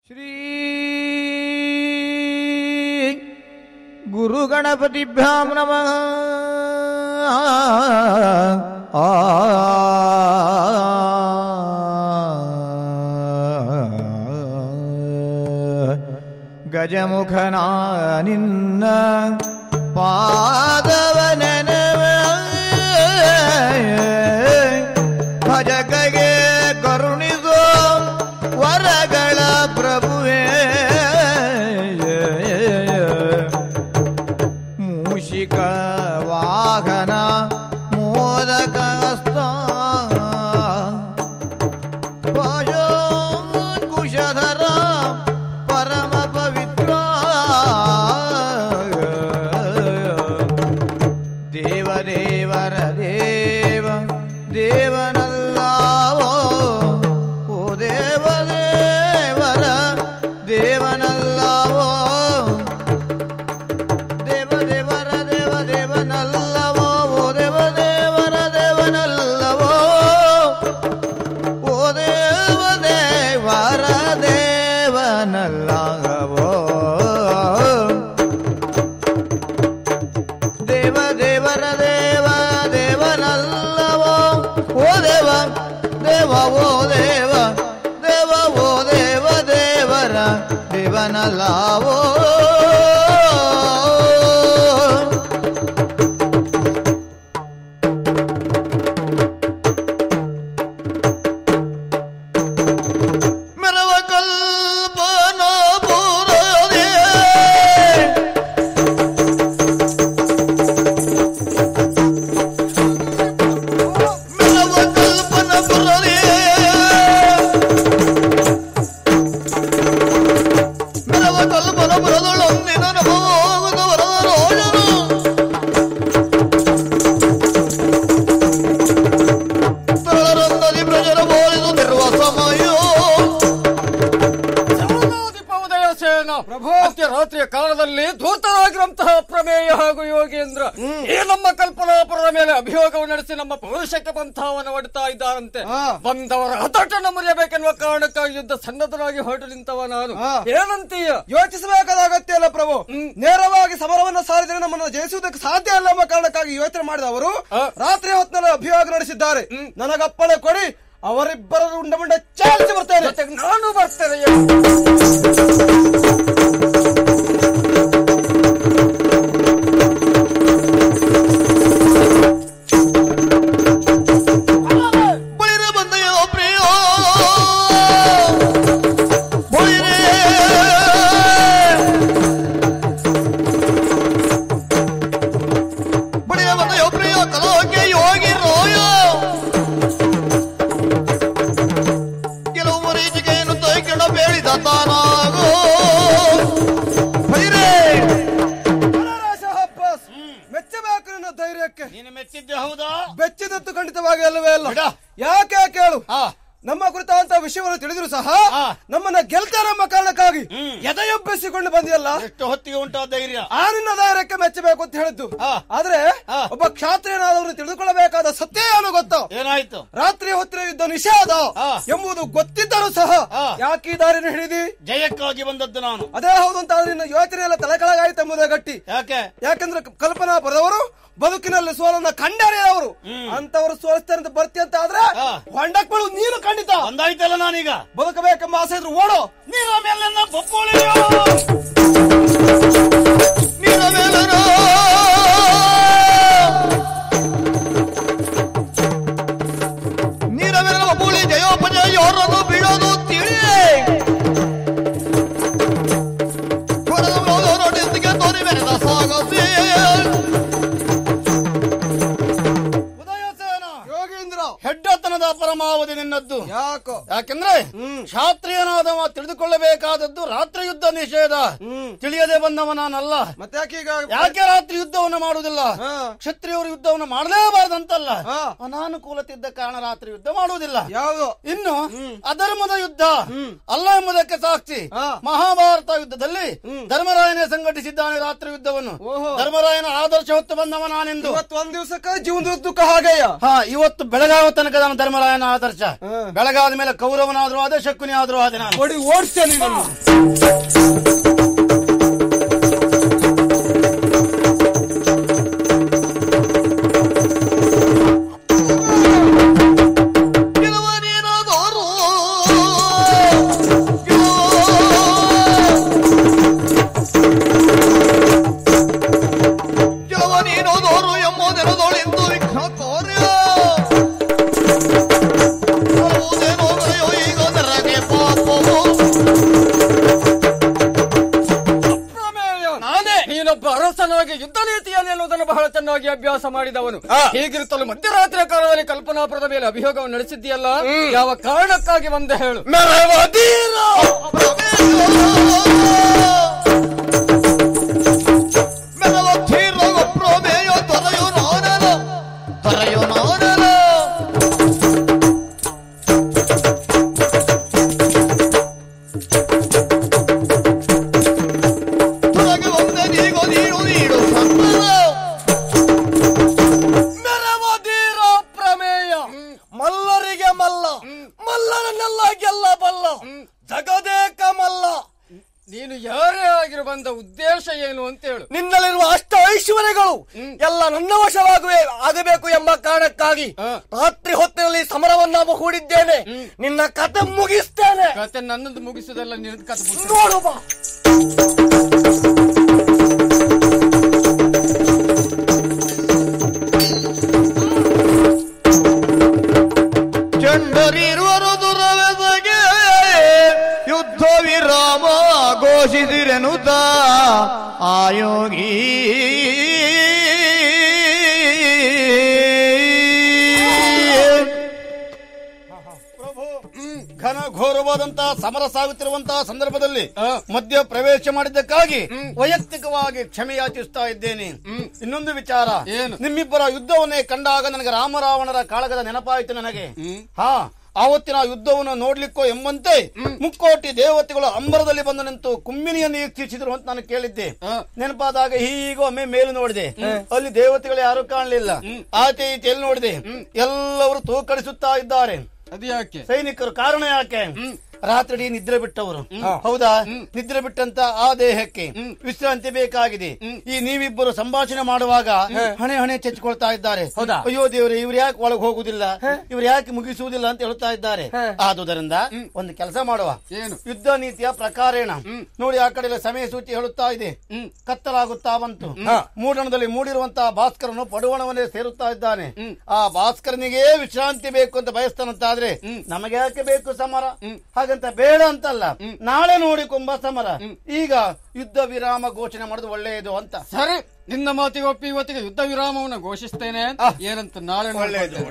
ಶ್ರೀ ಗುರುಗಣಪತಿಭ್ಯಾಂ ನಮಃ ಆ ಗಜಮುಖನ ನಿನ್ನ ಪಾದವನನವ ಭಜಕಗೆ ಕರುಣಿಸೋ ವರಗಳ ಪ್ರಭುವೇ ಮೂಷಿಕ ವಾಹನ ಮೋದಕ ಕುಶಧರ ಪರಮ ಪವಿತ್ರ ದೇವ ದೇವರ ದೇವ ದೇವನಲ್ಲವೋ ಓ ದೇವ ದೇವರ ದೇವನಲ್ಲವೋ ದೇವ ದೇವರ ದೇವ ದೇವನಲ್ಲವೋ ಓ ದೇವ ದೇವರ ದೇವನಲ್ಲವೋ ಓ ದೇವ ದೇವರ ದೇವನಲ್ಲವೋ ದೇವ ದೇವರ ದೇವ ದೇವನಲ್ಲವೋ ಓ ದೇವ ದೇವ ಓ ದೇವ ದೇವ ಓ ದೇವ ದೇವರ ದೇವನಲ್ಲವೋ ಮೆರವ ಕಲ್ಪನ ಪುರದೇ ಮೆರವ ಕಲ್ಪನ ಪುರದೇ ಮೆರವ ಕಲ್ಪನ ಪುರದೊಳೊಂದಿನ ನಮೋಗುದ ವರದ ರೋಜನು ತರಳರಂದದಿ ಪ್ರಜರ ಬೋಳಿಸುತ್ತಿರುವ ಸಮಯ ಉದಯ ಸೇನ ಪ್ರಭು ರಾತ್ರಿಯ ಕಾಲದಲ್ಲಿ ಧೂತರಾಗಿರುವಂತಹ ಪ್ರಮೇಯ ಹಾಗೂ ಯೋಗೇಂದ್ರ ಈ ನಮ್ಮ ಕಲ್ಪನಾಪುರದ ಮೇಲೆ ಅಭಿಯೋಗವನ್ನು ನಡೆಸಿ ನಮ್ಮ ಪೌರುಷಕ್ಕೆ ಪಂಥವನ್ನು ಒಡ್ತಾ ಇದ್ದಾರಂತೆ ಬಂದವರ ಹತೋಟನ್ನು ಮುರಿಯಬೇಕೆನ್ನುವ ಕಾರಣಕ್ಕಾಗಿ ಯುದ್ಧ ಸನ್ನದ್ಧನಾಗಿ ಹೊರಟು ನಿಂತವ ನಾನು ಏನಂತೀಯ ಯೋಚಿಸಬೇಕಾದ ಅಗತ್ಯ ಇಲ್ಲ ಪ್ರಭು ನೇರವಾಗಿ ಸಮರವನ್ನ ಸಾರಿದರೆ ನಮ್ಮನ್ನು ಜಯಿಸುವುದಕ್ಕೆ ಸಾಧ್ಯ ಇಲ್ಲ ಎಂಬ ಕಾರಣಕ್ಕಾಗಿ ಯೋಚನೆ ಮಾಡಿದ ಅವರು ಆ. ರಾತ್ರಿ ಹೊತ್ತಿನಲ್ಲಿ ಅಭಿಯೋಗ ನಡೆಸಿದ್ದಾರೆ ನನಗಪ್ಪಣೆ ಕೊಡಿ ಅವರಿಬ್ಬರ ಉಂಡ ಮುಂಡ ಚಾಲಿಸಿ ಬರ್ತೇನೆ ಜೊತೆಗೆ ನಾನು ಬರ್ತೇನೆ ಬಳಿರೆ ಬಂದೆಯೋ ಪ್ರಿಯ ಬಳಿರೆ ಬಳಿರೆ ಬಂದೆಯೋ ಪ್ರಿಯ ಕಲೋಕೆ ಯೋಗಿ ರೋಯ ಕೆಲವು ಮರೀಚಿಕೆಯನ್ನು ತೊಯ್ಕೊಂಡು ಬೇಡಿದ ತಾನಾಗೋ ಬಳಿರೆ ಮೆಚ್ಚಬೇಕು ನನ್ನ ಧೈರ್ಯಕ್ಕೆ ನೀನು ಮೆಚ್ಚಿದ್ದೆ ಹೌದಾ ಬೆಚ್ಚಿದತ್ತು ಖಂಡಿತವಾಗಿ ಅಲ್ಲವೇ ಅಲ್ಲ ಬಿಡ. ಯಾಕೆ ಕೇಳು ಆ. ನಮ್ಮ ಕುರಿತಾದಂತಹ ವಿಷಯವನ್ನು ತಿಳಿದ್ರು ಸಹ ಆ. ನಮ್ಮನ್ನ ಗೆಲ್ತಾರೆ ಎಂಬ ಕಾರಣಕ್ಕಾಗಿ ಎದೆಯೊಬ್ಬಿಸಿಕೊಂಡು ಬಂದಿಯಲ್ಲ ಎಷ್ಟು ಹೊತ್ತಿಗೆ ಉಂಟಾ ಧೈರ್ಯ ಆ ನಿನ್ನ ಧೈರ್ಯಕ್ಕೆ ಮೆಚ್ಚಬೇಕು ಅಂತ ಹೇಳಿದ್ದು ಆ. ಆದ್ರೆ ಆ. ಒಬ್ಬ ಕ್ಷಾತ್ರಿಯನಾದವನು ತಿಳಿದುಕೊಳ್ಳಬೇಕಾದ ಸತ್ಯ ಏನು ಗೊತ್ತಾ ಏನಾಯ್ತು ರಾತ್ರಿ ಹೊತ್ತಿನ ಯುದ್ಧ ನಿಷೇಧ ಆ. ಎಂಬುದು ಗೊತ್ತಿದ್ದರೂ ಸಹ ಆ. ಯಾಕೆ ಈ ದಾರಿನ ಹಿಡಿದಿ ಜಯಕ್ಕಾಗಿ ಬಂದದ್ದು ನಾನು ಅದೇ ಹೌದು ಅಂತ ಆದ್ರೆ ನಿನ್ನ ಯೋಚನೆ ಎಲ್ಲ ತಲೆಕೆಳಗಾಯ್ತು ಎಂಬುದೇ ಗಟ್ಟಿ ಯಾಕೆ ಯಾಕಂದ್ರೆ ಕಲ್ಪನಾ ಬರೆದವರು ಬದುಕಿನಲ್ಲಿ ಸೋಲನ್ನ ಕಂಡರಿಯವರು ಅಂತವರು ಸೋಲಿಸ್ತಾರೆ ಅಂತ ಬರ್ತಿ ಅಂತ ಆದ್ರೆ ಆ. ಹೊಂಡಕ್ ಬೀಳು ನೀನು ಖಂಡಿತ ಒಂದಾಯ್ತಲ್ಲ ನಾನೀಗ ಬದುಕಬೇಕೆಂಬ ಆಸೆ ಇದ್ರು ಓಡೋ ನೀನು ಆಮೇಲೆ ನನ್ನ ಬಪ್ಪುಳಿಯೋ ನಿನ್ನ ಮೇಲನ ನೀರ ಮೇಲನ ಒಬ್ಬುಳಿ ಜಯೋಪಜಯ ಯೋರನ್ನು ಬೀಳೋದು ತಿಳಿ ಹೊರದ ನೋಡೋರೊಟ್ಟಿಗೆ ತೋರಿ ಬೆರೆದ ಸಾಗಸಿ ಉದಯಸೇನ ಯೋಗೇಂದ್ರ ಹೆಡ್ಡತನದ ಪರಮಾವಧಿ ನಿನ್ನದ್ದು ಯಾಕೋ ಯಾಕೆಂದ್ರೆ ಕ್ಷಾತ್ರಿಯನಾದವ ತಿಳಿದುಕೊಳ್ಳಬೇಕಾದದ್ದು ರಾತ್ರಿ ಯುದ್ಧ ನಿಷೇಧ ತಿಳಿಯದೆ ಬಂದವ ನಾನಲ್ಲ ಮತ್ತೆ ಯಾಕೆ ಈಗ ಯಾಕೆ ರಾತ್ರಿ ಯುದ್ಧವನ್ನು ಮಾಡುವುದಿಲ್ಲ ಹಾ. ಕ್ಷತ್ರಿಯರು ಯುದ್ಧವನ್ನು ಮಾಡಲೇಬಾರದಂತಲ್ಲ ಹಾ. ಅನಾನುಕೂಲತೆ ಕಾರಣ ರಾತ್ರಿ ಯುದ್ಧ ಮಾಡುವುದಿಲ್ಲ ಯಾವುದು ಇನ್ನು ಅಧರ್ಮದ ಯುದ್ಧ ಅಲ್ಲ ಎಂಬುದಕ್ಕೆ ಸಾಕ್ಷಿ ಹಾ. ಮಹಾಭಾರತ ಯುದ್ಧದಲ್ಲಿ ಧರ್ಮರಾಯನೇ ಸಂಘಟಿಸಿದ್ದಾನೆ ರಾತ್ರಿ ಯುದ್ಧವನ್ನು ಓಹೋ. ಧರ್ಮರಾಯನ ಆದರ್ಶ ಹೊತ್ತು ಬಂದವ ನಾನೆಂದು ಇವತ್ತು ಒಂದ್ ದಿವಸಕ್ಕೆ ಜೀವನದ ದುಃಖ ಹಾಗೆಯ ಹಾ ಇವತ್ತು ಬೆಳಗ ಬೆಳಗಾವ ತನಕ ನಾನು ಧರ್ಮರಾಯನ ಆದರ್ಶ ಬೆಳಗಾದ ಮೇಲೆ ಕೌರವನಾದ್ರೂ ಆದ ಶಕುನಿ ಆದ್ರೂ ಆದ ನಾನು ಹೊಡಿ ಓಡಿಸ್ತೇನೆ ನಿನ್ನನ್ನು. ಗೆಲುವನೇನಾದರೂ ಗೆಲುವನೇನಾದರೂ ಎಂಬುದೆರದೊಳಿಂದು ವಿಘ್ನ ಕಾರ್ಯ ಬರುವುದೇನೋ ಗರೆಯೋ ಈಗ ನರಗೆ ಪಾಪವು ಪ್ರಮೇಯ ನಾನೇ ನೀನೊಬ್ಬ ಅರಸನಾಗಿ ಯುದ್ಧ ನೀತಿಯನ್ನು ಎನ್ನುವುದನ್ನು ಬಹಳ ಚೆನ್ನಾಗಿ ಅಭ್ಯಾಸ ಮಾಡಿದವನು ಹೀಗಿರುತ್ತಲೂ ಮಧ್ಯರಾತ್ರಿಯ ಕಾಲದಲ್ಲಿ ಕಲ್ಪನಾಪುರದ ಮೇಲೆ ಅಭಿಯೋಗವನ್ನು ನಡೆಸಿದ್ದೀಯಲ್ಲ ಯಾವ ಕಾರಣಕ್ಕಾಗಿ ಬಂದೆ ಹೇಳು ಪ್ರಮೇಯ ತೊರೆಯು ನಾನಲ್ಲ ತೊರೆಯು ನಾನಲ್ಲ ತೊರಗೆ ಒಂದೇ ನೀಗೋ ನೀಡು ನೀಡು ಸಂತರ ಮೆರವದೀರ ಪ್ರಮೇಯ ಮಲ್ಲರಿಗೆ ಮಲ್ಲ ಮಲ್ಲರನ್ನೆಲ್ಲ ಗೆಲ್ಲಬಲ್ಲ ಜಗದೇಕ ಮಲ್ಲ ನೀನು ಯಾರೇ ಆಗಿರು ಬಂದ ಉದ್ದೇಶ ಏನು ಅಂತ ಹೇಳು ನಿನ್ನಲ್ಲಿರುವ ಅಷ್ಟ ಐಶ್ವರ್ಯಗಳು ಎಲ್ಲ ನನ್ನ ವಶವಾಗುವೆ ಆಗಬೇಕು ಎಂಬ ಕಾರಣಕ್ಕಾಗಿ ಹ. ರಾತ್ರಿ ಹೊತ್ತಿನಲ್ಲಿ ಸಮರವನ್ನ ಹೂಡಿದ್ದೇನೆ ನಿನ್ನ ಕತೆ ಮುಗಿಸ್ತೇನೆ ಕತೆ ನನ್ನದು ಮುಗಿಸುದಲ್ಲ ನಿನ್ನ ಕತೆ ಮುಗಿಸು. ನೋಡು ಬಾ ಚಂಡರಿರುವರು ದುರವೆಸಗೆ ಯುದ್ಧ ವಿರಾಮ ಘೋಷಿಸಿರೆನುತ ಆಯೋಗಿ ಘನ ಘೋರವಾದಂತಹ ಸಮರ ಸಾಗುತ್ತಿರುವಂತಹ ಸಂದರ್ಭದಲ್ಲಿ ಮಧ್ಯ ಪ್ರವೇಶ ಮಾಡಿದ್ದಕ್ಕಾಗಿ ವೈಯಕ್ತಿಕವಾಗಿ ಕ್ಷಮೆ ಯಾಚಿಸ್ತಾ ಇದ್ದೇನೆ ಇನ್ನೊಂದು ವಿಚಾರ ಏನು? ನಿಮ್ಮಿಬ್ಬರ ಯುದ್ಧವನ್ನೇ ಕಂಡಾಗ ನನಗೆ ರಾಮರಾವಣರ ಕಾಳಗದ ನೆನಪಾಯಿತು ನನಗೆ ಹಾ ಆವತ್ತಿನ ಯುದ್ಧವನ್ನು ನೋಡ್ಲಿಕ್ಕೋ ಎಂಬಂತೆ ಮುಕ್ಕೋಟಿ ದೇವತೆಗಳು ಅಂಬರದಲ್ಲಿ ಬಂದು ನಿಂತು ಕುಮ್ಮಿನಿಯನ್ನು ವೀಕ್ಷಿಸಿದ್ರು ಅಂತ ನಾನು ಕೇಳಿದ್ದೆ ನೆನಪಾದಾಗ ಹೀಗೂ ಒಮ್ಮೆ ಮೇಲು ನೋಡಿದೆ ಅಲ್ಲಿ ದೇವತೆಗಳು ಯಾರು ಕಾಣಲಿಲ್ಲ ಆಚೆ ಈಚೆ ಎಲ್ಲಿ ನೋಡಿದೆ ಎಲ್ಲವರು ತೂಕಡಿಸುತ್ತಾ ಇದ್ದಾರೆ ಅದು ಯಾಕೆ ಸೈನಿಕರು ಕಾರಣ ಯಾಕೆ ರಾತ್ರಿ ನಿದ್ರೆ ಬಿಟ್ಟವರು ಹೌದಾ ನಿದ್ರೆ ಬಿಟ್ಟಂತ ಆ ದೇಹಕ್ಕೆ ವಿಶ್ರಾಂತಿ ಬೇಕಾಗಿದೆ ಈ ನೀವಿಬ್ಬರು ಸಂಭಾಷಣೆ ಮಾಡುವಾಗ ಹಣೆ ಹಣೆ ಚಚ್ಕೊಳ್ತಾ ಇದ್ದಾರೆ ಹೌದಾ? ಅಯ್ಯೋ ದೇವ್ರೆ ಇವ್ರು ಯಾಕೆ ಒಳಗೆ ಹೋಗುದಿಲ್ಲ ಇವ್ರು ಯಾಕೆ ಮುಗಿಸುವುದಿಲ್ಲ ಅಂತ ಹೇಳ್ತಾ ಇದ್ದಾರೆ ಆದುದರಿಂದ ಒಂದು ಕೆಲಸ ಮಾಡುವ ಏನು? ಯುದ್ಧ ನೀತಿಯ ಪ್ರಕಾರೇಣ ನೋಡಿ ಆ ಕಡೆ ಎಲ್ಲ ಸಮಯ ಸೂಚಿ ಹೇಳುತ್ತಾ ಇದೆ ಕತ್ತಲಾಗುತ್ತಾ ಬಂತು ಮೂಡಣದಲ್ಲಿ ಮೂಡಿರುವಂತಹ ಭಾಸ್ಕರನು ಪಡುವಣವನ್ನೇ ಸೇರುತ್ತಾ ಇದ್ದಾನೆ ಆ ಭಾಸ್ಕರನಿಗೆ ವಿಶ್ರಾಂತಿ ಬೇಕು ಅಂತ ಬಯಸ್ತಾನಂತಾದ್ರೆ ನಮಗೆ ಯಾಕೆ ಬೇಕು ಸಮರ ಹಾಗಂತ ಬೇಡ ಅಂತಲ್ಲ ನಾಳೆ ನೋಡಿಕೊಂಬ ಸಮರ ಈಗ ಯುದ್ಧ ವಿರಾಮ ಘೋಷಣೆ ಮಾಡೋದು ಒಳ್ಳೆಯದು ಅಂತ ಸರಿ ನಿನ್ನ ಮಾತಿಗೆ ಒಪ್ಪಿ ಇವತ್ತಿಗೆ ಯುದ್ಧ ವಿರಾಮವನ್ನು ಘೋಷಿಸ್ತೇನೆ ಏನಂತ ನಾಳೆ ಒಳ್ಳೆಯದು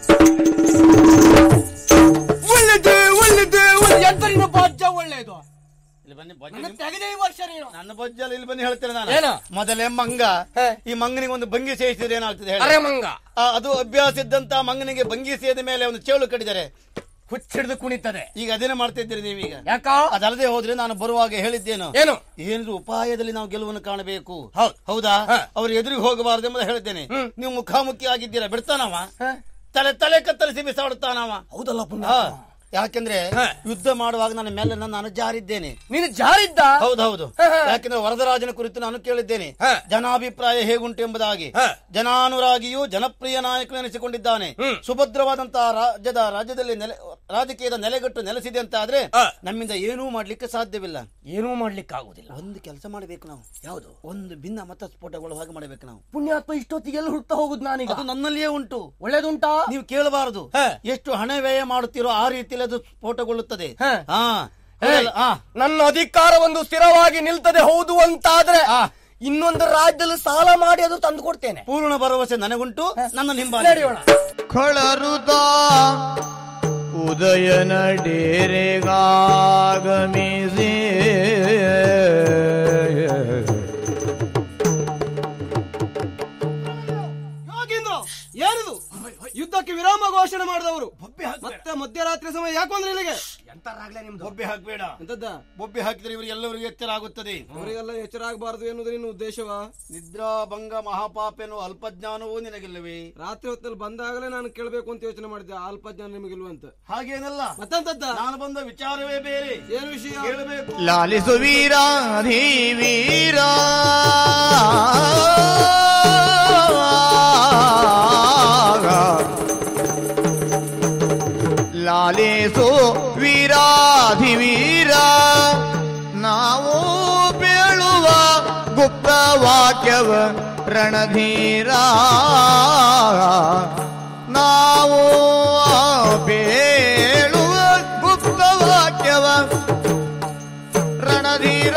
ಒಳ್ಳೆದು ಒಳ್ಳೆದು ಒಳ್ಳೆ ಎಂತರಿನ ಬಾಜ್ಯ ಒಳ್ಳೆಯದು ಇಲ್ಲಿ ಬನ್ನಿ ಬಜ್ಜಿ ನನ್ನ ನಿಮ್- ತೆಗೆದೇ ಈ ವರ್ಷ ನೀನು ನನ್ನ ಬಜ್ಜಲ್ಲಿ ಇಲ್ಲಿ ಬನ್ನಿ ಹೇಳ್ತೇನೆ ಏನ? ನಾನು ಮೊದಲೇ ಮಂಗ ಈ ಮಂಗನಿಗೆ ಒಂದು ಭಂಗಿ ಸೇರಿಸಿದ್ರೆ ಏನಾಗ್ತದೆ ಹೇಳಿ? ಅರೆ ಮಂಗ ಆ, ಅದು ಅಭ್ಯಾಸ ಇದ್ದಂತ ಮಂಗನಿಗೆ ಭಂಗಿ ಸೇದ ಮೇಲೆ ಒಂದು ಚೇಳು ಕಡಿದರೆ ಹುಚ್ಚಿಡಿದು ಕುಣಿತದೆ ಈಗ ಅದೇನೆ ಮಾಡ್ತಾ ಇದ್ದೀರಿ ನೀವೀಗ ಯಾಕ ಅದಲ್ಲದೆ ಹೋದ್ರೆ ನಾನು ಬರುವಾಗ ಹೇಳಿದ್ದೇನು ಏನು ಏನಿದ್ರು ಉಪಾಯದಲ್ಲಿ ನಾವು ಗೆಲುವನ್ನು ಕಾಣಬೇಕು ಹೌದಾ ಅವ್ರ ಎದುರಿಗೆ ಹೋಗಬಾರದು ಎಂಬುದು ಹೇಳ್ತೇನೆ ನೀವು ಮುಖಾಮುಖಿ ಆಗಿದ್ದೀರಾ ಬಿಡ್ತಾನವ ತಲೆ ತಲೆ ಕತ್ತರಿಸಿ ಬಿಸಾಡುತ್ತಾನವ ಹೌದಲ್ಲ ಪುಣ್ಯ ಹಾ. ಯಾಕೆಂದ್ರೆ ಯುದ್ಧ ಮಾಡುವಾಗ ನನ್ನ ಮೇಲೆ ನಾನು ಜಾರಿದ್ದೇನೆ ನೀನು ಜಾರಿದ್ದ ಹೌದೌದು ಯಾಕೆಂದ್ರೆ ವರದರಾಜನ ಕುರಿತು ನಾನು ಕೇಳಿದ್ದೇನೆ ಜನಾಭಿಪ್ರಾಯ ಹೇಗುಂಟು ಎಂಬುದಾಗಿ ಜನಾನುರಾಗಿಯೂ ಜನಪ್ರಿಯ ನಾಯಕನು ಎನಿಸಿಕೊಂಡಿದ್ದಾನೆ ಸುಭದ್ರವಾದಂತಹ ರಾಜ್ಯದ ರಾಜ್ಯದಲ್ಲಿ ನೆಲೆ ರಾಜಕೀಯದ ನೆಲೆಗಟ್ಟು ನೆಲೆಸಿದೆ ಅಂತ ಆದ್ರೆ ನಮ್ಮಿಂದ ಏನೂ ಮಾಡ್ಲಿಕ್ಕೆ ಸಾಧ್ಯವಿಲ್ಲ ಏನೂ ಮಾಡ್ಲಿಕ್ಕಾಗುದಿಲ್ಲ ಒಂದು ಕೆಲಸ ಮಾಡಬೇಕು ನಾವು ಯಾವುದು ಒಂದು ಭಿನ್ನ ಮತ ಸ್ಫೋಟಗಳು ಹಾಗೆ ಮಾಡಬೇಕು ನಾವು ಪುಣ್ಯಾತ್ಮ ಇಷ್ಟೊತ್ತಿಗೆಲ್ಲ ಹುಡ್ತಾ ಹೋಗುದು ನಾನೀಗ ಅದು ನನ್ನಲ್ಲಿಯೇ ಉಂಟು ಒಳ್ಳೇದುಂಟಾ ನೀವು ಕೇಳಬಾರದು ಎಷ್ಟು ಹಣ ವ್ಯಯ ಮಾಡುತ್ತೀರೋ ಆ ರೀತಿಯಲ್ಲಿ ಅದು ಸ್ಫೋಟಗೊಳ್ಳುತ್ತದೆ ಹಾ. ಹಾ ಹೇಳಲ್ಲ, ಹಾ. ನನ್ನ ಅಧಿಕಾರ ಒಂದು ಸ್ಥಿರವಾಗಿ ನಿಲ್ತದೆ ಹೌದು ಅಂತಾದ್ರೆ ಇನ್ನೊಂದು ರಾಜ್ಯದಲ್ಲಿ ಸಾಲ ಮಾಡಿ ಅದು ತಂದು ಕೊಡ್ತೇನೆ ಪೂರ್ಣ ಭರವಸೆ ನನಗುಂಟು ನನ್ನ ಹಿಂಬಾಲಿ ನಡೆಯೋಣ ಕಳರುತ ಉದಯನ ಡೇರೆಗಾಗಮಿಸಿ ಯೋಗೇಂದ್ರ ಏನಿದು ಯುದ್ಧಕ್ಕೆ ವಿರಾಮ ಘೋಷಣೆ ಮಾಡಿದವರು ಮತ್ತೆ ಮಧ್ಯರಾತ್ರಿ ಸಮಯ ಯಾಕೆ ಬಂದ್ರೆ ಇಲ್ಲಿಗೆ ಎಂತಾರಾಗ್ಲೇ ನಿಮ್ದು ಬೊಬ್ಬೆ ಹಾಕ್ಬೇಡ ಎಂತದ್ದ ಬೊಬ್ಬೆ ಹಾಕಿದ್ರೆ ಇವರು ಎಲ್ಲರಿಗೂ ಎಚ್ಚರ ಆಗುತ್ತದೆ ಅವರಿಗೆಲ್ಲ ಎಚ್ಚರ ಆಗಬಾರದು ಎನ್ನುವುದು ನಿನ್ನ ಉದ್ದೇಶವಾ ನಿದ್ರಾಭಂಗ ಮಹಾಪಾಪ ಎನ್ನುವ ಅಲ್ಪಜ್ಞಾನವೂ ನಿನಗಿಲ್ಲವೇ ರಾತ್ರಿ ಹೊತ್ತಲ್ಲಿ ಬಂದಾಗಲೇ ನಾನು ಕೇಳಬೇಕು ಅಂತ ಯೋಚನೆ ಮಾಡಿದ್ದೆ ಅಲ್ಪ ಜನ ನಿಮಗಿಲ್ವ ಅಂತ ಹಾಗೇನಲ್ಲ ಮತ್ತೆಂತದ್ದ ನಾನು ಬಂದ ವಿಚಾರವೇ ಬೇರೆ ಏನು ವಿಷಯ ಕೇಳಬೇಕು ಲಾಲಿಸು ವೀರ ಧೀ ವೀರ ಲಾಲಿಸು ವೀರಾಧಿ ವೀರ ನಾವು ಬೀಳುವ ಗುಪ್ತ ವಾಕ್ಯವ ರಣಧೀರ ನಾವು ಬೇಳುವ ಗುಪ್ತ ವಾಕ್ಯವ ರಣಧೀರ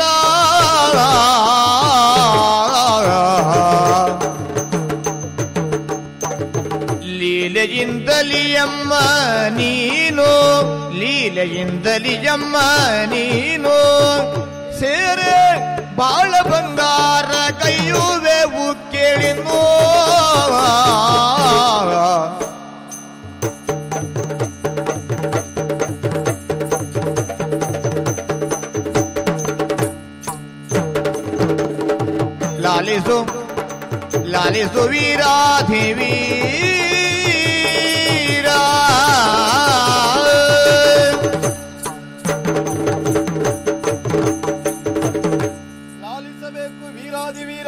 ಲೀಲೆಯಿಂದಲಿ ಅಮ್ಮ ನೀನು ಲೀಲೆಯಿಂದಲಿ ಅಮ್ಮ ನೀನು ಸೇರೆ ಬಾಳ ಬಂಗಾರ ಕೈಯುವೆವು ಕೇಳಿನೋ ಲಾಲಿಸು ಲಾಲಿಸು ವೀರಾಧಿ ವೀರ ಲಾಲಿಸಬೇಕು ವೀರಾದಿ ವೀರ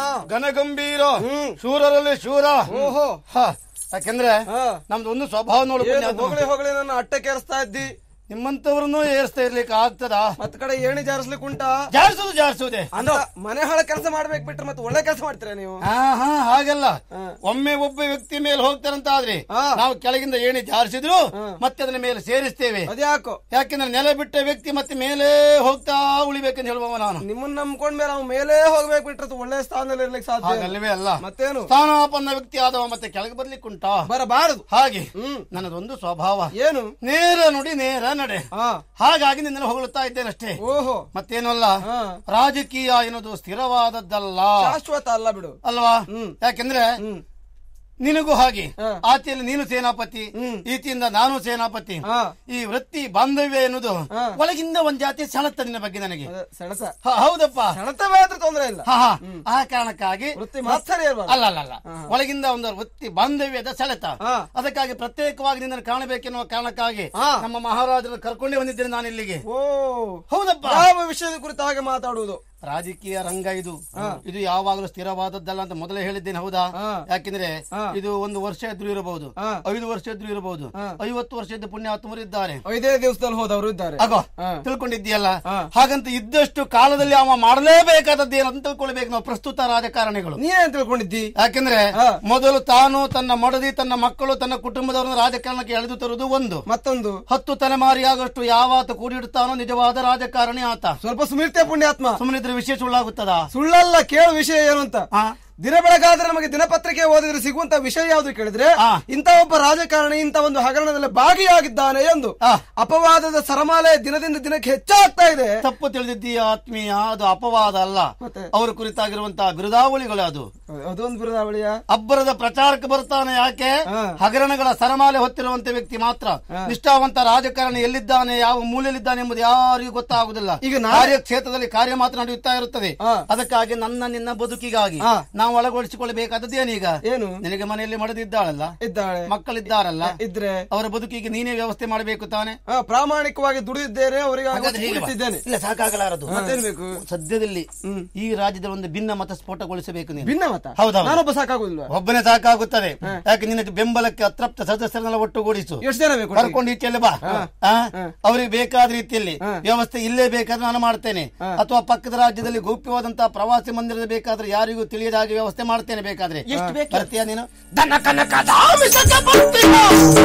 ಘನಗಂಭೀರ ಶೂರರಲ್ಲಿ ಶೂರ ಓಹೋ ಹ, ಯಾಕೆಂದ್ರೆ ಹಾ. ನಮ್ದು ಒಂದು ಸ್ವಭಾವ ಏನು ನೋಡ್ಕೊಂಡು ಹೊಗಳಿ ಹೊಗಳಿ ನನ್ನ ಅಟ್ಟಕ್ಕೆ ಏರಿಸ್ತಾ ಇದ್ದಿ ನಿಮ್ಮಂತವ್ರನ್ನು ಏರಿಸ್ತಾ ಇರ್ಲಿಕ್ಕೆ ಆಗ್ತದ ಮತ್ ಕಡೆ ಏಣಿ ಜಾರಿಸ್ಲಿಕ್ಕೆ ಉಂಟಾ ಜಾರಿಸುದು ಜಾರಿಸುವುದೇ ಅಂದ ಮನೆ ಹಾಳ ಕೆಲಸ ಮಾಡ್ಬೇಕು ಬಿಟ್ರೆ ಮತ್ತೆ ಒಳ್ಳೆ ಕೆಲಸ ಮಾಡ್ತೀರಾ ನೀವು ಹಾ ಹಾ ಹಾಗಲ್ಲ ಹಾ. ಒಮ್ಮೆ ಒಬ್ಬ ವ್ಯಕ್ತಿ ಮೇಲೆ ಹೋಗ್ತಾರಂತ ಆದ್ರೆ ಹಾ. ನಾವು ಕೆಳಗಿಂದ ಏಣಿ ಜಾರಿಸಿದ್ರು ಹಾ. ಮತ್ತೆ ಅದನ್ನ ಮೇಲೆ ಸೇರಿಸ್ತೇವೆ ಅದ್ಯಾಕೋ ಯಾಕೆಂದ್ರೆ ನೆಲೆ ಬಿಟ್ಟ ವ್ಯಕ್ತಿ ಮತ್ತೆ ಮೇಲೆ ಹೋಗ್ತಾ ಉಳಿಬೇಕಂತ ಹೇಳುವ ನಾನು ನಿಮ್ಮನ್ನ ನಂಬ್ಕೊಂಡ್ ಮೇಲೆ ಅವ್ನು ಮೇಲೆ ಹೋಗ್ಬೇಕು ಬಿಟ್ರೆ ಅದು ಒಳ್ಳೆ ಸ್ಥಾನದಲ್ಲಿ ಇರ್ಲಿಕ್ಕೆ ಸಾಧ್ಯ ಇಲ್ಲ. ಹಾಗಲ್ಲವೇ ಅಲ್ಲ ಮತ್ತೇನು ಸ್ಥಾನಾಪನ್ನ ವ್ಯಕ್ತಿ ಆದವ ಮತ್ತೆ ಕೆಳಗೆ ಬರ್ಲಿಕ್ಕೆ ಉಂಟಾ ಬರಬಾರದು ಹಾಗೆ ಹ್ಮ್ ನನ್ನದೊಂದು ಸ್ವಭಾವ ಏನು ನೇರ ನುಡಿ ನೇರ ನಡೆ ಹಾ ಹಾಗಾಗಿ ನಿನ್ನನ್ನು ಹೊಗಳುತ್ತಾ ಇದ್ದೇನಷ್ಟೇ ಓಹೋ ಮತ್ತೇನು ಅಲ್ಲ ಹಾ ರಾಜಕೀಯ ಎನ್ನುವುದು ಸ್ಥಿರವಾದದ್ದಲ್ಲ ಶಾಶ್ವತ ಅಲ್ಲ ಬಿಡು ಅಲ್ವಾ ಹ್ಮ್. ಯಾಕೆಂದ್ರೆ ಹ್ಮ್ ನಿನಗೂ ಹಾಗೆ ಹಾ. ಆತಿಯಲ್ಲಿ ನೀನು ಸೇನಾಪತಿ ಹ್ಮ್. ಈತಿಯಿಂದ ನಾನು ಸೇನಾಪತಿ ಹಾ ಈ ವೃತ್ತಿ ಬಾಂಧವ್ಯ ಎನ್ನುವುದು ಹಾ. ಒಳಗಿಂದ ಒಂದ್ ಜಾತಿ ಸೆಳೆತ ನಿನ್ನ ಬಗ್ಗೆ ನನಗೆ ಅದೇ ಸೆಣಸ ಹ, ಹೌದಪ್ಪ ಸೆಣತ ಮಾತ್ರ ತೊಂದ್ರೆ ಇಲ್ಲ ಹ, ಹ. ಆ ಕಾರಣಕ್ಕಾಗಿ ವೃತ್ತಿ ಮಾತ್ಸರ್ಯ ಇರ್ಬಾರ್ದು. ಅಲ್ಲ ಅಲ್ಲ ಅಲ್ಲ ಒಳಗಿಂದ ಒಂದು ವೃತ್ತಿ ಬಾಂಧವ್ಯದ ಸೆಳೆತ ಹಾ. ಅದಕ್ಕಾಗಿ ಪ್ರತ್ಯೇಕವಾಗಿ ನಿನ್ನನ್ನು ಕಾಣಬೇಕೆನ್ನುವ ಕಾರಣಕ್ಕಾಗಿ ಹಾ. ನಮ್ಮ ಮಹಾರಾಜರನ್ನು ಕರ್ಕೊಂಡೇ ಬಂದಿದ್ದೇನೆ ನಾನು ಇಲ್ಲಿಗೆ ಓ ಹೌದಪ್ಪ ಯಾವ ವಿಷಯದ ಕುರಿತು ಹಾಗೆ ಮಾತಾಡುವುದು ರಾಜಕೀಯ ರಂಗ ಇದು ಇದು ಯಾವಾಗಲೂ ಸ್ಥಿರವಾದದ್ದಲ್ಲ ಅಂತ ಮೊದಲೇ ಹೇಳಿದ್ದೇನೆ ಹೌದಾ ಹಾ. ಯಾಕೆಂದ್ರೆ ಹಾ. ಇದು ಒಂದು ವರ್ಷ ಇದ್ರೂ ಇರಬಹುದು ಹಾ. ಐದು ವರ್ಷ ಇದ್ರೂ ಇರಬಹುದು ಹಾ. ಐವತ್ತು ವರ್ಷ ಇದ್ದ ಪುಣ್ಯಾತ್ಮರು ಇದ್ದಾರೆ ಐದೇ ದಿವಸದಲ್ಲಿ ಹೋದವರು ಇದ್ದಾರೆ ಆಗೋ ಹಾ. ತಿಳ್ಕೊಂಡಿದ್ದೀಯಲ್ಲ ಹಾ. ಹಾಗಂತ ಇದ್ದಷ್ಟು ಕಾಲದಲ್ಲಿ ಅವ ಮಾಡಲೇಬೇಕಾದದ್ದು ಏನು ಅಂತ ತಿಳ್ಕೊಳ್ಬೇಕು ನಾವು ಪ್ರಸ್ತುತ ರಾಜಕಾರಣಿಗಳು ನೀನೇನ್ ತಿಳ್ಕೊಂಡಿದ್ದಿ ಯಾಕೆಂದ್ರೆ ಹಾ. ಮೊದಲು ತಾನು ತನ್ನ ಮಡದಿ ತನ್ನ ಮಕ್ಕಳು ತನ್ನ ಕುಟುಂಬದವರನ್ನು ರಾಜಕಾರಣಕ್ಕೆ ಎಳೆದು ತರುವುದು ಒಂದು ಮತ್ತೊಂದು ಹತ್ತು ತಲೆಮಾರಿಯಾಗಷ್ಟು ಯಾವಾತ ಕೂಡಿಡ್ತಾನೋ ನಿಜವಾದ ರಾಜಕಾರಣಿ ಆತ ಸ್ವಲ್ಪ ಸುಮಿರ್ತೆ ಪುಣ್ಯಾತ್ಮ ಸುಮ್ಮನಿದ್ರೆ ವಿಷಯ ಸುಳ್ಳಾಗುತ್ತದಾ ಸುಳ್ಳಲ್ಲ ಕೇಳು ವಿಷಯ ಏನು ಅಂತ ಹಾ ದಿನ ಬೆಳಗಾದ್ರೆ ನಮಗೆ ದಿನಪತ್ರಿಕೆ ಓದಿದ್ರೆ ಸಿಗುವಂತ ವಿಷಯ ಯಾವುದು ಕೇಳಿದ್ರೆ ಆ. ಇಂಥ ಒಬ್ಬ ರಾಜಕಾರಣಿ ಇಂಥ ಒಂದು ಹಗರಣದಲ್ಲಿ ಭಾಗಿಯಾಗಿದ್ದಾನೆ ಎಂದು ಆ. ಅಪವಾದದ ಸರಮಾಲೆ ದಿನದಿಂದ ದಿನಕ್ಕೆ ಹೆಚ್ಚಾಗ್ತಾ ಇದೆ ತಪ್ಪು ತಿಳಿದಿದ್ದೀಯ ಆತ್ಮೀಯ ಅದು ಅಪವಾದ ಅಲ್ಲ ಮತ್ತೆ? ಅವರ ಕುರಿತಾಗಿರುವಂತಹ ಬಿರುದಾವಳಿಗಳು ಅದು ಅದೊಂದು ಬಿರುದಾವಳಿಯ ಅಬ್ಬರದ ಪ್ರಚಾರಕ್ಕೆ ಬರ್ತಾನೆ ಯಾಕೆ ಹಾ. ಹಗರಣಗಳ ಸರಮಾಲೆ ಹೊತ್ತಿರುವಂತ ವ್ಯಕ್ತಿ ಮಾತ್ರ ನಿಷ್ಠಾವಂತ ರಾಜಕಾರಣಿ ಎಲ್ಲಿದ್ದಾನೆ ಯಾವ ಮೂಲೆಯಲ್ಲಿದ್ದಾನೆ ಎಂಬುದು ಯಾರಿಗೂ ಗೊತ್ತಾಗುದಿಲ್ಲ ಈಗ ನಾ- ಕಾರ್ಯಕ್ಷೇತ್ರದಲ್ಲಿ ಕಾರ್ಯ ಮಾತ್ರ ನಡೆಯುತ್ತಾ ಇರುತ್ತದೆ ಹಾ. ಅದಕ್ಕಾಗಿ ನನ್ನ ನಿನ್ನ ಬದುಕಿಗಾಗಿ ಹಾ. ನಾವು ಒಳಗೊಳಿಸಿಕೊಳ್ಳಬೇಕಾದದ್ದೇನೀಗ ಏನು ನಿನಗೆ ಮನೆಯಲ್ಲಿ ಮಡದಿದ್ದಾಳಲ್ಲ ಇದ್ದಾಳೆ ಮಕ್ಕಳಿದ್ದಾರಲ್ಲ ಇದ್ರೆ ಅವರ ಬದುಕಿಗೆ ನೀನೇ ವ್ಯವಸ್ಥೆ ಮಾಡಬೇಕು ತಾನೆ ಆ, ಪ್ರಾಮಾಣಿಕವಾಗಿ ದುಡಿದಿದ್ದೇನೆ ಅವರಿಗೆ ಹಾಗಾದ್ರೆ ಹೀಗೆ ಬಾ. ಇದ್ದೇನೆ ಇಲ್ಲ ಸಾಕಾಗಲಾರದು ಮತ್ತೇನ್ ಬೇಕು ಸದ್ಯದಲ್ಲಿ ಈ ರಾಜ್ಯದಲ್ಲಿ ಒಂದು ಭಿನ್ನ ಮತ ಸ್ಫೋಟಗೊಳಿಸಬೇಕು ನೀನು ಭಿನ್ನ ಮತ ಹೌದೌದು. ನಾನೊಬ್ಬ ಸಾಕಾಗುದಿಲ್ವಾ ಒಬ್ಬನೇ ಸಾಕಾಗುತ್ತದೆ ಯಾಕೆ ನಿನ್ನ ಬೆಂಬಲಕ್ಕೆ ಅತೃಪ್ತ ಸದಸ್ಯರನ್ನೆಲ್ಲ ಒಟ್ಟುಗೂಡಿಸು ಎಷ್ಟು ಜನ ಬೇಕು ಕರ್ಕೊಂಡು ಈಚೆಯಲ್ಲಿ ಬಾ ಆ? ಅವ್ರಿಗೆ ಬೇಕಾದ ರೀತಿಯಲ್ಲಿ ವ್ಯವಸ್ಥೆ ಇಲ್ಲೇ ಬೇಕಾದ್ರೆ ನಾನು ಮಾಡ್ತೇನೆ ಅಥವಾ ಪಕ್ಕದ ರಾಜ್ಯದಲ್ಲಿ ಗೌಪ್ಯವಾದಂತಹ ಪ್ರವಾಸಿ ಮಂದಿರದ ಬೇಕಾದ್ರೆ ಯಾರಿಗೂ ತಿಳಿಯದ ಹಾಗೆ ವ್ಯವಸ್ಥೆ ಮಾಡ್ತೇನೆ ಬೇಕಾದ್ರೆ ಎಷ್ಟು ಬೇಕು? ಬರ್ತೀಯಾ ನೀನು ದನ ಕನಕದ ಆಮಿಷಕ್ಕೆ ಬರ್ತೀಯ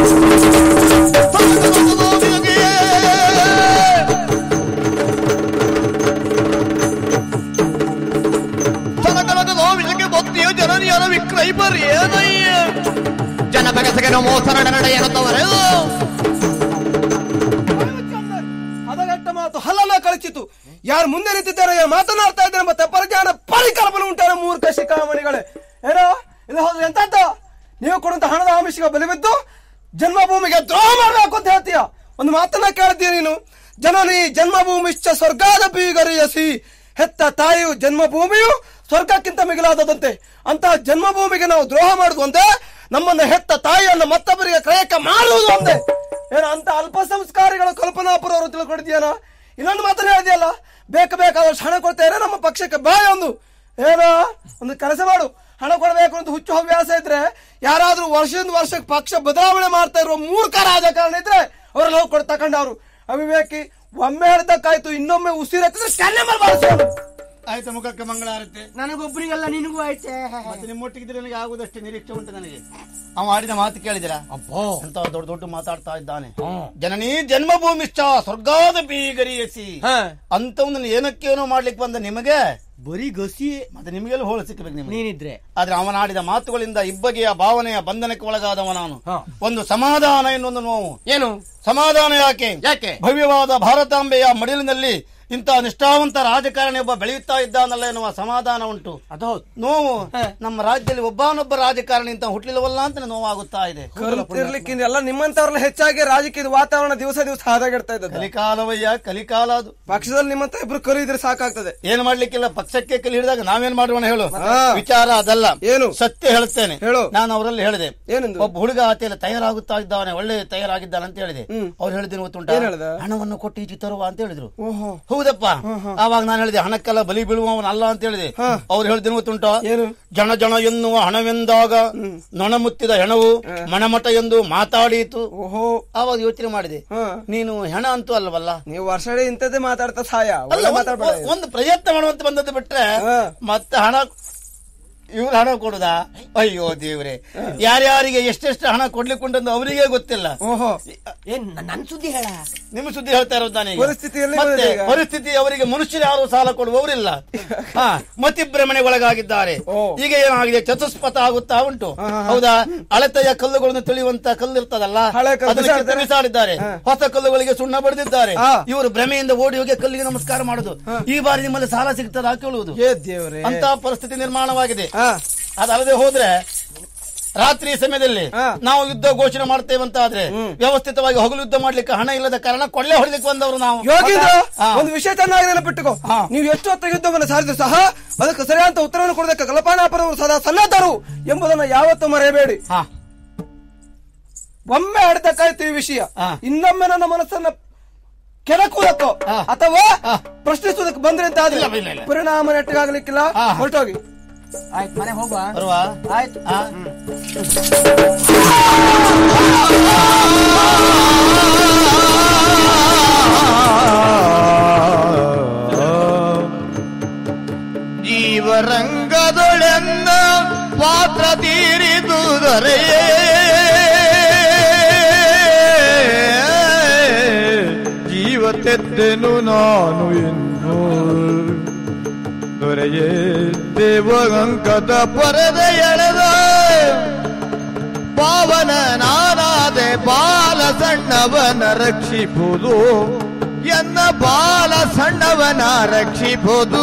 ತನಕನದ ನೋವಿಗೆ ಭಕ್ತಿಯು ಜನನಿಯರ ವಿಕ್ರೈಪರ್ ಏನಯ್ಯ ಜನ ಬಗಸಗೆ ಮೋಸ ನಡೆ ಎನ್ನುತ್ತವರೇ ಹದಗೆಟ್ಟ ಮಾತು ಹಲ್ಲನ ಕಳಚಿತು ಯಾರು ಮುಂದೆ ನಿಂತಿದ್ದಾರೆ ಯಾರು ಮಾತನಾಡ್ತಾ ಇದ್ದಾರೆ ಮತ್ತೆ ಪರಿಜ್ಞಾನ ಪರಿಕಲ್ಪನೆ ಉಂಟಾರೆ ಮೂರ್ಖ ಶಿಖಾಮಣಿಗಳೇ ಏನೋ ಇದು ಹೋದ್ರೆ ಎಂತ ನೀವು ಕೊಡುವಂತ ಹಣದ ಆಮಿಷಗೆ ಬಲಿ ಬಿದ್ದು ಜನ್ಮಭೂಮಿಗೆ ದ್ರೋಹ ಮಾಡಬೇಕು ಅಂತ ಹೇಳ್ತೀಯ ಒಂದು ಮಾತನ್ನ ಕೇಳ್ತೀಯ ನೀನು ಜನನಿ ಜನ್ಮಭೂಮಿಶ್ಚ ಸ್ವರ್ಗಾದ ಬೀಗರಿಯಸಿ ಹೆತ್ತ ತಾಯಿಯು ಜನ್ಮಭೂಮಿಯು ಸ್ವರ್ಗಕ್ಕಿಂತ ಮಿಗಿಲಾದದಂತೆ ಅಂತಹ ಜನ್ಮಭೂಮಿಗೆ ನಾವು ದ್ರೋಹ ಮಾಡುದು ಒಂದೇ ನಮ್ಮನ್ನ ಹೆತ್ತ ತಾಯಿಯನ್ನು ಮತ್ತೊಬ್ಬರಿಗೆ ಕ್ರಯಕ್ಕೆ ಮಾಡುವುದು ಒಂದೇ ಏನೋ ಅಂತ ಅಲ್ಪ ಸಂಸ್ಕಾರಿಗಳು ಕಲ್ಪನಾಪುರ ಅವರು ತಿಳ್ಕೊಂಡಿದ್ಯಾನ ಇನ್ನೊಂದು ಮಾತನ್ನ ಹೇಳಿದ್ಯಲ್ಲ ಬೇಕು ಬೇಕಾದಷ್ಟು ಹಣ ಕೊಡ್ತೇನೆ ನಮ್ಮ ಪಕ್ಷಕ್ಕೆ ಬಾಯ ಒಂದು ಏನೋ ಒಂದು ಕೆಲಸ ಮಾಡು ಹಣ ಕೊಡಬೇಕು ಅಂತ ಹುಚ್ಚು ಹವ್ಯಾಸ ಇದ್ರೆ ಯಾರಾದ್ರೂ ವರ್ಷದಿಂದ ವರ್ಷಕ್ಕೆ ಪಕ್ಷ ಬದಲಾವಣೆ ಮಾಡ್ತಾ ಇರುವ ಮೂರ್ಖ ರಾಜಕಾರಣ ಇದ್ರೆ ಅವರೆಲ್ಲ ಹೋಗಿ ಕೊಟ್ಟು ತಕೊಂಡವ್ರು ಅವಿವೇಕಿ ಒಮ್ಮೆ ಹೇಳ್ದಕ್ಕಾಯ್ತು ಇನ್ನೊಮ್ಮೆ ಉಸಿರೆತ್ತಿದ್ರೆ ಕೆನ್ನೆ ಮೇಲೆ ಬಾರಿಸೋನು ಆಯ್ತು ಮುಖಕ್ಕೆ ಮಂಗಳಾರತಿ ನನಗೊಬ್ಬರಿಗೆಲ್ಲ ನಿನಗೂ ಆಯ್ತೆ ಮತ್ತೆ ನಿಮ್ಮೊಟ್ಟಿಗಿದ್ರೆ ನನಗೆ ಆಗುದಷ್ಟು ನಿರೀಕ್ಷೆ ಉಂಟು ನನಗೆ ಅವ ಆಡಿದ ಮಾತು ಕೇಳಿದಿರ ಅಂತ ದೊಡ್ಡ ದೊಡ್ಡ ಮಾತಾಡ್ತಾ ಇದ್ದಾನೆ ಜನನಿ ಜನ್ಮಭೂಮಿಶ್ಚ ಸ್ವರ್ಗಾದ ಬೀಗರಿಯಸಿ ಅಂತವನ್ನ ಏನಕ್ಕೇನೋ ಮಾಡ್ಲಿಕ್ಕೆ ಬಂದ ನಿಮಗೆ ಬರೀ ಗಸಿ ಮತ್ತೆ ನಿಮಗೆಲ್ಲ ಹೋಳ ಸಿಕ್ಕಬೇಕು ನಿಮಗೆ ನೀನಿದ್ರೆ ಆದ್ರೆ ಅವನಾಡಿದ ಮಾತುಗಳಿಂದ ಇಬ್ಬಗೆಯ ಭಾವನೆಯ ಬಂಧನಕ್ಕೆ ಒಳಗಾದವ ನಾನು ಒಂದು ಸಮಾಧಾನ ಎನ್ನುವುದು ನೋವು ಏನು ಸಮಾಧಾನ ಯಾಕೆ ಯಾಕೆ ಭವ್ಯವಾದ ಭಾರತಾಂಬೆಯ ಮಡಿಲಿನಲ್ಲಿ ಇಂತಹ ನಿಷ್ಠಾವಂತ ರಾಜಕಾರಣಿ ಒಬ್ಬ ಬೆಳೆಯುತ್ತಾ ಇದ್ದಾನಲ್ಲ ಎನ್ನುವ ಸಮಾಧಾನ ಉಂಟು ಅದೌದು ನೋವು ನಮ್ಮ ರಾಜ್ಯದಲ್ಲಿ ಒಬ್ಬನೊಬ್ಬ ರಾಜಕಾರಣಿ ಅಂತ ಹುಟ್ಲಿಲ್ಲವಲ್ಲ ಅಂತ ನೋವಾಗುತ್ತಾ ಇದೆ ಕಲ್ತಿರ್ಲಿಕ್ಕೆ ಎಲ್ಲ ನಿಮ್ಮಂತವ್ರೆಲ್ಲ ಹೆಚ್ಚಾಗಿ ರಾಜಕೀಯದ ವಾತಾವರಣ ದಿವಸ ದಿವಸ ಹಾದಾಗಿಡ್ತಾ ಇದ್ದದ್ದು ಕಲಿಕಾಲವಯ್ಯ ಕಲಿಕಾಲ ಅದು ಪಕ್ಷದಲ್ಲಿ ನಿಮ್ಮಂತ ಇಬ್ರು ಕರು ಇದ್ರೆ ಸಾಕಾಗ್ತದೆ ಏನ್ ಮಾಡ್ಲಿಕ್ಕಿಲ್ಲ ಪಕ್ಷಕ್ಕೆ ಕಲಿ ಹಿಡಿದಾಗ ನಾವೇನ್ ಮಾಡೋಣ ಹೇಳು ಹಾ. ವಿಚಾರ ಅದಲ್ಲ ಏನು? ಸತ್ಯ ಹೇಳುತ್ತೇನೆ ಹೇಳು. ನಾನು ಅವರಲ್ಲಿ ಹೇಳಿದೆ ಏನೆಂದು? ಒಬ್ಬ ಹುಡುಗ ಆತೆಲ್ಲ ತಯಾರಾಗುತ್ತಾ ಇದ್ದಾನೆ ಒಳ್ಳೆ ತಯಾರಾಗಿದ್ದಾನೆ ಅಂತ ಹೇಳಿದೆ ಅವ್ರು ಹೇಳಿದ್ದೇನೆ ಗೊತ್ತುಂಟ ಏನ್ ಹೇಳ್ದ? ಹಣವನ್ನು ಕೊಟ್ಟು ಈಚೆ ತರುವ ಅಂತ ಹೇಳಿದ್ರು ಓಹೋ ಹೌದಪ್ಪ ಆವಾಗ ನಾನು ಹೇಳಿದೆ ಹಣಕ್ಕೆಲ್ಲ ಬಲಿ ಬೀಳುವವನಲ್ಲ ಅಂತ ಹೇಳಿದೆ ಅವ್ರು ಹೇಳಿದ್ದೇನೆ ಗೊತ್ತುಂಟ ಏನು? ಜನ ಜನ ಎನ್ನುವ ಹಣವೆಂದಾಗ ನೊಣಮುತ್ತಿದ ಹೆಣವು ಮಣಮಠ ಎಂದು ಮಾತಾಡೀತು ಓಹೋ ಆವಾಗ ಯೋಚನೆ ಮಾಡಿದೆ ಹಾ. ನೀನು ಹೆಣ ಅಂತೂ ಅಲ್ವಲ್ಲ ನೀವು ವರ್ಷ ಇಂಥದ್ದೇ ಮಾತಾಡ್ತಾ ಸಾಯ ಅಲ್ಲ ಒಳ್ಳೆ ಒಂದು- ಮಾತಾಡ್ಬೇಡ ಒಂದು ಪ್ರಯತ್ನ ಮಾಡುವಂತ ಬಂದದ್ದು ಬಿಟ್ರೆ ಹಾ. ಮತ್ತೆ ಹಣ ಇವ್ರು ಹಣ ಕೊಡುದಾ ಅಯ್ಯೋ ದೇವ್ರೆ ಯಾರ್ಯಾರಿಗೆ ಎಷ್ಟೆಷ್ಟು ಹಣ ಕೊಡ್ಲಿಕ್ಕೆ ಉಂಟಂದು ಅವರಿಗೆ ಗೊತ್ತಿಲ್ಲ ಓಹೋ ಏನ್ ನನ್ ಸುದ್ದಿ ಹೇಳ ನಿಮ್ಮ ಸುದ್ದಿ ಹೇಳ್ತಾ ಇರೋದು ನಾನು ಈಗ. ಪರಿಸ್ಥಿತಿಯಲ್ಲಿ ಮತ್ತೆ ಬಂದಿದೆ ಈಗ. ಪರಿಸ್ಥಿತಿ ಅವರಿಗೆ ಮನುಷ್ಯರು ಯಾರು ಸಾಲ ಕೊಡುವವರಿಲ್ಲ ಹಾ ಮತಿಭ್ರಮಣೆಗೊಳಗಾಗಿದ್ದಾರೆ ಓ. ಈಗ ಏನಾಗಿದೆ ಚತುಷ್ಪಥ ಆಗುತ್ತಾ ಉಂಟು ಹಾ, ಹಾ, ಹಾ. ಹೌದಾ ಅಳತೆಯ ಕಲ್ಲುಗಳನ್ನು ತಿಳಿಯುವಂತ ಕಲ್ಲು ಇರ್ತದಲ್ಲ ಹಳೆ ಕಲ್ಲು ಅದನ್ನ ಕಿತ್ತು ಬಿಸಾಡಿದ್ದಾರೆ. ಬಿಸಾಡಿದ್ದಾರೆ ಹೊಸ ಕಲ್ಲುಗಳಿಗೆ ಸುಣ್ಣ ಬಡಿದಿದ್ದಾರೆ ಹಾ. ಇವರು ಭ್ರಮೆಯಿಂದ ಓಡಿ ಹೋಗಿ ಕಲ್ಲಿಗೆ ನಮಸ್ಕಾರ ಮಾಡುದು ಈ ಬಾರಿ ನಿಮ್ಮಲ್ಲಿ ಸಾಲ ಸಿಗ್ತದ ಕೇಳುವುದು ಏ ದೇವ್ರೆ ಅಂತ ಪರಿಸ್ಥಿತಿ ನಿರ್ಮಾಣವಾಗಿದೆ ಹಾ ಅದಲ್ಲದೆ ಹೋದ್ರೆ ರಾತ್ರಿ ಸಮಯದಲ್ಲಿ ಹಾ. ನಾವು ಯುದ್ಧ ಘೋಷಣೆ ಮಾಡ್ತೇವೆ ಅಂತ ಆದ್ರೆ ವ್ಯವಸ್ಥಿತವಾಗಿ ಹಗಲು ಯುದ್ಧ ಮಾಡ್ಲಿಕ್ಕೆ ಹಣ ಇಲ್ಲದ ಕಾರಣ ಕೊಳ್ಳೆ ಹೊಡಿಲಿಕ್ಕೆ ಬಂದವರು ನಾವು ಯೋಗೀಂದ್ರ ಹಾ. ಒಂದು ವಿಷಯ ಚೆನ್ನಾಗಿ ನೆನಪಿಟ್ಟುಕೋ ಹಾ. ನೀವು ಎಷ್ಟು ಹೊತ್ತ ಯುದ್ಧವನ್ನು ಸಾರಿದ್ರು ಸಹ ಅದಕ್ಕೆ ಸರಿಯಾದ ಉತ್ತರವನ್ನು ಕೊಡೋದಕ್ಕೆ ಕಲ್ಪನಾಪರವರು ಸದಾ ಸನ್ನದ್ಧರು ಎಂಬುದನ್ನು ಯಾವತ್ತೂ ಮರೆಯಬೇಡಿ ಹಾ ಒಮ್ಮೆ ಆಡ್ತಕ್ಕಾಯ್ತು ಈ ವಿಷಯ ಹಾ. ಇನ್ನೊಮ್ಮೆ ನನ್ನ ಮನಸ್ಸನ್ನ ಕೆಣಕುವುದಕ್ಕೋ ಹಾ. ಅಥವಾ ಹಾ. ಪ್ರಶ್ನಿಸುವುದಕ್ಕೆ ಬಂದ್ರೆ ಅಂತ ಆದ್ರೆ ಇಲ್ಲ, ಇಲ್ಲ, ಇಲ್ಲ. ಪರಿಣಾಮ ನೆಟ್ಟಗಾಗ್ಲಿಕ್ಕಿಲ್ಲ ಹಾ. ಹೊರಟೋಗಿ ಆಯ್ತು ಮನೆ ಹೋಗುವ ಬರುವ ಆಯ್ತು ಹಾ. ಜೀವರಂಗದೊಳೆನ್ನ ಪಾತ್ರ ತೀರಿದುದರೆಯೇ ಜೀವ ತೆದ್ದೆನು ನಾನು ಎಂದು ದೊರೆಯೇ ದೇವಗಂಕದ ಪರದೆ ಎಳೆದ ಪಾವನ ನಾನಾದೆ ಬಾಲ ಸಣ್ಣವನ ರಕ್ಷಿಬಹುದು ಎನ್ನ ಬಾಲ ಸಣ್ಣವನ ರಕ್ಷಿಬಹುದು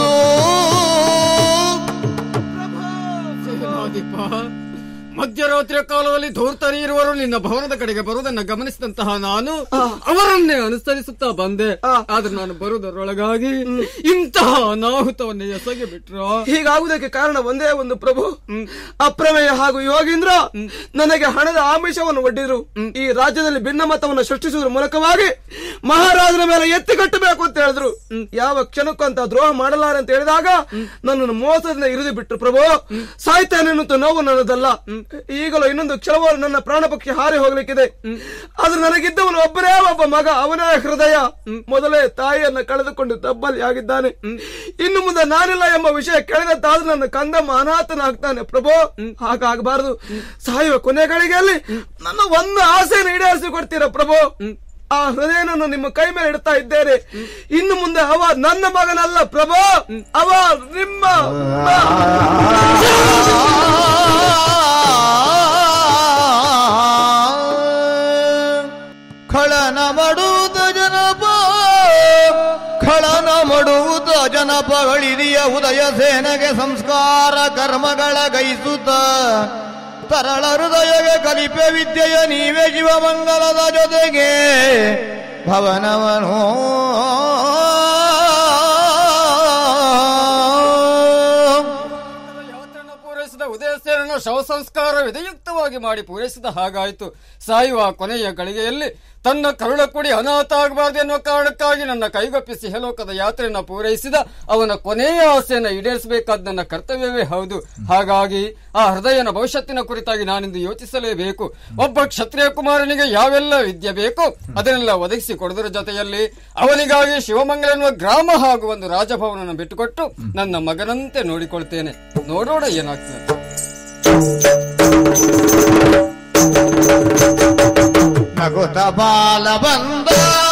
ಸೇನಾಧಿಪ ಮಧ್ಯರಾತ್ರಿಯ ಕಾಲದಲ್ಲಿ ಧೂರ್ತರಿ ಇರುವರು ನಿನ್ನ ಭವನದ ಕಡೆಗೆ ಬರುವುದನ್ನು ಗಮನಿಸಿದಂತಹ ನಾನು ಅವರನ್ನೇ ಅನುಸರಿಸುತ್ತಾ ಬಂದೆ ಆದ್ರೆ ನಾನು ಬರುವುದರೊಳಗಾಗಿ ಇಂತಹ ಅನಾಹುತವನ್ನೇ ಎಸಗಿ ಬಿಟ್ರ ಹೀಗಾಗುವುದಕ್ಕೆ ಕಾರಣ ಒಂದೇ ಒಂದು ಪ್ರಭು ಅಪ್ರಮೇಯ ಹಾಗೂ ಯೋಗೀಂದ್ರ ನನಗೆ ಹಣದ ಆಮಿಷವನ್ನು ಒಡ್ಡಿದ್ರು ಈ ರಾಜ್ಯದಲ್ಲಿ ಭಿನ್ನಮತವನ್ನು ಸೃಷ್ಟಿಸುವುದರ ಮೂಲಕವಾಗಿ ಮಹಾರಾಜನ ಮೇಲೆ ಎತ್ತಿ ಕಟ್ಟಬೇಕು ಅಂತ ಹೇಳಿದ್ರು ಯಾವ ಕ್ಷಣಕ್ಕೂ ಅಂತ ದ್ರೋಹ ಮಾಡಲಾರೆ ಅಂತ ಹೇಳಿದಾಗ ನನ್ನನ್ನು ಮೋಸದಿಂದ ಇರಿದು ಬಿಟ್ರು ಪ್ರಭು ಸಾಯ್ತೇನೆ ಅನ್ನುತ್ತ ನೋವು ನನ್ನದಲ್ಲ ಈಗಲೂ ಇನ್ನೊಂದು ಕ್ಷಣವಾರು ನನ್ನ ಪ್ರಾಣ ಪಕ್ಷಿ ಹಾರಿ ಹೋಗ್ಲಿಕ್ಕಿದೆ ಆದ್ರೆ ನನಗಿದ್ದವನು ಒಬ್ಬರೇ ಒಬ್ಬ ಮಗ ಅವನೇ ಹೃದಯ ಮೊದಲೇ ತಾಯಿಯನ್ನ ಕಳೆದುಕೊಂಡು ತಬ್ಬಲಿ ಆಗಿದ್ದಾನೆ ಇನ್ನು ಮುಂದೆ ನಾನಿಲ್ಲ ಎಂಬ ವಿಷಯ ಕೇಳಿದಂತಾದ್ರೂ ನನ್ನ ಕಂದಮ್ಮ ಅನಾಥನಾಗ್ತಾನೆ ಪ್ರಭು ಹಾಗಾಗಬಾರದು ಸಾಯುವ ಕೊನೆಗಳಿಗೆಯಲ್ಲಿ ನನ್ನ ಒಂದು ಆಸೆಯನ್ನು ಈಡೇರಿಸಿ ಕೊಡ್ತೀರಾ ಪ್ರಭು ಆ ಹೃದಯನನ್ನು ನಿಮ್ಮ ಕೈ ಮೇಲೆ ಇಡ್ತಾ ಇದ್ದೇನೆ ಇನ್ನು ಮುಂದೆ ಅವ ನನ್ನ ಮಗನಲ್ಲ ಪ್ರಭು ಅವ ನಿಮ್ಮ ಖಳನ ಮಾಡುವುದ ಜನಪ ಖಳನ ಮಾಡುವುದ ಜನಪಗಳಿದೆಯ ಉದಯ ಸೇನೆಗೆ ಸಂಸ್ಕಾರ ಕರ್ಮಗಳ ಗೈಸುತ್ತ ತರಳ ಹೃದಯಗೆ ಕಲಿಪೆ ವಿದ್ಯೆಯ ನೀವೇ ಜೀವಮಂಗಲದ ಜೊತೆಗೆ ಭವನವನು ಯಾತ್ರೆಯನ್ನು ಪೂರೈಸಿದ ಉದಯಸೇನನ ಶವ ಸಂಸ್ಕಾರ ವಿಧಿಯುಕ್ತವಾಗಿ ಮಾಡಿ ಪೂರೈಸಿದ ಹಾಗಾಯಿತು ಸಾಯುವ ಕೊನೆಯ ಗಳಿಗೆಯಲ್ಲಿ ತನ್ನ ಕರುಳ ಕುಡಿ ಅನಾಥ ಆಗಬಾರದು ಎನ್ನುವ ಕಾರಣಕ್ಕಾಗಿ ನನ್ನ ಕೈಗೊಪ್ಪಿಸಿ ಹೆಲೋಕದ ಯಾತ್ರೆಯನ್ನು ಪೂರೈಸಿದ ಅವನ ಕೊನೆಯ ಆಸೆಯನ್ನು ಈಡೇರಿಸಬೇಕಾದ ನನ್ನ ಕರ್ತವ್ಯವೇ ಹೌದು ಹಾಗಾಗಿ ಆ ಹೃದಯನ ಭವಿಷ್ಯತ್ತಿನ ಕುರಿತಾಗಿ ನಾನಿಂದು ಯೋಚಿಸಲೇಬೇಕು ಒಬ್ಬ ಕ್ಷತ್ರಿಯ ಕುಮಾರನಿಗೆ ಯಾವೆಲ್ಲ ವಿದ್ಯೆ ಬೇಕು ಅದನ್ನೆಲ್ಲ ಒದಗಿಸಿ ಕೊಡುವುದರ ಜೊತೆಯಲ್ಲಿ ಅವನಿಗಾಗಿ ಶಿವಮಂಗಲ ಎನ್ನುವ ಗ್ರಾಮ ಹಾಗೂ ಒಂದು ರಾಜಭವನವನ್ನು ಬಿಟ್ಟುಕೊಟ್ಟು ನನ್ನ ಮಗನಂತೆ ನೋಡಿಕೊಳ್ತೇನೆ ನೋಡೋಣ ಏನಾಗ್ತದೆ ನಗುತ ಬಾಲ ಬಂದ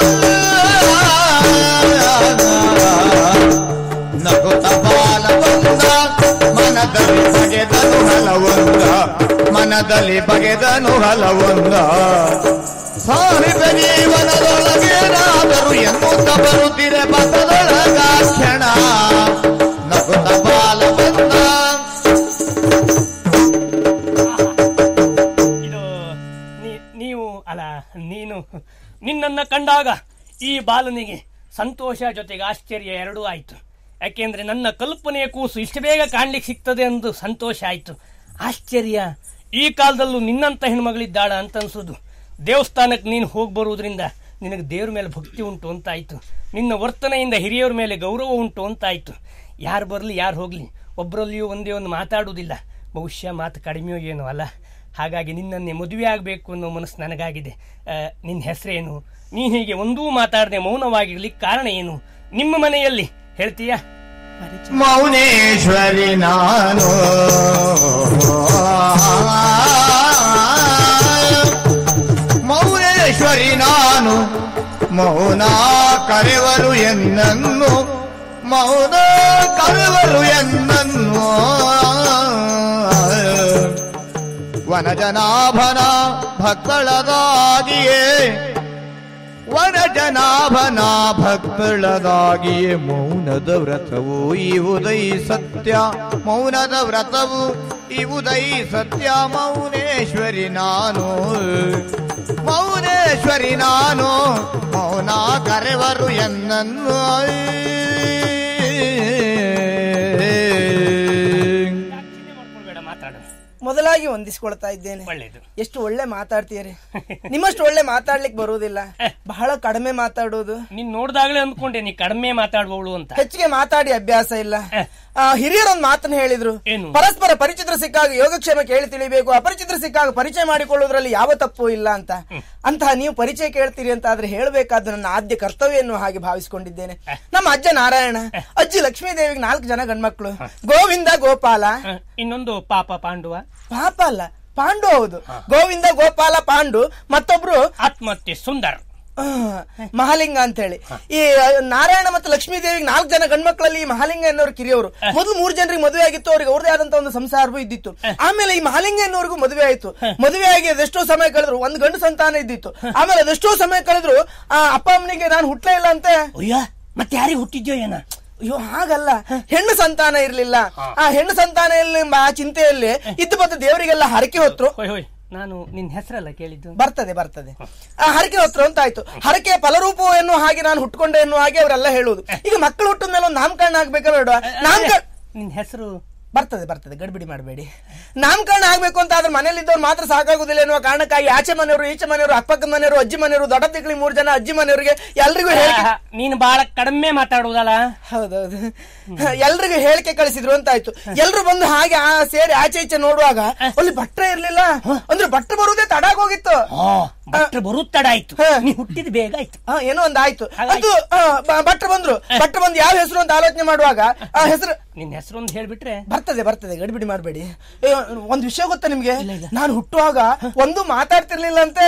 ನಗುತ ಬಾಲ ಬಂದ ಮನದಲ್ಲಿ ಬಗೆದನು ಹಲವೊಂದ ಮನದಲ್ಲಿ ಬಗೆದನು ಹಲವೊಂದ ಸಾಹಿಬ ಜೀವನದೊಳಗೇನಾದರೂ ಎನ್ನುತ್ತ ಬರುತ್ತಿರೆ ಪಥದೊಳಗ ಕ್ಷಣ ನಗುತ ಬಾಲ ಬಂದ ಇದು ನೀ- ನೀವು ಅಲ್ಲ ನೀನು ನಿನ್ನನ್ನ ಕಂಡಾಗ ಈ ಬಾಲನಿಗೆ ಸಂತೋಷ ಜೊತೆಗೆ ಆಶ್ಚರ್ಯ ಎರಡೂ ಆಯ್ತು ಯಾಕೆಂದ್ರೆ ನನ್ನ ಕಲ್ಪನೆಯ ಕೂಸು ಇಷ್ಟು ಬೇಗ ಕಾಣ್ಲಿಕ್ಕೆ ಸಿಗ್ತದೆ ಎಂದು ಸಂತೋಷ ಆಯ್ತು ಆಶ್ಚರ್ಯ ಈ ಕಾಲದಲ್ಲೂ ನಿನ್ನಂತ ಹೆಣ್ಮಗಳಿದ್ದಾಳ ಅಂತ ಅನ್ಸೋದು ದೇವಸ್ಥಾನಕ್ಕೆ ನೀನು ಹೋಗಿ ಬರುವುದರಿಂದ ನಿನಗೆ ದೇವ್ರ ಮೇಲೆ ಭಕ್ತಿ ಉಂಟು ಅಂತಾಯ್ತು ನಿನ್ನ ವರ್ತನೆಯಿಂದ ಹಿರಿಯರ ಮೇಲೆ ಗೌರವ ಉಂಟು ಅಂತಾಯ್ತು ಯಾರು ಬರಲಿ ಯಾರು ಹೋಗಲಿ ಒಬ್ಬರಲ್ಲಿಯೂ ಒಂದೇ ಒಂದು ಮಾತಾಡುವುದಿಲ್ಲ ಬಹುಶಃ ಮಾತು ಕಡಿಮೆಯೋ ಏನೋ ಅಲ್ಲ ಹಾಗಾಗಿ ನಿನ್ನನ್ನೇ ಮದುವೆ ಆಗಬೇಕು ಅನ್ನೋ ಮನಸ್ಸು ನನಗಾಗಿದೆ ಆ, ನಿನ್ನ ಹೆಸರೇನು ನೀನು ಹೀಗೆ ಒಂದೂ ಮಾತಾಡದೆ ಮೌನವಾಗಿರ್ಲಿಕ್ಕೆ ಕಾರಣ ಏನು ನಿಮ್ಮ ಮನೆಯಲ್ಲಿ ಹೇಳ್ತೀಯಾ ಮೌನೇಶ್ವರಿ ನಾನು ಮೌನೇಶ್ವರಿ ನಾನು ಮೌನ ಕರೆವರು ಎನ್ನನ್ನು ಮೌನ ಕರೆವರು ಎನ್ನನ್ನು ವನಜನಾಭನ ಭಕ್ತಳದಾಗಿಯೇ ವನಜನಾಭನ ಭಕ್ತಳದಾಗಿಯೇ ಮೌನದ ವ್ರತವು ಈ ಉದೈ ಸತ್ಯ ಮೌನದ ವ್ರತವು ಈ ಉದೈ ಸತ್ಯ ಮೌನೇಶ್ವರಿ ನಾನು ಮೌನೇಶ್ವರಿ ನಾನು ಮೌನ ಕರೆವರು ಎನ್ನನ್ನು ಮಾಡ್ಕೊಳ್ಬೇಡ ಮಾತಾಡು ಮೊದಲಾಗಿ ಹೊಂದಿಸ್ಕೊಳ್ತಾ ಇದ್ದೇನೆ ಒಳ್ಳೇದು ಎಷ್ಟು ಒಳ್ಳೆ ಮಾತಾಡ್ತೀರಿ ನಿಮ್ಮಷ್ಟು ಒಳ್ಳೆ ಮಾತಾಡ್ಲಿಕ್ಕೆ ಬರುವುದಿಲ್ಲ ಬಹಳ ಕಡಿಮೆ ಮಾತಾಡೋದು ನೀನ್ ನೋಡ್ದಾಗ್ಲೇ ಅಂದ್ಕೊಂಡೆ ನೀ ಕಡಿಮೆ ಮಾತಾಡುವವಳು ಅಂತ ಹೆಚ್ಚಿಗೆ ಮಾತಾಡಿ ಅಭ್ಯಾಸ ಇಲ್ಲ ಆ, ಹಿರಿಯರೊಂದು ಮಾತನ್ನ ಹೇಳಿದ್ರು ಏನು? ಪರಸ್ಪರ ಪರಿಚಿತರ ಸಿಕ್ಕಾಗ ಯೋಗಕ್ಷೇಮ ಕೇಳಿ ತಿಳಿಬೇಕು ಅಪರಿಚಿತರ ಸಿಕ್ಕಾಗ ಪರಿಚಯ ಮಾಡಿಕೊಳ್ಳುವುದರಲ್ಲಿ ಯಾವ ತಪ್ಪು ಇಲ್ಲ ಅಂತ ಅಂತಹ ನೀವು ಪರಿಚಯ ಕೇಳ್ತೀರಿ ಅಂತ ಆದ್ರೆ ಹೇಳಬೇಕಾದ ನನ್ನ ಆದ್ಯ ಕರ್ತವ್ಯ ಎನ್ನುವ ಹಾಗೆ ಭಾವಿಸಿಕೊಂಡಿದ್ದೇನೆ ನಮ್ಮ ಅಜ್ಜ ನಾರಾಯಣ ಅಜ್ಜಿ ಲಕ್ಷ್ಮೀ ದೇವಿಗೆ ನಾಲ್ಕು ಜನ ಗಂಡ್ಮಕ್ಳು ಗೋವಿಂದ ಗೋಪಾಲ ಹ, ಇನ್ನೊಂದು ಪಾಪ ಪಾಂಡುವ ಪಾಪ ಅಲ್ಲ ಪಾಂಡು ಹೌದು ಗೋವಿಂದ ಗೋಪಾಲ ಪಾಂಡು ಮತ್ತೊಬ್ರು ಆತ್ಮಹತ್ಯೆ ಸುಂದರ್ ಆ, ಮಹಾಲಿಂಗ ಅಂತ ಹೇಳಿ ಈ ಆ, ನಾರಾಯಣ ಮತ್ತು ಲಕ್ಷ್ಮೀ ದೇವಿಗೆ ನಾಲ್ಕು ಜನ ಗಂಡ್ಮಕ್ಳಲ್ಲಿ ಈ ಮಹಾಲಿಂಗ ಎನ್ನುವರು ಕಿರಿಯವರು ಮೊದಲು ಮೂರು ಜನರಿಗೆ ಮದುವೆ ಆಗಿತ್ತು ಅವ್ರಿಗೆ ಅವ್ರದೇ ಆದಂತ ಒಂದು ಸಂಸಾರವೂ ಇದ್ದಿತ್ತು ಆಮೇಲೆ ಈ ಮಹಾಲಿಂಗ ಎನ್ನುವರಿಗೂ ಮದುವೆ ಆಯ್ತು ಮದುವೆ ಆಗಿ ಅದೆಷ್ಟೋ ಸಮಯ ಕಳೆದ್ರು ಒಂದು ಗಂಡು ಸಂತಾನ ಇದ್ದಿತ್ತು ಆಮೇಲೆ ಅದೆಷ್ಟೋ ಸಮಯ ಕಳೆದ್ರು ಆ ಅಪ್ಪ ಅಮ್ಮನಿಗೆ ನಾನು ಹುಟ್ಲೇ ಇಲ್ಲ ಅಂತೆ ಅಯ್ಯ ಮತ್ತೆ ಯಾರಿಗೆ ಹುಟ್ಟಿದ್ಯೋ ಏನ ಅಯ್ಯೋ ಹಾಗಲ್ಲ ಹೆಣ್ಣು ಸಂತಾನ ಇರ್ಲಿಲ್ಲ ಆ ಹೆಣ್ಣು ಸಂತಾನ ಇಲ್ಲಿ ಆ ಚಿಂತೆಯಲ್ಲಿ ಇದ್ದು ಬಂದ ದೇವರಿಗೆಲ್ಲ ಹರಕೆ ಹೊತ್ರು ಹೋಯ್ ಹೋಯ್ ನಾನು ನಿನ್ ಹೆಸರಲ್ಲ ಕೇಳಿದ್ದು ಬರ್ತದೆ ಬರ್ತದೆ ಆ ಹರಕೆ ಹೊತ್ರು ಅಂತ ಆಯ್ತು ಹರಕೆ ಫಲರೂಪ ಎನ್ನುವ ಹಾಗೆ ನಾನು ಹುಟ್ಕೊಂಡೆ ಎನ್ನುವ ಹಾಗೆ ಅವರೆಲ್ಲ ಹೇಳುವುದು ಈಗ ಮಕ್ಕಳು ಹುಟ್ಟಿದ ಮೇಲೆ ಒಂದು ನಾಮಕರಣ ಆಗ್ಬೇಕಾ ಬೇಡ ನಾಮಕರಣ ನಿನ್ ಹೆಸರು ಬರ್ತದೆ ಬರ್ತದೆ ಗಡ್ಬಿಡಿ ಮಾಡಬೇಡಿ ನಾಮಕರಣ ಆಗ್ಬೇಕು ಅಂತ ಆದ್ರೆ ಮನೇಲಿ ಇದ್ದವ್ರು ಮಾತ್ರ ಸಾಕಾಗುದಿಲ್ಲ ಎನ್ನುವ ಕಾರಣಕ್ಕಾಗಿ ಆಚೆ ಮನೆಯವರು ಈಚೆ ಮನೆಯವರು ಅಕ್ಕಪಕ್ಕದ ಮನೆಯವರು ಅಜ್ಜಿ ಮನೆಯವರು ದೊಡ್ಡ ತಿಂಗಳಿಗೆ ಮೂರು ಜನ ಅಜ್ಜಿ ಮನೆಯವರಿಗೆ ಎಲ್ರಿಗೂ ಹೇಳಿಕೆ ಆಹಾ, ನೀನು ಬಹಳ ಕಡಿಮೆ ಮಾತಾಡುವುದಲ್ಲ ಹೌದೌದು ಎಲ್ರಿಗೂ ಹೇಳಿಕೆ ಕಳಿಸಿದ್ರು ಅಂತ ಆಯ್ತು ಎಲ್ರು ಬಂದು ಹಾಗೆ ಆ ಸೇರಿ ಆಚೆ ಈಚೆ ನೋಡುವಾಗ ಅಲ್ಲಿ ಭಟ್ರೆ ಇರ್ಲಿಲ್ಲ ಅಂದ್ರೆ ಭಟ್ರು ಬರುವುದೇ ತಡಾಗ್ ಹೋಗಿತ್ತು ಆ, ಭಟ್ರು ಬರುತ್ತ ತಡ ಆಯ್ತು ಹ. ನೀ ಹುಟ್ಟಿದ ಬೇಗ ಆಯ್ತು ಹಾ ಏನೋ ಒಂದ್ ಆಯ್ತು ಹಾಗಾಯ್ತು. ಅದು ಆ, ಬ- ಭಟ್ರು ಬಂದ್ರು ಭಟ್ರು ಬಂದು ಯಾವ ಹೆಸರು ಅಂತ ಆಲೋಚನೆ ಮಾಡುವಾಗ ಆ ಹೆಸರು ನಿನ್ ಹೆಸರು ಒಂದು ಹೇಳ್ಬಿಟ್ರೆ ಬರ್ತದೆ ಬರ್ತದೆ ಗಡಿಬಿಡಿ ಮಾಡಬೇಡಿ ಒಂದ್ ವಿಷಯ ಗೊತ್ತಾ ನಿಮ್ಗೆ ನಾನು ಹುಟ್ಟುವಾಗ ಒಂದು ಮಾತಾಡ್ತಿರ್ಲಿಲ್ಲ ಅಂತೆ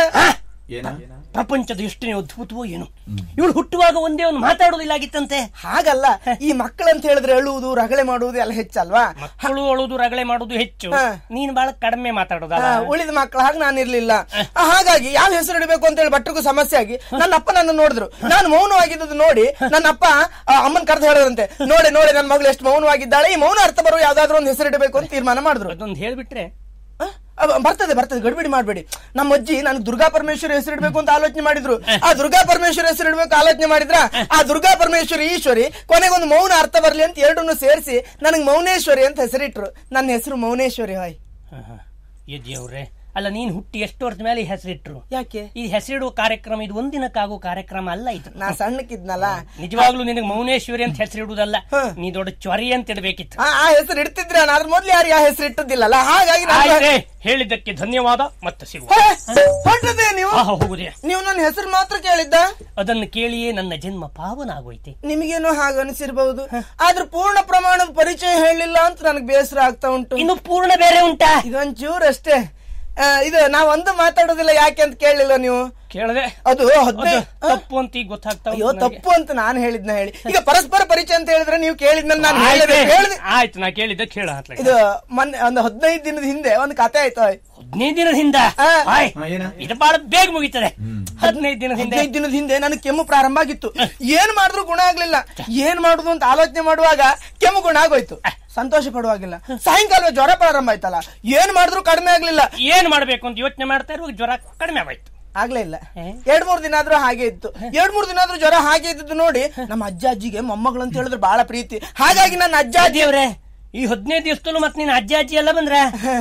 ಪ್ರಪಂಚದ ಎಷ್ಟನೇ ಅದ್ಭುತವೋ ಏನು ಇವಳು ಹುಟ್ಟುವಾಗ ಒಂದೇ ಒಂದು ಮಾತಾಡೋದಿಲ್ಲ ಆಗಿತ್ತಂತೆ ಹಾಗಲ್ಲ ಈ ಮಕ್ಕಳಂತ ಹೇಳಿದ್ರೆ ಅಳುವುದು ರಗಳೆ ಮಾಡುವುದು ಎಲ್ಲ ಹೆಚ್ಚಲ್ವಾ ಮಕ್ಕಳು ಅಳುದು ರಗಳೆ ಮಾಡುದು ಹೆಚ್ಚು ಹ. ನೀನು ಬಹಳ ಕಡಿಮೆ ಮಾತಾಡೋದಲ್ಲ ಆ, ಉಳಿದ ಮಕ್ಕಳ ಹಾಗೆ ನಾನು ಇರ್ಲಿಲ್ಲ ಆ, ಹಾಗಾಗಿ ಯಾವ ಹೆಸರು ಇಡಬೇಕು ಅಂತ ಹೇಳಿ ಭಟ್ರಿಗೂ ಸಮಸ್ಯೆ ಆಗಿ ನನ್ನ ಅಪ್ಪ ನನ್ನ ನೋಡಿದ್ರು ನಾನು ಮೌನವಾಗಿದ್ದು ನೋಡಿ ನನ್ನ ಅಪ್ಪ ಆ, ಅಮ್ಮನ್ ಕರೆದು ಹೇಳಿದ್ರಂತೆ ನೋಡಿ ನೋಡಿ ನನ್ನ ಮಗಳು ಎಷ್ಟು ಮೌನವಾಗಿದ್ದಾಳೆ ಈ ಮೌನ ಅರ್ಥ ಬರುವ ಯಾವ್ದಾದ್ರು ಒಂದು ಹೆಸರು ಇಡಬೇಕು ಅಂತ ತೀರ್ಮಾನ ಮಾಡಿದ್ರು ಅದೊಂದು ಹೇಳ್ಬಿಟ್ರೆ ಅವ- ಬರ್ತದೆ ಬರ್ತದೆ ಗಡಿಬಿಡಿ ಮಾಡ್ಬೇಡಿ ನಮ್ಮ ಅಜ್ಜಿ ನಾನು ದುರ್ಗಾ ಪರಮೇಶ್ವರಿ ಹೆಸರಿಡ್ಬೇಕು ಅಂತ ಆಲೋಚನೆ ಮಾಡಿದ್ರು ಆ ದುರ್ಗಾ ಪರಮೇಶ್ವರಿ ಹೆಸರಿಡ್ಬೇಕು ಆಲೋಚನೆ ಮಾಡಿದ್ರ ಆ ದುರ್ಗಾ ಪರಮೇಶ್ವರಿ ಈಶ್ವರಿ ಕೊನೆಗೊಂದು ಮೌನ ಅರ್ಥ ಬರ್ಲಿ ಅಂತ ಎರಡನ್ನು ಸೇರಿಸಿ ನನಗೆ ಮೌನೇಶ್ವರಿ ಅಂತ ಹೆಸರಿಟ್ರು ನನ್ನ ಹೆಸರು ಮೌನೇಶ್ವರಿ ಹಾಯ್ ಯಜ್ಜಿಯವ್ರೆ ಅಲ್ಲ ನೀನ್ ಹುಟ್ಟಿ ಎಷ್ಟು ವರ್ಷದ ಮೇಲೆ ಈ ಹೆಸರಿಟ್ರು ಯಾಕೆ ಈ ಹೆಸರಿಡುವ ಕಾರ್ಯಕ್ರಮ ಇದು ಒಂದಿನಕ್ಕಾಗೋ ಕಾರ್ಯಕ್ರಮ ಅಲ್ಲ ಇದು ನಾ ಸಣ್ಣಕ್ಕಿದ್ನಲ್ಲ ನಿಜವಾಗ್ಲೂ ನಿನಗೆ ಮೌನೇಶ್ವರಿ ಅಂತ ಹೆಸರಿಡುವುದಲ್ಲ ಹ. ನೀ ದೊಡ್ಡ ಚ್ವರಿ ಅಂತ ಇಡಬೇಕಿತ್ತು ಆ ಆ ಹೆಸರು ಇಡ್ತಿದ್ರೆ ನಾನು ಅದ್ರ ಮೊದ್ಲು ಯಾರು ಯಾವ ಹೆಸರು ಇಟ್ಟದಿಲ್ಲಲ್ಲ ಹಾಗಾಗಿ ನಾನು- ಆಯ್ತೆ ಹೇಳಿದ್ದಕ್ಕೆ ಧನ್ಯವಾದ ಮತ್ತೆ ಸಿಗುವ ಹೇ, ಹೊರಟದೆ ನೀವು ಆಹಾ ಹೋಗುದೇ ನೀವು ನನ್ನ ಹೆಸರು ಮಾತ್ರ ಕೇಳಿದ್ದ ಅದನ್ನು ಕೇಳಿಯೇ ನನ್ನ ಜನ್ಮ ಪಾವನ ಆಗೋಯ್ತೆ ನಿಮಗೇನೋ ಹಾಗೆ ಅನಿಸಿರ್ಬಹುದು ಆದ್ರೆ ಪೂರ್ಣ ಪ್ರಮಾಣದ ಪರಿಚಯ ಹೇಳಿಲ್ಲ ಅಂತ ನನಗೆ ಬೇಸರ ಆಗ್ತಾ ಉಂಟು ಇನ್ನು ಪೂರ್ಣ ಬೇರೆ ಉಂಟಾ ಇದೊಂಚೂರು ಅಷ್ಟೇ ಆ, ಇದು ನಾವ್ ಒಂದು ಮಾತಾಡೋದಿಲ್ಲ ಯಾಕೆ ಅಂತ ಕೇಳಲಿಲ್ಲ ನೀವು ಕೇಳದೆ ಅದು ಹದಿನೈದು ತಪ್ಪು ಅಂತ ಈಗ ಗೊತ್ತಾಗ್ತಾ ಉಂಟು ಅಯ್ಯೋ ನನಗೆ. ತಪ್ಪು ಅಂತ ನಾನು ಹೇಳಿದ್ನ ಹೇಳಿ ಈಗ ಪರಸ್ಪರ ಪರಿಚಯ ಅಂತ ಹೇಳಿದ್ರೆ ನೀವು ಕೇಳಿದ್ಮೇಲೆ ನಾನು ಆಯ್ತೆ. ಹೇಳಿದೆ ಹೇಳಿದೆ ಆಯ್ತು ನಾ ಕೇಳಿದ್ದ ಕೇಳ ಇದು ಮೊನ್ನೆ ಒಂದು ಹದಿನೈದು ದಿನದ ಹಿಂದೆ ಒಂದು ಕತೆ ಆಯ್ತು ಹದಿನೈದು ದಿನದ ಹಿಂದ ಆ. ಆಯ್, ಇದು ಬಹಳ ಬೇಗ ಮುಗೀತದೆ ಹದಿನೈದು ದಿನದ ಹಿಂದೆ ಹದಿನೈದು ದಿನದ ಹಿಂದೆ ನನಗೆ ಕೆಮ್ಮು ಪ್ರಾರಂಭ ಆಗಿತ್ತು ಏನ್ ಮಾಡಿದ್ರು ಗುಣ ಆಗ್ಲಿಲ್ಲ ಏನ್ ಮಾಡುದು ಅಂತ ಆಲೋಚನೆ ಮಾಡುವಾಗ ಕೆಮ್ಮು ಗುಣ ಆಗೋಯ್ತು ಸಂತೋಷ ಪಡುವಾಗಿಲ್ಲ ಸಾಯಂಕಾಲ ಜ್ವರ ಪ್ರಾರಂಭ ಆಯ್ತಲ್ಲ ಏನ್ ಮಾಡಿದ್ರು ಕಡಿಮೆ ಆಗ್ಲಿಲ್ಲ ಏನ್ ಮಾಡ್ಬೇಕು ಅಂತ ಯೋಚನೆ ಮಾಡ್ತಾ ಇರುವಾಗ ಜ್ವರ ಕಡಿಮೆ ಆಗೋಯ್ತು ಆಗ್ಲೇ ಇಲ್ಲ ಏ? ಎರಡ್ ಮೂರ್ ದಿನ ಆದ್ರೂ ಹಾಗೆ ಇತ್ತು ಎರಡ್ ಮೂರ್ ದಿನ ಆದ್ರೂ ಜ್ವರ ಹಾಗೆ ಇದ್ದದ್ದು ನೋಡಿ ನಮ್ಮ ಅಜ್ಜ ಅಜ್ಜಿಗೆ ಮೊಮ್ಮಗಳು ಅಂತ ಹೇಳಿದ್ರೆ ಬಹಳ ಪ್ರೀತಿ ಹಾಗಾಗಿ ನನ್ನ ಅಜ್ಜ ಅಜ್ಜಿ ದೇವ್ರೆ ಈ ಹದಿನೈದು ದಿವಸದಲ್ಲೂ ಮತ್ತೆ ನೀನ್ ಅಜ್ಜ ಅಜ್ಜಿ ಎಲ್ಲ ಬಂದ್ರ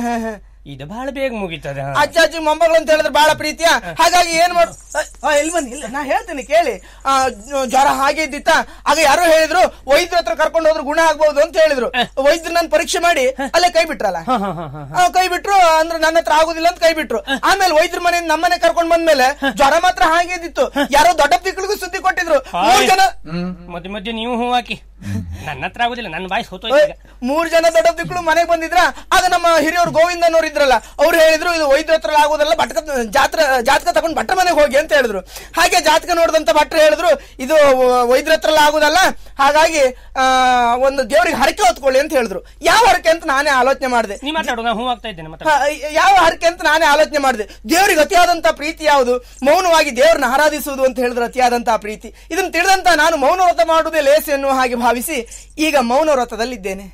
ಇದು ಬಹಳ ಬೇಗ ಮುಗೀತದ ಅಜ್ಜ ಅಜ್ಜಿ ಮೊಮ್ಮಗಳು ಅಂತ ಹೇಳಿದ್ರೆ ಬಹಳ ಪ್ರೀತಿಯ ಹಾಗಾಗಿ ಏನ್ ಮಾಡು ಇಲ್ಲಿ ಬನ್ನಿ ಇಲ್ಲ ನಾ ಹೇಳ್ತೀನಿ ಕೇಳಿ ಆ, ಜ್ವರ ಹಾಗೆ ಇದ್ದಿತ್ತ ಆಗ ಯಾರೋ ಹೇಳಿದ್ರು ವೈದ್ಯರ ಹತ್ರ ಕರ್ಕೊಂಡು ಹೋದ್ರೆ ಗುಣ ಆಗ್ಬಹುದು ಅಂತ ಹೇಳಿದ್ರು ವೈದ್ಯರು ನಾನು ಪರೀಕ್ಷೆ ಮಾಡಿ ಅಲ್ಲೇ ಕೈ ಬಿಟ್ರಲ್ಲ ಆ, ಕೈ ಬಿಟ್ರು ಅಂದ್ರೆ ನನ್ನ ಹತ್ರ ಆಗುದಿಲ್ಲ ಅಂತ ಕೈ ಬಿಟ್ರು ಆಮೇಲೆ ವೈದ್ಯರ ಮನೆಯಿಂದ ನಮ್ಮನೆ ಕರ್ಕೊಂಡ್ ಬಂದ್ಮೇಲೆ ಜ್ವರ ಮಾತ್ರ ಹಾಗೆ ಇದ್ದಿತ್ತು ಯಾರೋ ದೊಡ್ಡ ತಿಕ್ಕಳಿಗೂ ಸುದ್ದಿ ಕೊಟ್ಟಿದ್ರು ಮೂರ್ ಜನ ಮಧ್ಯೆ ಮಧ್ಯೆ ನೀವು ಹೂ ಹಾಕಿ ನನ್ನ ಹತ್ರ ಆಗುದಿಲ್ಲ ನನ್ನ ಬಾಯಿ ಓಯ್, ಸೋತೋಯ್ತು ಮೂರ್ ಜನ ದೊಡ್ಡ ದಿಕ್ಕಳು ಮನೆಗೆ ಬಂದಿದ್ರ ಆಗ ನಮ್ಮ ಹಿರಿಯವರು ಗೋವಿಂದನವ್ರು ಇದ್ರಲ್ಲ ಅವ್ರು ಹೇಳಿದ್ರು ಇದು ವೈದ್ಯ ಹತ್ರ ಆಗೋದಲ್ಲ ಬಟ್ಕ ಜಾತ್ರ ಜಾತಕ ತಗೊಂಡ್ ಭಟ್ರ ಮನೆಗೆ ಹೋಗಿ ಅಂತ ಹೇಳಿದ್ರು ಹಾಗೆ ಜಾತಕ ನೋಡಿದಂತ ಭಟ್ರು ಹೇಳಿದ್ರು ಇದು ವೈದ್ಯರ ಹತ್ರ ಆಗೋದಲ್ಲ ಹಾಗಾಗಿ ಆ, ಒಂದು ದೇವರಿಗೆ ಹರಕೆ ಹೊತ್ಕೊಳ್ಳಿ ಅಂತ ಹೇಳಿದ್ರು ಯಾವ ಹರಕೆ ಅಂತ ನಾನೇ ಆಲೋಚನೆ ಮಾಡಿದೆ ನೀ ಮಾತಾಡು ನಾ ಹೂ ಆಗ್ತಾ ಇದ್ದೇನೆ ಮತ್ತೆ ಹ, ಯಾವ ಹರಕೆ ಅಂತ ನಾನೇ ಆಲೋಚನೆ ಮಾಡಿದೆ ದೇವರಿಗೆ ಅತಿಯಾದಂತ ಪ್ರೀತಿ ಯಾವುದು ಮೌನವಾಗಿ ದೇವರನ್ನ ಆರಾಧಿಸುವುದು ಅಂತ ಹೇಳಿದ್ರೆ ಅತಿಯಾದಂತಹ ಪ್ರೀತಿ ಇದನ್ನ ತಿಳಿದಂತ ನಾನು ಮೌನ ವ್ರತ ಮಾಡುವುದೇ ಲೇಸು ಎನ್ನುವ ಹಾಗೆ ಭಾವಿಸಿ ಈಗ ಮೌನ ವ್ರತದಲ್ಲಿದ್ದೇನೆ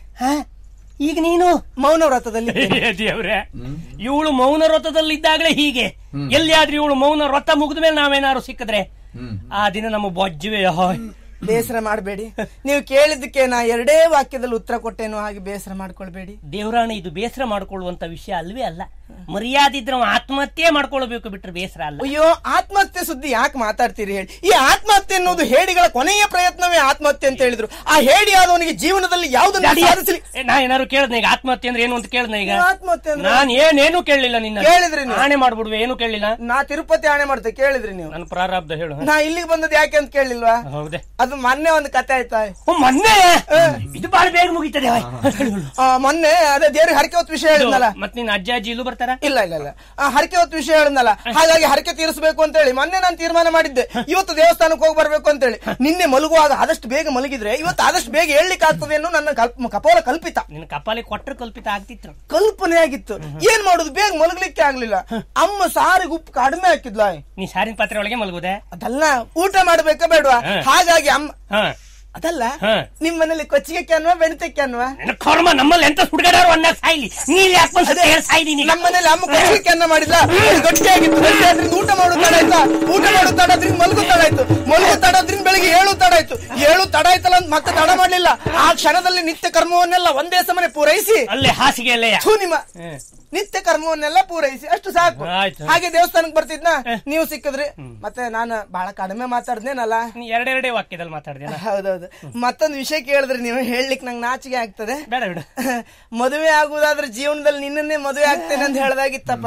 ಈಗ ನೀನು ಮೌನ ವ್ರತದಲ್ಲಿ ದೇವ್ರೆ ಇವಳು ಮೌನ ವ್ರತದಲ್ಲಿದ್ದಾಗಲೇ ಹೀಗೆ ಎಲ್ಲಿಯಾದ್ರೂ ಇವಳು ಮೌನ ವ್ರತ ಮುಗಿದ ಮೇಲೆ ನಾವೇನಾದ್ರು ಸಿಕ್ಕಿದ್ರೆ ಆ ದಿನ ನಮ್ಮ ಬೊಜ್ಜುವೆ ಹಾಯ್ ಬೇಸರ ಮಾಡಬೇಡಿ ನೀವು ಕೇಳಿದ್ದಕ್ಕೆ ನಾ ಎರಡೇ ವಾಕ್ಯದಲ್ಲಿ ಉತ್ತರ ಕೊಟ್ಟೇನು ಹಾಗೆ ಬೇಸರ ಮಾಡ್ಕೊಳ್ಬೇಡಿ ದೇವರಾಣ ಇದು ಬೇಸರ ಮಾಡ್ಕೊಳ್ಳುವಂತ ವಿಷಯ ಅಲ್ವೇ ಅಲ್ಲ ಮರ್ಯಾದೆ ಇದ್ರೆ ಅವ ಆತ್ಮಹತ್ಯೆ ಮಾಡ್ಕೊಳ್ಬೇಕು ಬಿಟ್ರೆ ಬೇಸರ ಅಲ್ಲ ಅಯ್ಯೋ ಆತ್ಮಹತ್ಯೆ ಸುದ್ದಿ ಯಾಕೆ ಮಾತಾಡ್ತೀರಿ ಹೇಳಿ ಈ ಆತ್ಮಹತ್ಯೆ ಅನ್ನೋದು ಹೇಡಿಗಳ ಕೊನೆಯ ಪ್ರಯತ್ನವೇ ಆತ್ಮಹತ್ಯೆ ಅಂತ ಹೇಳಿದ್ರು ಆ ಹೇಡಿ ಆದವನಿಗೆ ಜೀವನದಲ್ಲಿ ಯಾವುದನ್ನು ಸಾಧಿಸಲಿ ಏ, ನಾ ಏನಾದ್ರು ಕೇಳ್ದೆ ಈಗ ಆತ್ಮಹತ್ಯೆ ಅಂದ್ರೆ ಏನು ಅಂತ ಕೇಳ್ದೆ ಈಗ ಆತ್ಮಹತ್ಯೆ ಅಂದ್ರೆ ನಾನ್ ಏನೇನು ಕೇಳಲಿಲ್ಲ ನಿನ್ನ ಕೇಳಿದ್ರಿ ನೀವು? ಆಣೆ ಮಾಡ್ಬಿಡುವೆ ಏನು ಕೇಳಲಿಲ್ಲ ನಾ ತಿರುಪತಿ ಆಣೆ ಮಾಡ್ತೆ ಕೇಳಿದ್ರಿ ನೀವು ನನ್ನ ಪ್ರಾರಬ್ಧ ಹೇಳು ನಾ ಇಲ್ಲಿಗೆ ಬಂದದ್ದು ಯಾಕೆ ಅಂತ ಕೇಳಿಲ್ವಾ ಹೌದೇ ಅದು ಮೊನ್ನೆ ಒಂದು ಕತೆ ಆಯ್ತಾ ಓ, ಮೊನ್ನೆ ಇದು ಬಹಳ ಬೇಗ ಮುಗಿತದೆ ಹಾಯ್. ಆ, ಮೊನ್ನೆ ಅದೇ ದೇವ್ರಿಗೆ ಹರಕೆ ಹೊತ್ತು ವಿಷಯ ಹೇಳಿದ್ನಲ್ಲ ಮತ್ ನಿನ್ನ ಅಜ್ಜ ಅಜ್ಜಿ ಇಲ್ಲೂ ಬರ್ತಾರ ಇಲ್ಲ ಇಲ್ಲ ಇಲ್ಲ ಆ, ಹರಕೆ ಹೊತ್ತು ವಿಷಯ ಹೇಳಿದ್ನಲ್ಲ ಹಾಗಾಗಿ ಹರಕೆ ತೀರಿಸಬೇಕು ಅಂತ ಹೇಳಿ ಮೊನ್ನೆ ನಾನು ತೀರ್ಮಾನ ಮಾಡಿದ್ದೆ ಇವತ್ತು ದೇವಸ್ಥಾನಕ್ಕೆ ಹೋಗಿ ಬರ್ಬೇಕು ಅಂತ ಹೇಳಿ ನಿನ್ನೆ ಮಲಗುವಾಗ ಆದಷ್ಟು ಬೇಗ ಮಲಗಿದ್ರೆ ಇವತ್ತು ಆದಷ್ಟು ಬೇಗ ಹೇಳಲಿಕ್ಕೆ ಆಗ್ತದೆ ಅನ್ನೋ ನನ್ನ ಕಲ್ಪ ಕಪೋಲ ಕಲ್ಪಿತ ನಿನ್ನ ಕಪಾಲಿ ಕೊಟ್ಟರೆ ಕಲ್ಪಿತ ಆಗ್ತಿತ್ತು ಕಲ್ಪನೆ ಆಗಿತ್ತು ಏನ್ ಮಾಡುದು ಬೇಗ ಮಲಗಲಿಕ್ಕೆ ಆಗ್ಲಿಲ್ಲ ಅಮ್ಮ ಸಾರಿಗೆ ಉಪ್ಪು ಕಡಿಮೆ ಹಾಕಿದ್ಲ ನೀ ಸಾರಿನ ಪಾತ್ರೆ ಒಳಗೆ ಮಲಗುದೆ ಅದಲ್ಲ ಊಟ ಮಾಡ್ಬೇಕಾ ಬೇಡವಾ ಹ. ಹಾಗಾಗಿ ಅಮ್ಮ ಹಾ ಅದಲ್ಲ ಹ. ನಿಮ್ ಮನೇಲಿ ಕೊಚ್ಚಿಗೆ ಕ್ಯಾನ್ವಾ ಬೆಣಿತೆ ಕ್ಯಾನ್ವಾ ನನ್ನ ಕರ್ಮ ನಮ್ಮಲ್ಲಿ ಎಂತ ಹುಡುಗರಾರು ಅನ್ನ ಸಾಯ್ಲಿ ನೀವ್ ಯಾಕೆ ಬಂದ ಸಾಯ್ದೀನಿ ನಮ್ಮ ಮನೇಲಿ ಅಮ್ಮ ಕೊಚ್ಚಿಗೆ ಕ್ಯಾನ್ನ ಮಾಡಿದ್ಲ ಅದು ಗಟ್ಟಿಯಾಗಿತ್ತು ಗಟ್ಟಿಯಾದ್ರಿಂದ ಊಟ ಮಾಡೋ ತಡ ಆಯ್ತಾ ಊಟ ಮಾಡೋ ತಡದ್ರಿಂದ ಮಲಗು ತಡ ಆಯ್ತು ಮಲಗು ತಡದ್ರಿಂದ ಬೆಳಿಗ್ಗೆ ಏಳು ತಡ ಆಯ್ತು ಏಳು ತಡ ಆಯ್ತಲ್ಲ ಅಂತ ಮತ್ತೆ ತಡ ಮಾಡ್ಲಿಲ್ಲ ಆ ಕ್ಷಣದಲ್ಲಿ ನಿತ್ಯ ಕರ್ಮವನ್ನೆಲ್ಲ ಒಂದೇ ಸಮನೆ ಪೂರೈಸಿ ಅಲ್ಲೇ ಹಾಸಿಗೆ ಅಲ್ಲೇ ಥು ನಿಮ್ಮ ನಿತ್ಯ ಕರ್ಮವನ್ನೆಲ್ಲ ಪೂರೈಸಿ ಅಷ್ಟು ಸಾಕು ಆಯ್ತು. ಹಾಗೆ ದೇವಸ್ಥಾನಕ್ಕೆ ಬರ್ತಿದ್ನ ನೀವು ಸಿಕ್ಕಿದ್ರಿ ಮತ್ತೆ ನಾನು ಬಹಳ ಕಡಿಮೆ ಮಾತಾಡ್ದೇನಲ್ಲ ನೀ ಎರಡೆರಡೇ ವಾಕ್ಯದಲ್ಲಿ ಮಾತಾಡ್ದೇನ ಹೌದೌದು ಮತ್ತೊಂದು ವಿಷಯ ಕೇಳಿದ್ರೆ ನೀವು ಹೇಳಲಿಕ್ಕೆ ನಂಗೆ ನಾಚಿಕೆ ಆಗ್ತದೆ ಬೇಡ ಬಿಡು ಮದುವೆ ಆಗುದಾದ್ರೆ ಜೀವನದಲ್ಲಿ ನಿನ್ನನ್ನೇ ಮದುವೆ ಆಗ್ತೇನೆ ಅಂತ ಹೇಳ್ದಾಗಿತ್ತಪ್ಪ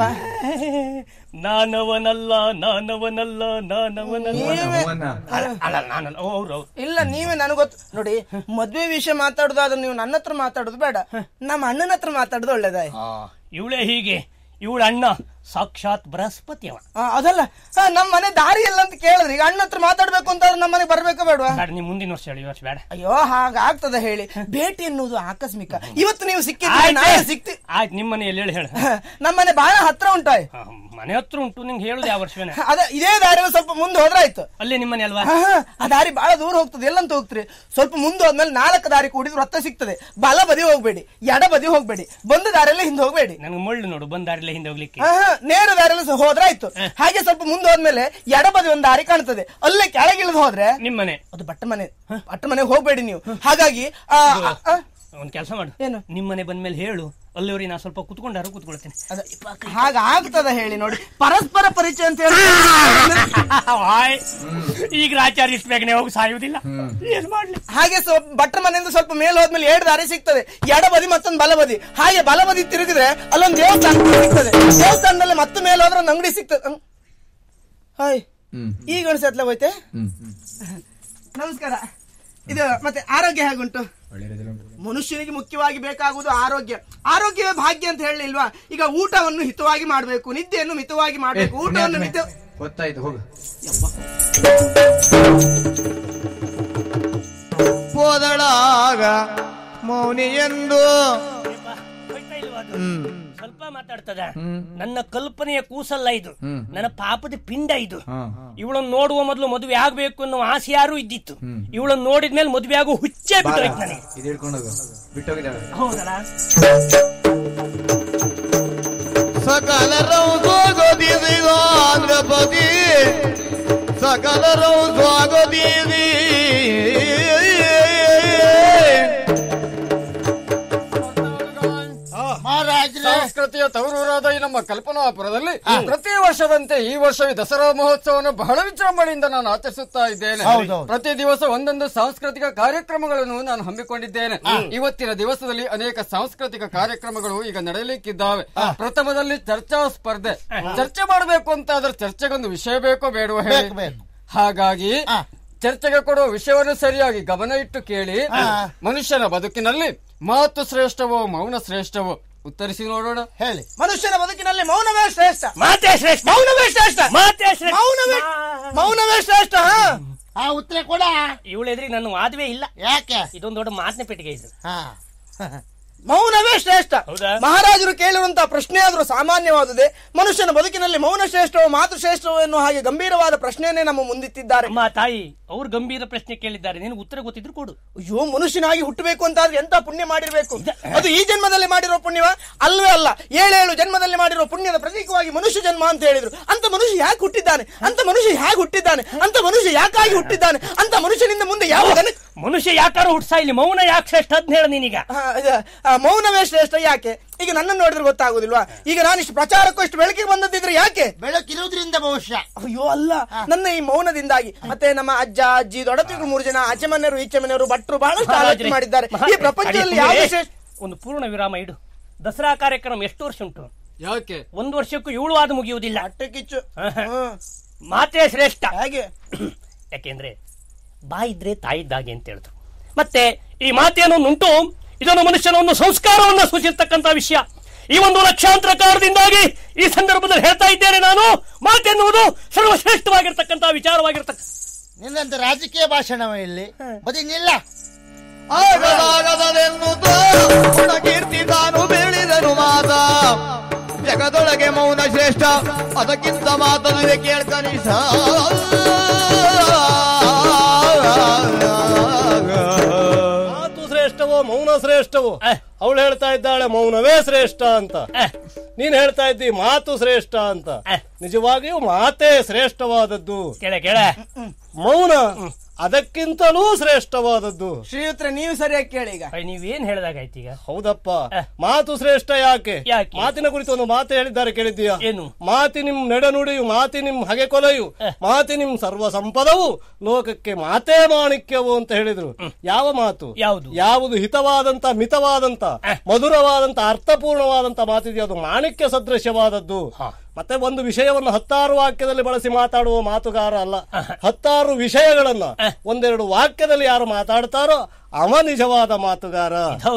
ನಾನವನಲ್ಲ ನಾನವನಲ್ಲ ನಾನವನಲ್ಲ ನೀವೇ ಅಲ್ಲ ಅಲ್ಲ, ನಾನಲ್ಲ ಓ, ಅವ್ರು ಅವ್ರು ಇಲ್ಲ ನೀವೇ ನನಗೊತ್ತು ನೋಡಿ ಮದ್ವೆ ವಿಷಯ ಮಾತಾಡುದಾದ್ರೆ ನೀವು ನನ್ನ ಹತ್ರ ಮಾತಾಡೋದು ಬೇಡ ನಮ್ಮ ಅಣ್ಣನ ಹತ್ರ ಮಾತಾಡೋದು ಒಳ್ಳೇದಾಯ್ ಇವಳೇ ಹೀಗೆ ಇವಳ ಅಣ್ಣ ಸಾಕ್ಷಾತ್ ಬೃಹಸ್ಪತಿ ಅವ ಆ, ಅದಲ್ಲ ಆ, ನಮ್ ಮನೆ ದಾರಿ ಎಲ್ಲ ಅಂತ ಕೇಳಿದ್ರಿ ಈಗ ಅಣ್ಣ ಹತ್ರ ಮಾತಾಡ್ಬೇಕು ಅಂತ ನಮ್ಮ ಮನೆಗೆ ಬರ್ಬೇಕಾ ಬೇಡವಾ ಬೇಡ ನೀವು ಮುಂದಿನ ವರ್ಷ ಹೇಳಿ ಈ ವರ್ಷ ಬೇಡ ಅಯ್ಯೋ ಹಾಗಾಗ್ತದ ಹೇಳಿ ಭೇಟಿ ಎನ್ನುವುದು ಆಕಸ್ಮಿಕ ಇವತ್ತು ನೀವು ಸಿಕ್ಕಿದ್ರೆ ಆಯ್ತು ನಾಳೆ ಸಿಕ್ತಿ ಆಯ್ತು ನಿಮ್ಮ ಮನೆಯಲ್ಲಿ ಹೇಳಿ ಹೇಳ ನಮ್ಮನೆ ಬಹಳ ಹತ್ರ ಉಂಟಾಯ್ ಮನೆ ಹತ್ರ ಉಂಟು ನಿಂಗೆ ಹೇಳುದು ಯಾವ ವರ್ಷವೇನೆ ಅದ ಇದೇ ದಾರಿಯಲ್ಲಿ ಸ್ವಲ್ಪ ಮುಂದೆ ಹೋದ್ರೆ ಆಯ್ತು ಅಲ್ಲೇ ನಿಮ್ಮನೆ ಅಲ್ವಾ ಹಾ, ಹಾ, ಆ ದಾರಿ ಬಹಳ ದೂರ ಹೋಗ್ತದೆ ಎಲ್ಲಂತ ಹೋಗ್ತೀರಿ ಸ್ವಲ್ಪ ಮುಂದೆ ಹೋದ್ಮೇಲೆ ನಾಲ್ಕು ದಾರಿ ಕೂಡಿದ್ರೆ ರತ್ತ ಸಿಗ್ತದೆ ಬಲ ಬದಿ ಹೋಗ್ಬೇಡಿ ಎಡ ಬದಿ ಹೋಗ್ಬೇಡಿ ಬಂದ ದಾರಿಯಲ್ಲಿ ಹಿಂದೆ ಹೋಗ್ಬೇಡಿ ನನಗೆ ಮುಳ್ಳು ನೋಡು ಬಂದಾರಿಲ್ಲ ಹಿಂದೆ ಹೋಗ್ಲಿಕ್ಕೆ ಹಾ, ಹಾ, ನೇರ ದಾರಿಯಲ್ಲಿ ಸ- ಹೋದ್ರೆ ಆಯ್ತು ಹಾಗೆ ಸ್ವಲ್ಪ ಮುಂದೆ ಹೋದ್ಮೇಲೆ ಎಡ ಬದಿ ಒಂದು ದಾರಿ ಕಾಣ್ತದೆ ಅಲ್ಲೇ ಕೆಳಗಿಳಿದು ಹೋದ್ರೆ ನಿಮ್ಮನೆ ಅದು ಬಟ್ಟ ಮನೆ ಬಟ್ಟ ಮನೆಗೆ ಹೋಗ್ಬೇಡಿ ನೀವು ಹಾಗಾಗಿ ಆ, ಆ, ಆ, ಒಂದ್ ಕೆಲಸ ಮಾಡು ಏನು? ನಿಮ್ಮನೆ ಬಂದ್ಮೇಲೆ ಹೇಳು ಅಲ್ಲಿವರಿಗೆ ನಾ ಸ್ವಲ್ಪ ಕುತ್ಕೊಂಡಾರು ಕುತ್ಕೊಳ್ತೇನೆ ಅದ ಹಾಗಾಗ್ತದ ಹೇಳಿ ನೋಡಿ ಪರಸ್ಪರ ಪರಿಚಯ ಅಂತ ಹೇಳಿ ಆಯ್. ಈಗ ರಾಚಾರ್ಯ ಇಷ್ಟು ಬೇಗನೆ ಹೋಗಿ ಸಾಯುವುದಿಲ್ಲ ಏನ್ ಮಾಡ್ಲಿ ಹಾಗೆ ಸ್ವಲ್ಪ ಭಟ್ರ ಮನೆಯಿಂದ ಸ್ವಲ್ಪ ಮೇಲೆ ಹೋದ್ಮೇಲೆ ಎರಡು ದಾರಿ ಸಿಗ್ತದೆ ಎಡ ಬದಿ ಮತ್ತೊಂದು ಬಲ ಬದಿ ಹಾಗೆ ಬಲ ಬದಿ ತಿರುಗಿದ್ರೆ ಅಲ್ಲೊಂದು ದೇವಸ್ಥಾನ ಸಿಗ್ತದೆ ದೇವಸ್ಥಾನದಲ್ಲಿ ಮತ್ತೆ ಮೇಲೆ ಹೋದ್ರೆ ಒಂದು ಅಂಗಡಿ ಸಿಗ್ತದೆ ಹ್ಮ್. ಹಾಯ್ ಈಗ ಅನ್ಸತ್ಲ ಹೋಯ್ತೆ ನಮಸ್ಕಾರ ಇದು ಮತ್ತೆ ಆರೋಗ್ಯ ಹೇಗುಂಟು ಮನುಷ್ಯನಿಗೆ ಮುಖ್ಯವಾಗಿ ಬೇಕಾಗುವುದು ಆರೋಗ್ಯ ಆರೋಗ್ಯವೇ ಭಾಗ್ಯ ಅಂತ ಹೇಳಿಲ್ವಾ ಈಗ ಊಟವನ್ನು ಹಿತವಾಗಿ ಮಾಡಬೇಕು ನಿದ್ದೆಯನ್ನು ಮಿತವಾಗಿ ಮಾಡಬೇಕು ಊಟವನ್ನು ಮಿತ ಗೊತ್ತಾಯ್ತು ಹೋಗು ಹೋದಳಾಗ ಮೌನಿ ಎಂದು ಹೋಯ್ತಾ ಇಲ್ವಾ ಅದು? ಸ್ವಲ್ಪ ಮಾತಾಡ್ತದ ನನ್ನ ಕಲ್ಪನೆಯ ಕೂಸಲ್ಲ ಇದು ನನ್ನ ಪಾಪದ ಪಿಂಡ ಇದು ಇವಳನ್ನು ನೋಡುವ ಮೊದಲು ಮದುವೆ ಆಗ್ಬೇಕು ಅನ್ನೋ ಆಸೆ ಯಾರು ಇದ್ದಿತ್ತು ಇವಳನ್ನು ನೋಡಿದ್ಮೇಲೆ ಮದುವೆ ಆಗೋ ಹುಚ್ಚೇ ಬಿಟ್ಟೋಯ್ತು ನನಗೆ ಇದು ಹಿಡ್ಕೊಂಡೋಗು ಬಿಟ್ಟೋಗಿದ್ದಾಳೆ ಹೌದಲ್ಲ ಸಕಲರವು ಸ್ವಾಗತಿಸಿದ ಆಂಧ್ರಪತಿ ಸಕಲರವು ಸ್ವಾಗತಿಸಿ ಸಂಸ್ಕೃತಿಯ ತವರೂರಾದ ಈ ನಮ್ಮ ಕಲ್ಪನಾಪುರದಲ್ಲಿ ಪ್ರತಿ ವರ್ಷದಂತೆ ಈ ವರ್ಷವೇ ದಸರಾ ಮಹೋತ್ಸವವನ್ನು ಬಹಳ ವಿಜೃಂಭಣೆಯಿಂದ ನಾನು ಆಚರಿಸುತ್ತಾ ಇದ್ದೇನೆ ಪ್ರತಿ ದಿವಸ ಒಂದೊಂದು ಸಾಂಸ್ಕೃತಿಕ ಕಾರ್ಯಕ್ರಮಗಳನ್ನು ನಾನು ಹಮ್ಮಿಕೊಂಡಿದ್ದೇನೆ ಇವತ್ತಿನ ದಿವಸದಲ್ಲಿ ಅನೇಕ ಸಾಂಸ್ಕೃತಿಕ ಕಾರ್ಯಕ್ರಮಗಳು ಈಗ ನಡೆಯಲಿಕ್ಕಿದ್ದಾವೆ ಪ್ರಥಮದಲ್ಲಿ ಚರ್ಚಾ ಸ್ಪರ್ಧೆ ಚರ್ಚೆ ಮಾಡಬೇಕು ಅಂತ ಆದ್ರೆ ಚರ್ಚೆಗೊಂದು ವಿಷಯ ಬೇಕೋ ಬೇಡವೋ ಹೇಳಿ ಹಾಗಾಗಿ ಚರ್ಚೆಗೆ ಕೊಡುವ ವಿಷಯವನ್ನು ಸರಿಯಾಗಿ ಗಮನ ಇಟ್ಟು ಕೇಳಿ ಮನುಷ್ಯನ ಬದುಕಿನಲ್ಲಿ ಮಾತು ಶ್ರೇಷ್ಠವೋ ಮೌನ ಶ್ರೇಷ್ಠವೋ ಉತ್ತರಿಸಿ ನೋಡೋಣ ಹೇಳಿ ಮನುಷ್ಯನ ಬದುಕಿನಲ್ಲಿ ಮೌನವೇ ಶ್ರೇಷ್ಠ ಮಾತೇ ಶ್ರೇಷ್ಠ ಮೌನವೇ ಶ್ರೇಷ್ಠ ಮಾತೇ ಶ್ರೇಷ್ಠ ಮೌನವೇ ಮೌನವೇ ಶ್ರೇಷ್ಠ ಹಾ ಆ ಉತ್ತರ ಕೊಡ ಇವಳ ಎದುರಿಗೆ ನನ್ನ ವಾದವೇ ಇಲ್ಲ ಯಾಕೆ ಇದೊಂದು ದೊಡ್ಡ ಮಾತಿನ ಪೆಟ್ಟಿಗೆ ಇದು ಹಾ ಮೌನವೇ ಶ್ರೇಷ್ಠ ಹೌದಾ? ಮಹಾರಾಜರು ಕೇಳಿರುವಂತಹ ಪ್ರಶ್ನೆ ಆದರೂ ಸಾಮಾನ್ಯವಾದುದೇ ಮನುಷ್ಯನ ಬದುಕಿನಲ್ಲಿ ಮೌನ ಶ್ರೇಷ್ಠವೋ ಮಾತು ಶ್ರೇಷ್ಠವೋ ಎನ್ನುವ ಹಾಗೆ ಗಂಭೀರವಾದ ಪ್ರಶ್ನೆಯನ್ನೇ ನಮ್ಮ ಮುಂದಿಟ್ಟಿದ್ದಾರೆ ಅಮ್ಮ ತಾಯಿ ಅವ್ರು ಗಂಭೀರ ಪ್ರಶ್ನೆ ಕೇಳಿದ್ದಾರೆ ನಿನಗೆ ಉತ್ತರ ಗೊತ್ತಿದ್ರು ಕೊಡು ಅಯ್ಯೋ ಮನುಷ್ಯನಾಗಿ ಹುಟ್ಟಬೇಕು ಅಂತಾದ್ರೆ ಎಂತ ಪುಣ್ಯ ಮಾಡಿರ್ಬೇಕು ಅದು ಈ ಜನ್ಮದಲ್ಲಿ ಮಾಡಿರೋ ಪುಣ್ಯವ ಅಲ್ವೇ ಅಲ್ಲ ಏಳೇಳು ಜನ್ಮದಲ್ಲಿ ಮಾಡಿರೋ ಪುಣ್ಯದ ಪ್ರತೀಕವಾಗಿ ಮನುಷ್ಯ ಜನ್ಮ ಅಂತ ಹೇಳಿದ್ರು ಅಂತ ಮನುಷ್ಯ ಯಾಕೆ ಹುಟ್ಟಿದ್ದಾನೆ ಅಂತ ಮನುಷ್ಯ ಹೇಗೆ ಹುಟ್ಟಿದ್ದಾನೆ ಅಂತ ಮನುಷ್ಯ ಯಾಕಾಗಿ ಹುಟ್ಟಿದ್ದಾನೆ ಅಂತ ಮನುಷ್ಯನಿಂದ ಮುಂದೆ ಯಾವ ಗನ ಮನುಷ್ಯ ಯಾಕಾರು ಹುಟ್ಸಾ ಇಲ್ಲಿ ಮೌನ ಯಾಕೆ ಶ್ರೇಷ್ಠ ಅದ್ನ ಹೇಳ ನೀನೀಗ ಆ, ಇದು, ಆ, ಮೌನವೇ ಶ್ರೇಷ್ಠ ಯಾಕೆ ಈಗ ನನ್ನನ್ನು ನೋಡಿದ್ರೆ ಗೊತ್ತಾಗುದಿಲ್ವಾ ಈಗ ನಾನು ಇಷ್ಟು ಪ್ರಚಾರಕ್ಕೂ ಇಷ್ಟು ಬೆಳಕಿಗೆ ಬಂದದ್ದಿದ್ರೆ ಯಾಕೆ ಬೆಳಕಿರುವುದರಿಂದ ಬಹುಶಃ ಅಯ್ಯೋ ಅಲ್ಲ ನನ್ನ ಈ ಮೌನದಿಂದಾಗಿ ಮತ್ತೆ ನಮ್ಮ ಅಜ್ಜ ಅಜ್ಜಿ ದೊಡ್ಡತಿಗಳು ಮೂರು ಜನ ಆಚೆ ಮನೆಯವರು ಈಚೆ ಮನೆಯವರು ಭಟ್ರು ಬಹಳಷ್ಟು ಆಲೋಚನೆ ಮಾಡಿದ್ದಾರೆ ಈ ಪ್ರಪಂಚದಲ್ಲಿ ಯಾವ ಶ್ರೇಷ್ಠ ಒಂದು ಪೂರ್ಣ ವಿರಾಮ ಇಡು ದಸರಾ ಕಾರ್ಯಕ್ರಮ ಎಷ್ಟು ವರ್ಷ ಉಂಟು ಯಾಕೆ ಒಂದು ವರ್ಷಕ್ಕೂ ಏಳು ಆದ ಮುಗಿಯುವುದಿಲ್ಲ ಹೊಟ್ಟೆ ಕಿಚ್ಚು ಆಹಾ. ಹ್ಮ್. ಮಾತೇ ಶ್ರೇಷ್ಠ ಹಾಗೆ ಯಾಕೆಂದ್ರೆ ಬಾಯಿದ್ರೆ ತಾಯಿದ್ದಾಗೆ ಅಂತ ಹೇಳಿದ್ರು ಮತ್ತೆ ಈ ಮಾತೇನೋ ಉಂಟು ಇದನ್ನು ಮನುಷ್ಯನ ಒಂದು ಸಂಸ್ಕಾರವನ್ನ ಸೂಚಿಸ್ತಕ್ಕಂತ ವಿಷಯ ಈ ಒಂದು ಲಕ್ಷಾಂತರ ಕಾರಣದಿಂದಾಗಿ ಈ ಸಂದರ್ಭದಲ್ಲಿ ಹೇಳ್ತಾ ಇದ್ದೇನೆ ನಾನು ಮಾತೆನ್ನುವುದು ಸರ್ವಶ್ರೇಷ್ಠವಾಗಿರ್ತಕ್ಕಂತ ವಿಚಾರವಾಗಿರ್ತಕ್ಕ ನಿನ್ನಂತ ರಾಜಕೀಯ ಭಾಷಣವೇ ಇಲ್ಲಿ ಬದಿ ನಿಲ್ಲ ಆಗದಾಗದೆನ್ನುತ್ತ ಗುಣಕೀರ್ತಿ ತಾನು ಬೆಳೆದನು ಮಾತ ಜಗದೊಳಗೆ ಮೌನ ಶ್ರೇಷ್ಠ ಅದಕ್ಕಿಂತ ಮಾತಲ್ಲದೆ ಕೇಳ್ಕನಿಷ ಮಾತು ಶ್ರೇಷ್ಠವೋ ಮೌನ ಶ್ರೇಷ್ಠವೋ ಅಹ್. ಅವಳು ಹೇಳ್ತಾ ಇದ್ದಾಳೆ ಮೌನವೇ ಶ್ರೇಷ್ಠ ಅಂತ ಅಹ್. ನೀನ್ ಹೇಳ್ತಾ ಇದ್ದಿ ಮಾತು ಶ್ರೇಷ್ಠ ಅಂತ ಅಹ್. ನಿಜವಾಗಿಯೂ ಮಾತೇ ಶ್ರೇಷ್ಠವಾದದ್ದು ಕೇಳ ಕೇಳ ಮೌನ ಅದಕ್ಕಿಂತಲೂ ಶ್ರೇಷ್ಠವಾದದ್ದು ಶ್ರೀಯುತ್ರ ನೀವು ಸರಿಯಾಗಿ ಕೇಳಿ ಈಗ ಅಯ್ಯ, ನೀವೇನ್ ಹೇಳ್ದಾಗಾಯ್ತು ಈಗ ಹೌದಪ್ಪ ಅಹ್. ಮಾತು ಶ್ರೇಷ್ಠ ಯಾಕೆ ಯಾಕೆ? ಮಾತಿನ ಕುರಿತು ಒಂದು ಮಾತು ಹೇಳಿದ್ದಾರೆ ಕೇಳಿದ್ದೀಯಾ ಏನು? ಮಾತಿ ನಿಮ್ ನಡೆನುಡಿಯು ಮಾತಿ ನಿಮ್ ಹಗೆ ಕೊಲೆಯು ಅಹ್. ಮಾತಿ ನಿಮ್ ಸರ್ವ ಸಂಪದವು ಲೋಕಕ್ಕೆ ಮಾತೇ ಮಾಣಿಕ್ಯವು ಅಂತ ಹೇಳಿದ್ರು ಯಾವ ಮಾತು ಯಾವುದು? ಯಾವುದು ಹಿತವಾದಂತ ಮಿತವಾದಂತ ಅಹ್. ಮಧುರವಾದಂತ ಅರ್ಥಪೂರ್ಣವಾದಂತ ಮಾತಿದೆಯೋ ಅದು ಮಾಣಿಕ್ಯ ಸದೃಶ್ಯವಾದದ್ದು ಮತ್ತೆ ಒಂದು ವಿಷಯವನ್ನು ಹತ್ತಾರು ವಾಕ್ಯದಲ್ಲಿ ಬಳಸಿ ಮಾತಾಡುವ ಮಾತುಗಾರ ಅಲ್ಲ ಹತ್ತಾರು ವಿಷಯಗಳನ್ನ ಒಂದೆರಡು ವಾಕ್ಯದಲ್ಲಿ ಯಾರು ಮಾತಾಡ್ತಾರೋ ಅವ ನಿಜವಾದ ಮಾತುಗಾರ ಹೌದು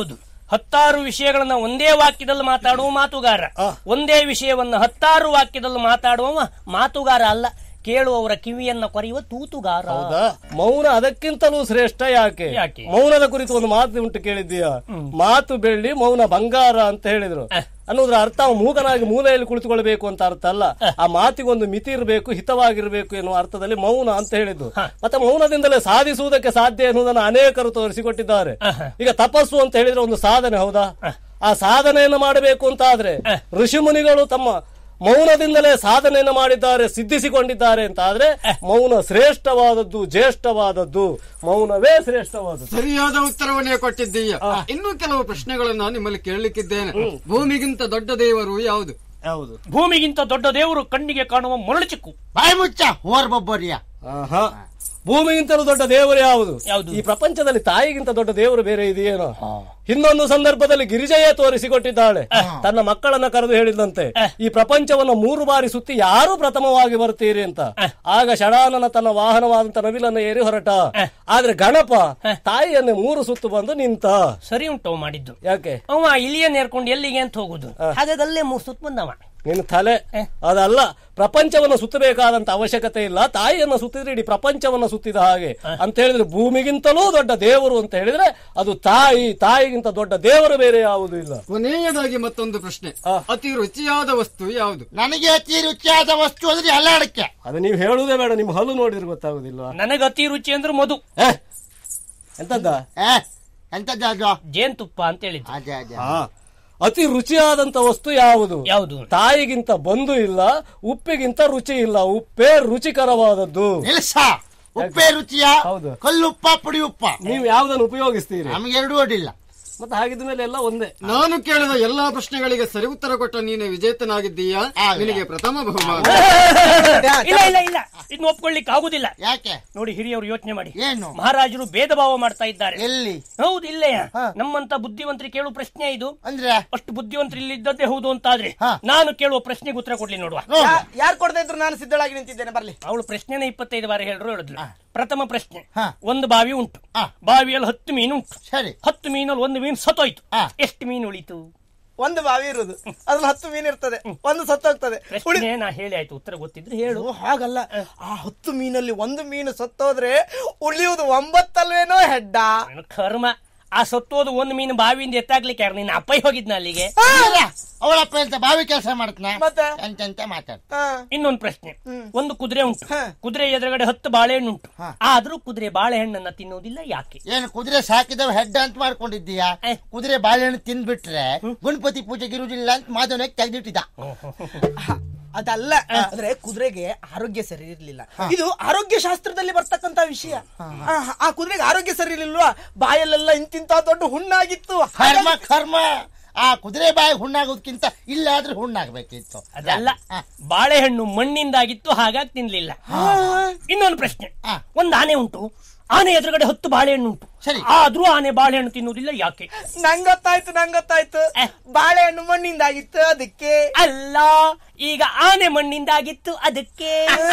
ಹತ್ತಾರು ವಿಷಯಗಳನ್ನ ಒಂದೇ ವಾಕ್ಯದಲ್ಲಿ ಮಾತಾಡುವ ಮಾತುಗಾರ ಒಂದೇ ವಿಷಯವನ್ನ ಹತ್ತಾರು ವಾಕ್ಯದಲ್ಲಿ ಮಾತಾಡುವ ಮಾತುಗಾರ ಅಲ್ಲ ಕೇಳುವವರ ಕಿವಿಯನ್ನ ಕೊರೆಯುವ ತೂತುಗಾರ ಹೌದಾ ಮೌನ ಅದಕ್ಕಿಂತಲೂ ಶ್ರೇಷ್ಠ ಯಾಕೆ ಯಾಕೆ? ಮೌನದ ಕುರಿತು ಒಂದು ಮಾತು ಉಂಟು ಕೇಳಿದ್ದೀಯಾ ಮಾತು ಬೆಳ್ಳಿ ಮೌನ ಬಂಗಾರ ಅಂತ ಹೇಳಿದ್ರು ಅನ್ನೋದ್ರ ಅರ್ಥ ಅವ ಮೂಗನಾಗಿ ಮೂಲೆಯಲ್ಲಿ ಕುಳಿತುಕೊಳ್ಬೇಕು ಅಂತ ಅರ್ಥ ಅಲ್ಲ ಆ ಮಾತಿಗೊಂದು ಮಿತಿ ಇರಬೇಕು ಹಿತವಾಗಿರಬೇಕು ಎನ್ನುವ ಅರ್ಥದಲ್ಲಿ ಮೌನ ಅಂತ ಹೇಳಿದ್ದು ಮತ್ತೆ ಮೌನದಿಂದಲೇ ಸಾಧಿಸುವುದಕ್ಕೆ ಸಾಧ್ಯ ಎನ್ನುವುದನ್ನು ಅನೇಕರು ತೋರಿಸಿಕೊಟ್ಟಿದ್ದಾರೆ ಈಗ ತಪಸ್ಸು ಅಂತ ಹೇಳಿದ್ರೆ ಒಂದು ಸಾಧನೆ ಹೌದಾ ಆ ಸಾಧನೆಯನ್ನು ಮಾಡಬೇಕು ಅಂತ ಆದ್ರೆ ಋಷಿ ಮುನಿಗಳು ತಮ್ಮ ಮೌನದಿಂದಲೇ ಸಾಧನೆಯನ್ನು ಮಾಡಿದ್ದಾರೆ ಸಿದ್ಧಿಸಿಕೊಂಡಿದ್ದಾರೆ ಅಂತ ಆದ್ರೆ ಮೌನ ಶ್ರೇಷ್ಠವಾದದ್ದು ಜ್ಯೇಷ್ಠವಾದದ್ದು ಮೌನವೇ ಶ್ರೇಷ್ಠವಾದದ್ದು ಸರಿಯಾದ ಉತ್ತರವನ್ನೇ ಕೊಟ್ಟಿದ್ದೀಯ ಇನ್ನೂ ಕೆಲವು ಪ್ರಶ್ನೆಗಳನ್ನು ನಿಮ್ಮಲ್ಲಿ ಕೇಳಲಿಕ್ಕಿದ್ದೇನೆ ಭೂಮಿಗಿಂತ ದೊಡ್ಡ ದೇವರು ಯಾವುದು ಹೌದು ಭೂಮಿಗಿಂತ ದೊಡ್ಡ ದೇವರು ಕಣ್ಣಿಗೆ ಕಾಣುವ ಮರಳು ಚಿಕ್ಕು ಬಾಯಿ ಮುಚ್ಚ ಹೋರ್ ಬೊಬ್ಬರಿಯ ಆಹಾ. ಭೂಮಿಗಿಂತಲೂ ದೊಡ್ಡ ದೇವರು ಯಾವುದು ಯಾವುದು? ಈ ಪ್ರಪಂಚದಲ್ಲಿ ತಾಯಿಗಿಂತ ದೊಡ್ಡ ದೇವರು ಬೇರೆ ಇದೆಯೇನೋ ಇನ್ನೊಂದು ಸಂದರ್ಭದಲ್ಲಿ ಗಿರಿಜೆಯೇ ತೋರಿಸಿಕೊಟ್ಟಿದ್ದಾಳೆ ತನ್ನ ಮಕ್ಕಳನ್ನ ಕರೆದು ಹೇಳಿದಂತೆ ಈ ಪ್ರಪಂಚವನ್ನು ಮೂರು ಬಾರಿ ಸುತ್ತಿ ಯಾರು ಪ್ರಥಮವಾಗಿ ಬರ್ತೀರಿ ಅಂತ ಆಗ ಷಡಾನನ ತನ್ನ ವಾಹನವಾದಂತ ನವಿಲನ್ನ ಏರಿ ಹೊರಟ ಆದ್ರೆ ಗಣಪ ತಾಯಿಯನ್ನೇ ಮೂರು ಸುತ್ತು ಬಂದು ನಿಂತ ಸರಿ ಉಂಟು ಅವ ಮಾಡಿದ್ದು ಯಾಕೆ ಅವ ಇಲ್ಲಿಯ ನೇರ್ಕೊಂಡು ಎಲ್ಲಿಗೆ ಅಂತ ಹೋಗುದು ಹಾಗಾಗಿ ಅಲ್ಲೇ ಮೂರ್ ಸುತ್ತ ಬಂದವ ನಿನ್ನ ತಲೆ ಅದಲ್ಲ ಪ್ರಪಂಚವನ್ನು ಸುತ್ತಬೇಕಾದಂತ ಅವಶ್ಯಕತೆ ಇಲ್ಲ ತಾಯಿಯನ್ನ ಸುತ್ತಿದ್ರೆ ಇಡೀ ಪ್ರಪಂಚವನ್ನ ಸುತ್ತಿದ ಹಾಗೆ ಅಂತ ಹೇಳಿದ್ರೆ ಭೂಮಿಗಿಂತಲೂ ದೊಡ್ಡ ದೇವರು ಅಂತ ಹೇಳಿದ್ರೆ ಅದು ತಾಯಿ ತಾಯಿಗಿಂತ ದೊಡ್ಡ ದೇವರು ಬೇರೆ ಯಾವುದೂ ಇಲ್ಲ ಕೊನೆಯದಾಗಿ ಮತ್ತೊಂದು ಪ್ರಶ್ನೆ ಅತಿ ರುಚಿಯಾದ ವಸ್ತು ಯಾವುದು ನನಗೆ ಅತಿ ರುಚಿಯಾದ ವಸ್ತು ಅಂದ್ರೆ ಎಲ್ಲ ಅಡಕ್ಕೆ ಅದು ನೀವು ಹೇಳುವುದೇ ಬೇಡ ನಿಮ್ಮ ಹಲ್ಲು ನೋಡಿದ್ರೆ ಗೊತ್ತಾಗುದಿಲ್ವಾ ನನಗೆ ಅತಿ ರುಚಿ ಅಂದ್ರೆ ಮಧು ಏ, ಎಂತದ್ದ ಏ ಎಂತದ್ದು ಅದು ಜೇನುತುಪ್ಪ ಅಂತ ಹೇಳಿದ್ದು ಅದೇ ಅದೇ ಹಾ ಅತಿ ರುಚಿಯಾದಂತ ವಸ್ತು ಯಾವುದು ಯಾವುದು ತಾಯಿಗಿಂತ ಬಂಧು ಇಲ್ಲ ಉಪ್ಪಿಗಿಂತ ರುಚಿ ಇಲ್ಲ ಉಪ್ಪೇ ರುಚಿಕರವಾದದ್ದು ನಿಲ್ಸ ಉಪ್ಪೇ ರುಚಿಯ ಹೌದು. ಕಲ್ಲುಪ್ಪ ಪುಡಿ ಉಪ್ಪ ನೀವು ಯಾವ್ದನ್ನು ಉಪಯೋಗಿಸ್ತೀರಿ ನಮ್ಗೆ ಎರಡೂ ಅಡ್ಡಿಲ್ಲ ಮತ್ತೆ ಹಾಗಿದ ಮೇಲೆ ಎಲ್ಲ ಒಂದೇ ನಾನು ಕೇಳಿದ ಎಲ್ಲಾ ಪ್ರಶ್ನೆಗಳಿಗೆ ಸರಿ ಉತ್ತರ ಕೊಟ್ಟ ನೀನೆ ವಿಜೇತನಾಗಿದ್ದೀಯಾ ಆಗ. ನಿನಗೆ ಪ್ರಥಮ ಬಹುಮಾನ ಇಲ್ಲ ಇಲ್ಲ ಇಲ್ಲ ಇದನ್ನ ಒಪ್ಕೊಳ್ಳಿಕ್ಕೆ ಆಗುದಿಲ್ಲ ಯಾಕೆ ನೋಡಿ ಹಿರಿಯವರು ಯೋಚನೆ ಮಾಡಿ ಏನು ಮಹಾರಾಜರು ಭೇದ ಭಾವ ಮಾಡ್ತಾ ಇದ್ದಾರೆ ಎಲ್ಲಿ ಹೌದು ಇಲ್ಲೇ ನಮ್ಮಂತ ಬುದ್ಧಿವಂತರು ಕೇಳುವ ಪ್ರಶ್ನೆ ಇದು ಅಂದ್ರೆ ಅಷ್ಟು ಬುದ್ಧಿವಂತರು ಇಲ್ಲಿದ್ದದ್ದೇ ಹೌದು ಅಂತಾದ್ರೆ ಹಾ. ನಾನು ಕೇಳುವ ಪ್ರಶ್ನೆಗೆ ಉತ್ತರ ಕೊಡ್ಲಿ ನೋಡುವ ನೋಡು. ಯಾರು ಕೊಡ್ತಾ ಇದ್ರು ನಾನು ಸಿದ್ಧಳಾಗಿ ನಿಂತಿದ್ದೇನೆ ಬರ್ಲಿ ಅವಳು ಪ್ರಶ್ನೆನ ಇಪ್ಪತ್ತೈದು ಬಾರಿ ಹೇಳಿದ್ರು ಹೇಳಿದ್ಲು ಪ್ರಥಮ ಪ್ರಶ್ನೆ ಹಾ. ಒಂದು ಬಾವಿ ಉಂಟು ಹಾ. ಬಾವಿಯಲ್ಲಿ ಹತ್ತು ಮೀನು ಉಂಟು ಸರಿ ಹತ್ತು ಮೀನಲ್ಲಿ ಒಂದು ಮೀನು ಸತ್ತೋಯ್ತು ಹಾ. ಎಷ್ಟು ಮೀನು ಉಳಿತು ಒಂದು ಬಾವಿ ಇರುವುದು ಅದ್ರಲ್ಲಿ ಹತ್ತು ಮೀನು ಇರ್ತದೆ ಒಂದು ಸತ್ತೋಗ್ತದೆ ಉಳಿ ಪ್ರಶ್ನೆ ನಾ ಹೇಳಿ ಆಯ್ತು ಉತ್ತರ ಗೊತ್ತಿದ್ರೆ ಹೇಳು ಓ, ಹಾಗಲ್ಲ ಆ ಹತ್ತು ಮೀನಲ್ಲಿ ಒಂದು ಮೀನು ಸತ್ತೋದ್ರೆ ಉಳಿಯುವುದು ಒಂಬತ್ತಲ್ವೇನೋ ಹೆಡ್ಡ ನನ್ನ ಕರ್ಮ ಆ ಸತ್ತೋದು ಒಂದು ಮೀನು ಬಾವಿಯಿಂದ ಎತ್ತಾಗ್ಲಿಕ್ಕೆ ಯಾರು ನಿನ್ನ ಅಪ್ಪಯ್ಯ ಹೋಗಿದ್ನ ಅಲ್ಲಿಗೆ ಇಲ್ಲ, ಅವಳಪ್ಪ ಅಂತ ಬಾವಿ ಕೆಲಸ ಮಾಡ್ತಾನ ಮತ್ತೆ? ಎಂತೆಂತ ಮಾತಾಡ ಹಾ. ಇನ್ನೊಂದು ಪ್ರಶ್ನೆ ಒಂದು ಕುದುರೆ ಉಂಟು ಕುದುರೆ ಎದುರುಗಡೆ ಹತ್ತು ಬಾಳೆಹಣ್ಣು ಉಂಟು ಆದ್ರೂ ಕುದುರೆ ಬಾಳೆಹಣ್ಣನ್ನ ತಿನ್ನುವುದಿಲ್ಲ ಯಾಕೆ ಏನು ಕುದುರೆ ಸಾಕಿದವ ಹೆಡ್ ಅಂತ ಮಾಡ್ಕೊಂಡಿದ್ದೀಯಾ ಏ. ಕುದುರೆ ಬಾಳೆಹಣ್ಣು ತಿಂದ್ಬಿಟ್ರೆ ಗಣಪತಿ ಪೂಜೆಗೆ ಇರುವುದಿಲ್ಲ ಅಂತ ಮಾದವನಿಗೆ ತೆಗೆದಿಟ್ಟಿದ್ದ ಅದಲ್ಲ ಅಂದ್ರೆ ಕುದುರೆಗೆ ಆರೋಗ್ಯ ಸರಿ ಇರ್ಲಿಲ್ಲ ಇದು ಆರೋಗ್ಯ ಶಾಸ್ತ್ರದಲ್ಲಿ ಬರ್ತಕ್ಕಂತ ವಿಷಯ ಆ, ಆ ಕುದುರೆಗೆ ಆರೋಗ್ಯ ಸರಿ ಇರ್ಲಿಲ್ವಾ ಬಾಯಲ್ಲೆಲ್ಲ ಇಂತಿಂತ ದೊಡ್ಡ ಹುಣ್ಣಾಗಿತ್ತು ಕರ್ಮ ಕರ್ಮ ಆ ಕುದುರೆ ಬಾಯಿ ಹುಣ್ಣಾಗೋದಕ್ಕಿಂತ ಇಲ್ಲಾದ್ರೂ ಹುಣ್ಣಾಗ್ಬೇಕಿತ್ತು ಅದಲ್ಲ ಬಾಳೆಹಣ್ಣು ಮಣ್ಣಿಂದಾಗಿತ್ತು ಹಾಗಾಗಿ ತಿನ್ಲಿಲ್ಲ ಇನ್ನೊಂದು ಪ್ರಶ್ನೆ ಆ. ಒಂದು ಆನೆ ಉಂಟು ಆನೆ ಎದುರುಗಡೆ ಹತ್ತು ಬಾಳೆಹಣ್ಣು ಉಂಟು ಸರಿ. ಆದ್ರೂ ಆನೆ ಬಾಳೆಹಣ್ಣು ತಿನ್ನುವುದಿಲ್ಲ ಯಾಕೆ ನಂಗೊತ್ತಾಯ್ತು ನಂಗೊತ್ತಾಯ್ತು ಏ. ಬಾಳೆಹಣ್ಣು ಮಣ್ಣಿಂದಾಗಿತ್ತು ಅದಕ್ಕೆ ಅಲ್ಲ ಈಗ ಆನೆ ಮಣ್ಣಿಂದಾಗಿತ್ತು ಅದಕ್ಕೆ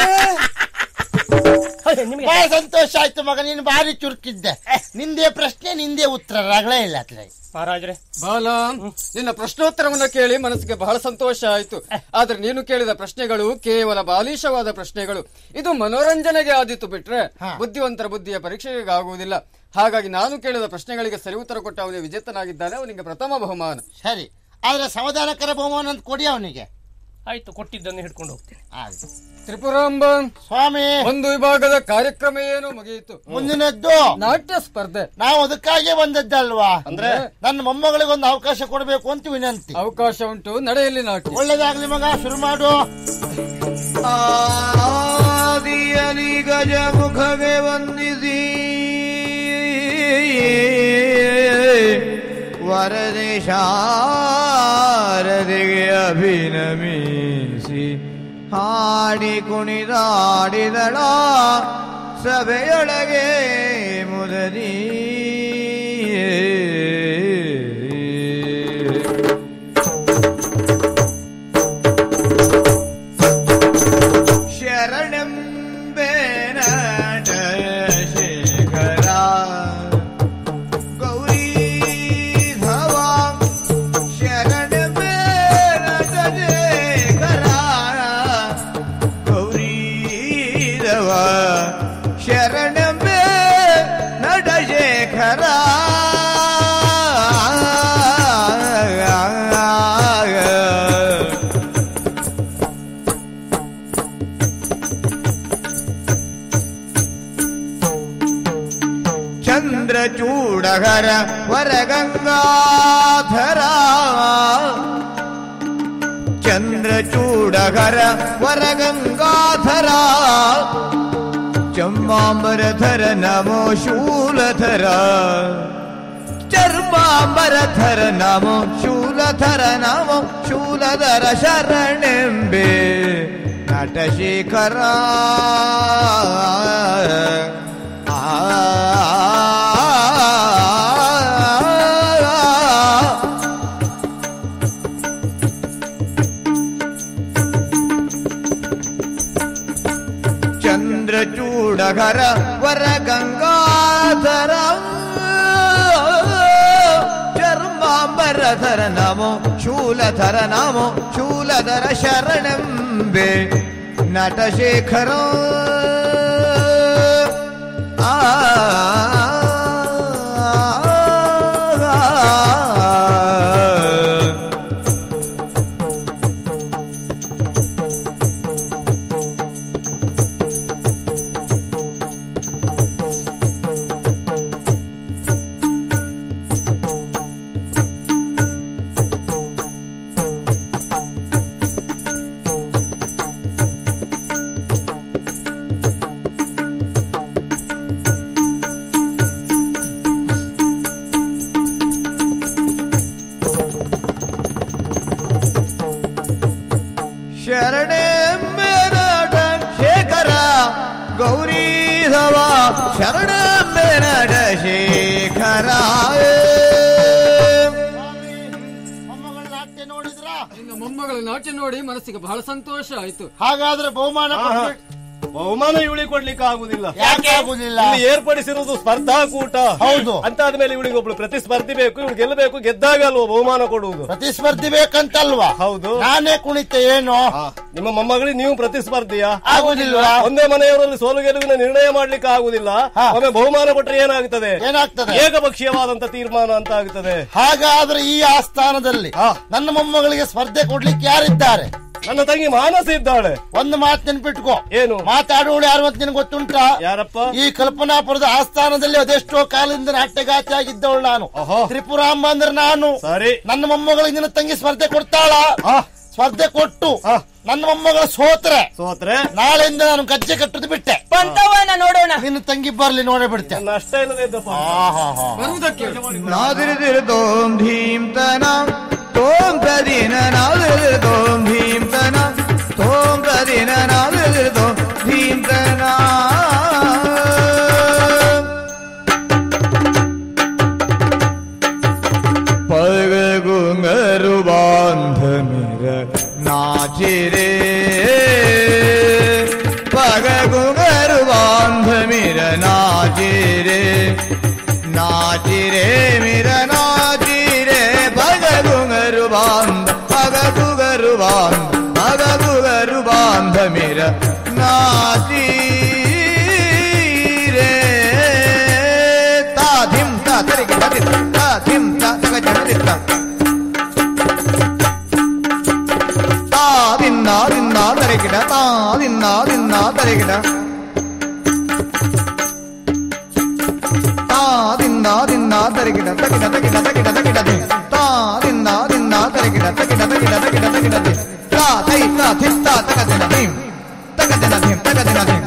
ಹೌದು, ನಿಮಗೆ ಬಹಳ ಸಂತೋಷ ಆಯ್ತು ಮಗ ನೀನು ಭಾರಿ ಚುರುಕಿದ್ದೆ ನಿಂದೇ ಪ್ರಶ್ನೆ ನಿಂದೇ ಉತ್ತರ ರಗಳೇ ಇಲ್ಲ ಅತ್ಲಾಗಿ ಮಹಾರಾಜ್ರೆ ಬಾಲ ನಿನ್ನ ಪ್ರಶ್ನೋತ್ತರವನ್ನು ಕೇಳಿ ಮನಸ್ಸಿಗೆ ಬಹಳ ಸಂತೋಷ ಆಯ್ತು ಆದ್ರೆ ನೀನು ಕೇಳಿದ ಪ್ರಶ್ನೆಗಳು ಕೇವಲ ಬಾಲಿಶವಾದ ಪ್ರಶ್ನೆಗಳು ಇದು ಮನೋರಂಜನೆಗೆ ಆದಿತ್ತು ಬಿಟ್ರೆ ಬುದ್ಧಿವಂತರ ಬುದ್ಧಿಯ ಪರೀಕ್ಷೆಗೆ ಆಗುವುದಿಲ್ಲ ಹಾಗಾಗಿ ನಾನು ಕೇಳಿದ ಪ್ರಶ್ನೆಗಳಿಗೆ ಸರಿ ಉತ್ತರ ಕೊಟ್ಟ ಅವನಿಗೆ ವಿಜೇತನಾಗಿದ್ದಾನೆ ಅವನಿಗೆ ಪ್ರಥಮ ಬಹುಮಾನ ಸರಿ ಆದ್ರೆ ಸಮಾಧಾನಕರ ಬಹುಮಾನ ಅಂತ ಕೊಡಿ ಅವನಿಗೆ ಆಯ್ತು ಕೊಟ್ಟಿದ್ದನ್ನು ಹಿಡ್ಕೊಂಡು ಹೋಗ್ತೇನೆ ಆಯ್ತು. ತ್ರಿಪುರಾಂಬ ಸ್ವಾಮಿ ಒಂದು ವಿಭಾಗದ ಕಾರ್ಯಕ್ರಮ ಏನು ಮುಗಿಯಿತು ಮುಂದಿನದ್ದು ನಾಟ್ಯ ಸ್ಪರ್ಧೆ ನಾವು ಅದಕ್ಕಾಗಿ ಬಂದದ್ದಲ್ವಾ ಅಂದ್ರೆ ನನ್ನ ಮೊಮ್ಮಗಳಿಗೆ ಒಂದು ಅವಕಾಶ ಕೊಡಬೇಕು ಅಂತ ವಿನಂತಿ ಅವಕಾಶ ಉಂಟು ನಡೆಯಲ್ಲಿ ನಾಟ್ಯ ಒಳ್ಳೇದಾಗ್ಲಿ ಮಗ ಶುರು ಮಾಡು ಆದಿಯಲಿ ಗಜ ಮುಖಗೆ ವಂದಿಸಿ ವರದೆ ಶಾರದೆಗೆ ಅಭಿನಮಿಸಿ ಹಾಡಿ ಕುಣಿದಾಡಿದಳ ಸಭೆಯೊಳಗೆ ಮುದದಿ ಶರಣಂಬೇನಟ ಶೇಖರ ಗೌರೀ ಧವಾ ಕೇಶವ ಶರಣಂಬೆ ನಡಶೇಖರ ಚಂದ್ರಚೂಡಹರ ವರಗಂಗಾಧರ ಚಂದ್ರಚೂಡಹರ ವರಗಂಗಾಧರ ಚಂಬಾಂಬರಧರ ನಮೋ ಶೂಲಧರ ಚರ್ಮಾಂಬರಧರ ನಮೋ ಶೂಲಧರ ನಮೋ ಶೂಲಧರ ಶರಣೆಂಬೆ ನಟಶೇಖರ ಆ ಚಂದ್ರಚೂಡಗರ ವರ ಗಂಗಾಧರ ಚರ್ಮಾಂಬರಧರ ನಮೋ ಶೂಲಧರ ನಮೋ ಶೂಲಧರ ಶರಣಂಬೆ ನಟಶೇಖರ ಆ ಶರಣೆಂಬೆನಟ ಶೇಖರ ಗೌರೀಧವ ಶರಣೆಂಬೆನಟ ಶೇಖರ ಮೊಮ್ಮಗಳ ನಾಟ್ಯ ನೋಡಿದ್ರಾ ಇನ್ನು ಮೊಮ್ಮಗಳ ನಾಟ್ಯ ನೋಡಿ ಮನಸ್ಸಿಗೆ ಬಹಳ ಸಂತೋಷ ಆಯ್ತು ಹಾಗಾದ್ರೆ ಬಹುಮಾನ ಕೊಟ್ಬಿಟ್ಟು ಬಹುಮಾನ ಇವಳಿಗೆ ಕೊಡ್ಲಿಕ್ಕೆ ಆಗುದಿಲ್ಲ ಯಾಕೆ ಆಗುದಿಲ್ಲ ಇಲ್ಲಿ ಏರ್ಪಡಿಸಿರುವುದು ಸ್ಪರ್ಧಾಕೂಟ ಹೌದು. ಅಂತಾದ್ಮೇಲೆ ಇವಳಿಗೆ ಒಬ್ಳು ಪ್ರತಿಸ್ಪರ್ಧಿ ಬೇಕು ಇವಳು ಗೆಲ್ಲಬೇಕು ಗೆದ್ದಾಗ ಅಲ್ವಾ ಬಹುಮಾನ ಕೊಡುವುದು ಪ್ರತಿಸ್ಪರ್ಧಿ ಬೇಕಂತಲ್ವಾ ಹೌದು ನಾನೇ ಕುಣಿತೆ ಏನು ನಿಮ್ಮ ಮೊಮ್ಮಗಳಿಗೆ ನೀವು ಪ್ರತಿಸ್ಪರ್ಧಿಯಾ ಆಗುದಿಲ್ವಾ ಒಂದೇ ಮನೆಯವರಲ್ಲಿ ಸೋಲು ಗೆಲುವಿನ ನಿರ್ಣಯ ಮಾಡ್ಲಿಕ್ಕೆ ಆಗುದಿಲ್ಲ ಹಾ. ಒಮ್ಮೆ ಬಹುಮಾನ ಕೊಟ್ರೆ ಏನಾಗ್ತದೆ ಏನಾಗ್ತದೆ ಏಕಪಕ್ಷೀಯವಾದಂತ ತೀರ್ಮಾನ ಅಂತ ಆಗ್ತದೆ ಹಾಗಾದ್ರೆ ಈ ಆಸ್ಥಾನದಲ್ಲಿ ಹಾ. ನನ್ನ ಮೊಮ್ಮಗಳಿಗೆ ಸ್ಪರ್ಧೆ ಕೊಡ್ಲಿಕ್ಕೆ ಯಾರಿದ್ದಾರೆ ನನ್ನ ತಂಗಿ ಮಾನಸ ಇದ್ದಾಳೆ ಒಂದು ಮಾತು ನೆನ್ಪಿಟ್ಕೋ ಏನು ಮಾತಾಡೋಳು ಯಾರು ಅಂತ ನಿನಗೆ ಗೊತ್ತುಂಟಾ ಯಾರಪ್ಪ ಈ ಕಲ್ಪನಾಪುರದ ಆಸ್ಥಾನದಲ್ಲಿ ಅದೆಷ್ಟೋ ಕಾಲದಿಂದ ನಾಟ್ಯಗಾತಿ ಆಗಿದ್ದವಳು ನಾನು ಓಹೋ. ತ್ರಿಪುರಾಂಬ ಅಂದ್ರೆ ನಾನು ಸರಿ ನನ್ನ ಮೊಮ್ಮಗಳಿಗೆ ನಿನ್ನ ತಂಗಿ ಸ್ಪರ್ಧೆ ಕೊಡ್ತಾಳ ಆ, ಸ್ಪರ್ಧೆ ಕೊಟ್ಟು ಆ. ನನ್ನ ಮೊಮ್ಮಗಳು ಸೋತ್ರೆ ಸೋತ್ರೆ ನಾಳೆಯಿಂದ ನಾನು ಗಜ್ಜೆ ಕಟ್ಟುದು ಬಿಟ್ಟೆ ಬಂತವನ ನೋಡೋಣ ನಿನ್ನ ತಂಗಿ ಬರ್ಲಿ ನೋಡೇ ಬಿಡ್ತೆ ನನ್ನ ಅಷ್ಟ ಇಲ್ಲದೆ ಇದ್ದಪ್ಪ ಬರುವುದಕ್ಕೆ ನಾದಿರಿದಿರ ದೋಂ ಧೀಂ ತನ ತೋಂ ಪ್ರದಿನ ನಾದಿರಿದಿರ ದೋಂ ಧೀಂ ತನ ತೋಂ ಪ್ರದಿನ ನಾದಿರಿದಿರ ದೋಂ ಧೀಂ ತನ ಪಗಗುಂಗರು ಬಾಂಧಮಿರ ನಾಚಿರೆ ಪಗಗುಂಗರು ಬಾಂಧಮಿರ ನಾಚಿರೆ ನಾಚಿರೆ ಮಿರ ನಾಚಿರೆ ಪಗಗುಂಗರು ಬಾಂಧ ಪಗಗುಗರು ಬಾಂಧ ಪಗಗುಗರು ಬಾಂಧ ಮಿರ ನಾಚಿರೆ ತಾಧಿಂ ತಾ ತರಿಗೆ ತದಿತ್ತ ತಾಧಿಂ ತಾ ತಗ ಜನದಿತ್ತ ತಾದಿನ್ನ ದಿನ್ನ ತರಗಿಡ ತಾದಿನ್ನ ದಿನ್ನ ತರಗಿಡ ತಾದಿನ್ನ ದಿನ್ನ ತರಗಿಡ ತಗಿಡ ತಗಿಡ ತಗಿಡ ತಗಿಡ ದಿ ತಾದಿನ್ನ ದಿನ್ನ ತರಗಿಡ ತಗಿಡ ತಗಿಡ ತಗಿಡ ತಗಿಡ ದಿ ತಾ ತೈ ತಾ ಥಿಂ ತಾ ತಗದಿನ ಧಿಂ ತಗದಿನ ಧಿಂ ತಗದಿನ ಧಿಂ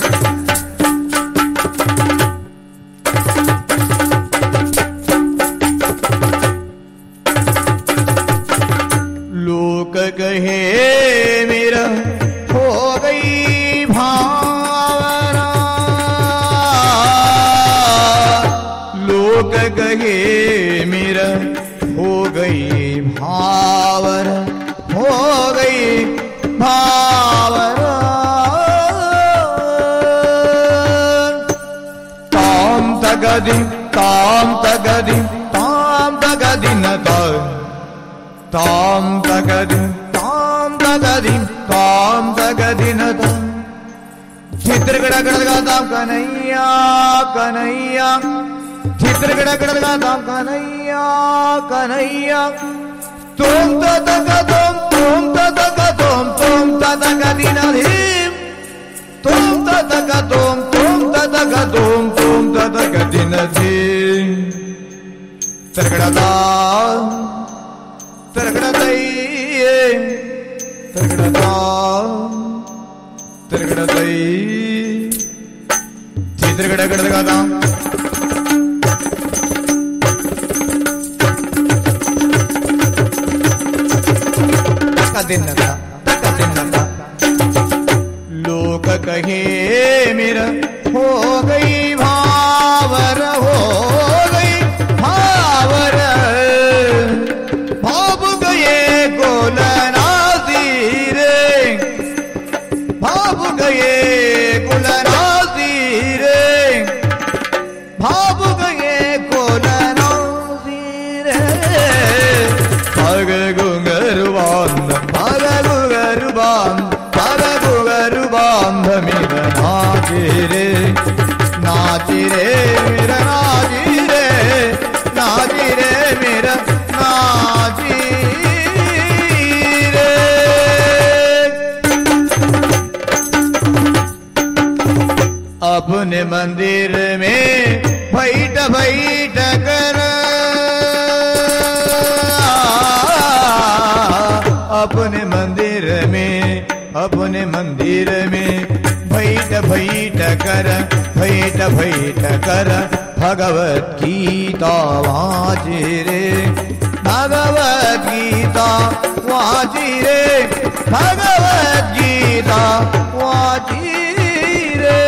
लोक कहे मेरा हो गई भावना लोक कहे मेरा हो गई भावना हो गई भावना ताम तगदि ताम तगदि ताम तगदि न ताम ತಾಂ ತಗದಿ ತಾಂ ತಗದಿ ತಾಂ ತಗದಿನ ತಾಂ ಧಿತ ಚಿತ್ರಗಡ ಗಡಗಾದಾಂ ಕನಯ್ಯ ಕನಯ್ಯ ಚಿತ್ರಗಡ ಗಡಗಾದಾಂ ಕನಯ್ಯ ಕನಯ್ಯ ತೋಂ ತದಗ ತೋಂ ತೋಂ ತದಗ ತೋಂ ತೋಂ ತದಗ ದಿನ ಧೀಂ ತೋಂ ತದಗ ತೋಂ ತೋಂ ತದಗ ತೋಂ ತೋಂ ತದಗ ದಿನ ಧೀಂ ತಿರುಗಡದ ತಿರುಗಡದಯ್ಯೇ ತಿರುಗಡದ ತಿರುಗಡದೈ ಚಿತ್ರಗಡ ಗಡಗದ ತಕದಿನ್ನದ ತಕದಿನ್ನದ लोक कहे मेरा हो गई भावर हो गई भावर भाव गए गोलनासी रे भाव गए गोलनासी रे भाव गए गोलनासी रे भग गुंगरुवान्द भग गुगरुवान्द भग गुगरुवान्द मिर नाची रे नाची रे मिर नाची रे नाची रे मिर नाची रे अपने मंदिर में बैठ बैठ कर अपने मंदिर में अपने मंदिर में बैठ बैठ कर बैठ बैठ कर भगवत गीता वाची रे भगवत गीता वाची रे भगवत गीता वाची रे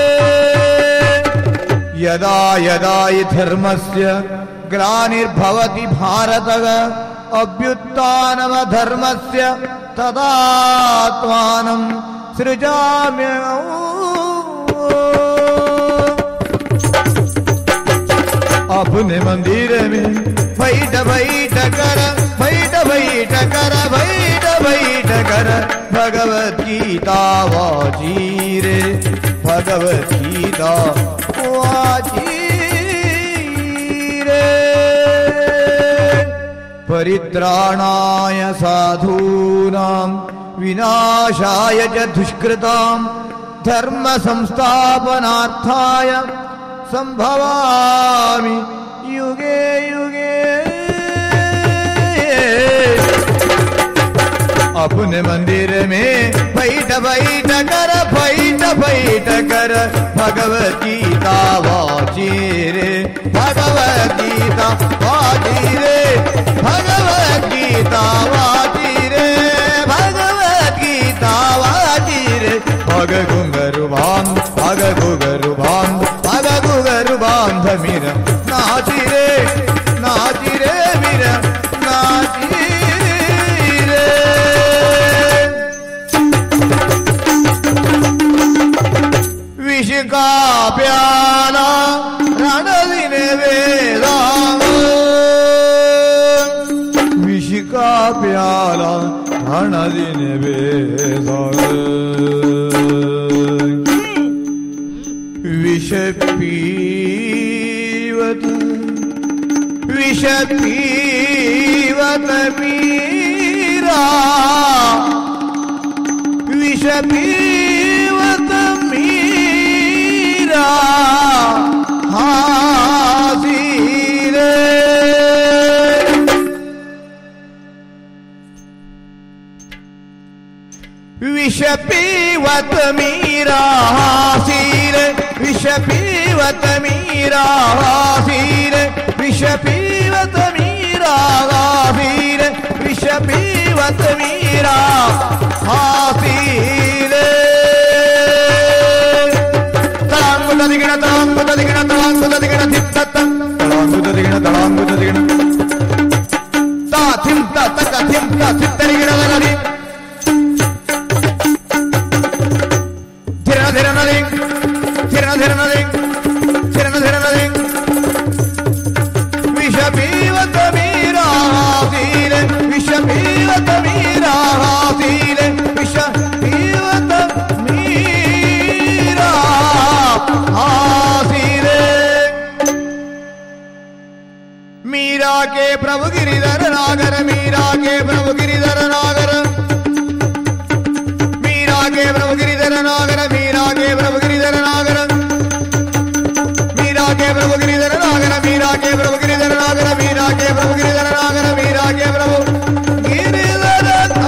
यदा यदा हि धर्मस्य ग्लानिर्भवति भारतः अभ्युत्थानमधर्मस्य तदात्मानं सृजाम्य अपने मंदिर में बैठ बैठ कर बैठ बैठ कर बैठ बैठ कर भगवत गीता वाजी रे भगवत गीता वाजी रे परित्राणाय साधूनां विनाशाय च दुष्कृतां धर्म संस्थापनार्थाय संभवामि युगे युगे अपने मंदिर में बैठ बैठ कर बैठ बैठ कर भगवत गीता वाची रे भगवत गीता वाची रे भगवत गीता वाची रे भगवत गीता वाची रे भग गुंगरुभान भग गुगरुभान भग गुगरुभान धमीर नाची रे नाची रे मीर नाची रे विष का प्याला रणदिने वेदा विष का प्याला रणदिने वेदा विष पीवत विष पीवत मीरा विष पीवत मीरा हासी रे विष पीवत मीरा हासी रे विष पीवत मीरा हासी रे विष पीवत मीरा हासी रे विष पीवत मीरा हासी रे ತಳಾಂಗುದಿಗಿಣ ತಳಾಂಗುದಿಗಿಣ ತಳಾಂಗುದಿಗಿಣ ತಿತ್ತ ತಳಾಂಗುದಿಗಿಣ ತಳಾಂಗುದಿಗಿಣ ತಾ ಥಿಂತ ತಕ ಥಿಂತ ತಿತ್ತರಿಗಿಡದಲ್ಲಿ ಧಿರಣ ಧಿರಣದಿ ಧಿರಣ ಧಿರಣದಿ ಧಿರಣ ಧಿರಣದಿ ವಿಷ ಪೀವತ ಮೀರಾಸೀಲೆ ವಿಷ ಪೀವತ ಮೀರಾಸೀಲೆ ವಿಷ ಪೀವತ ಮೀರಾ प्रभु गिरिधर नागर मीरा के प्रभु गिरिधर नागर मीरा के प्रभु गिरिधर नागर मीरा के प्रभु गिरिधर नागर मीरा के प्रभु गिरिधर नागर मीरा के प्रभु गिरिधर नागर मीरा के प्रभु गिरिधर नागर मीरा के प्रभु गिरिधर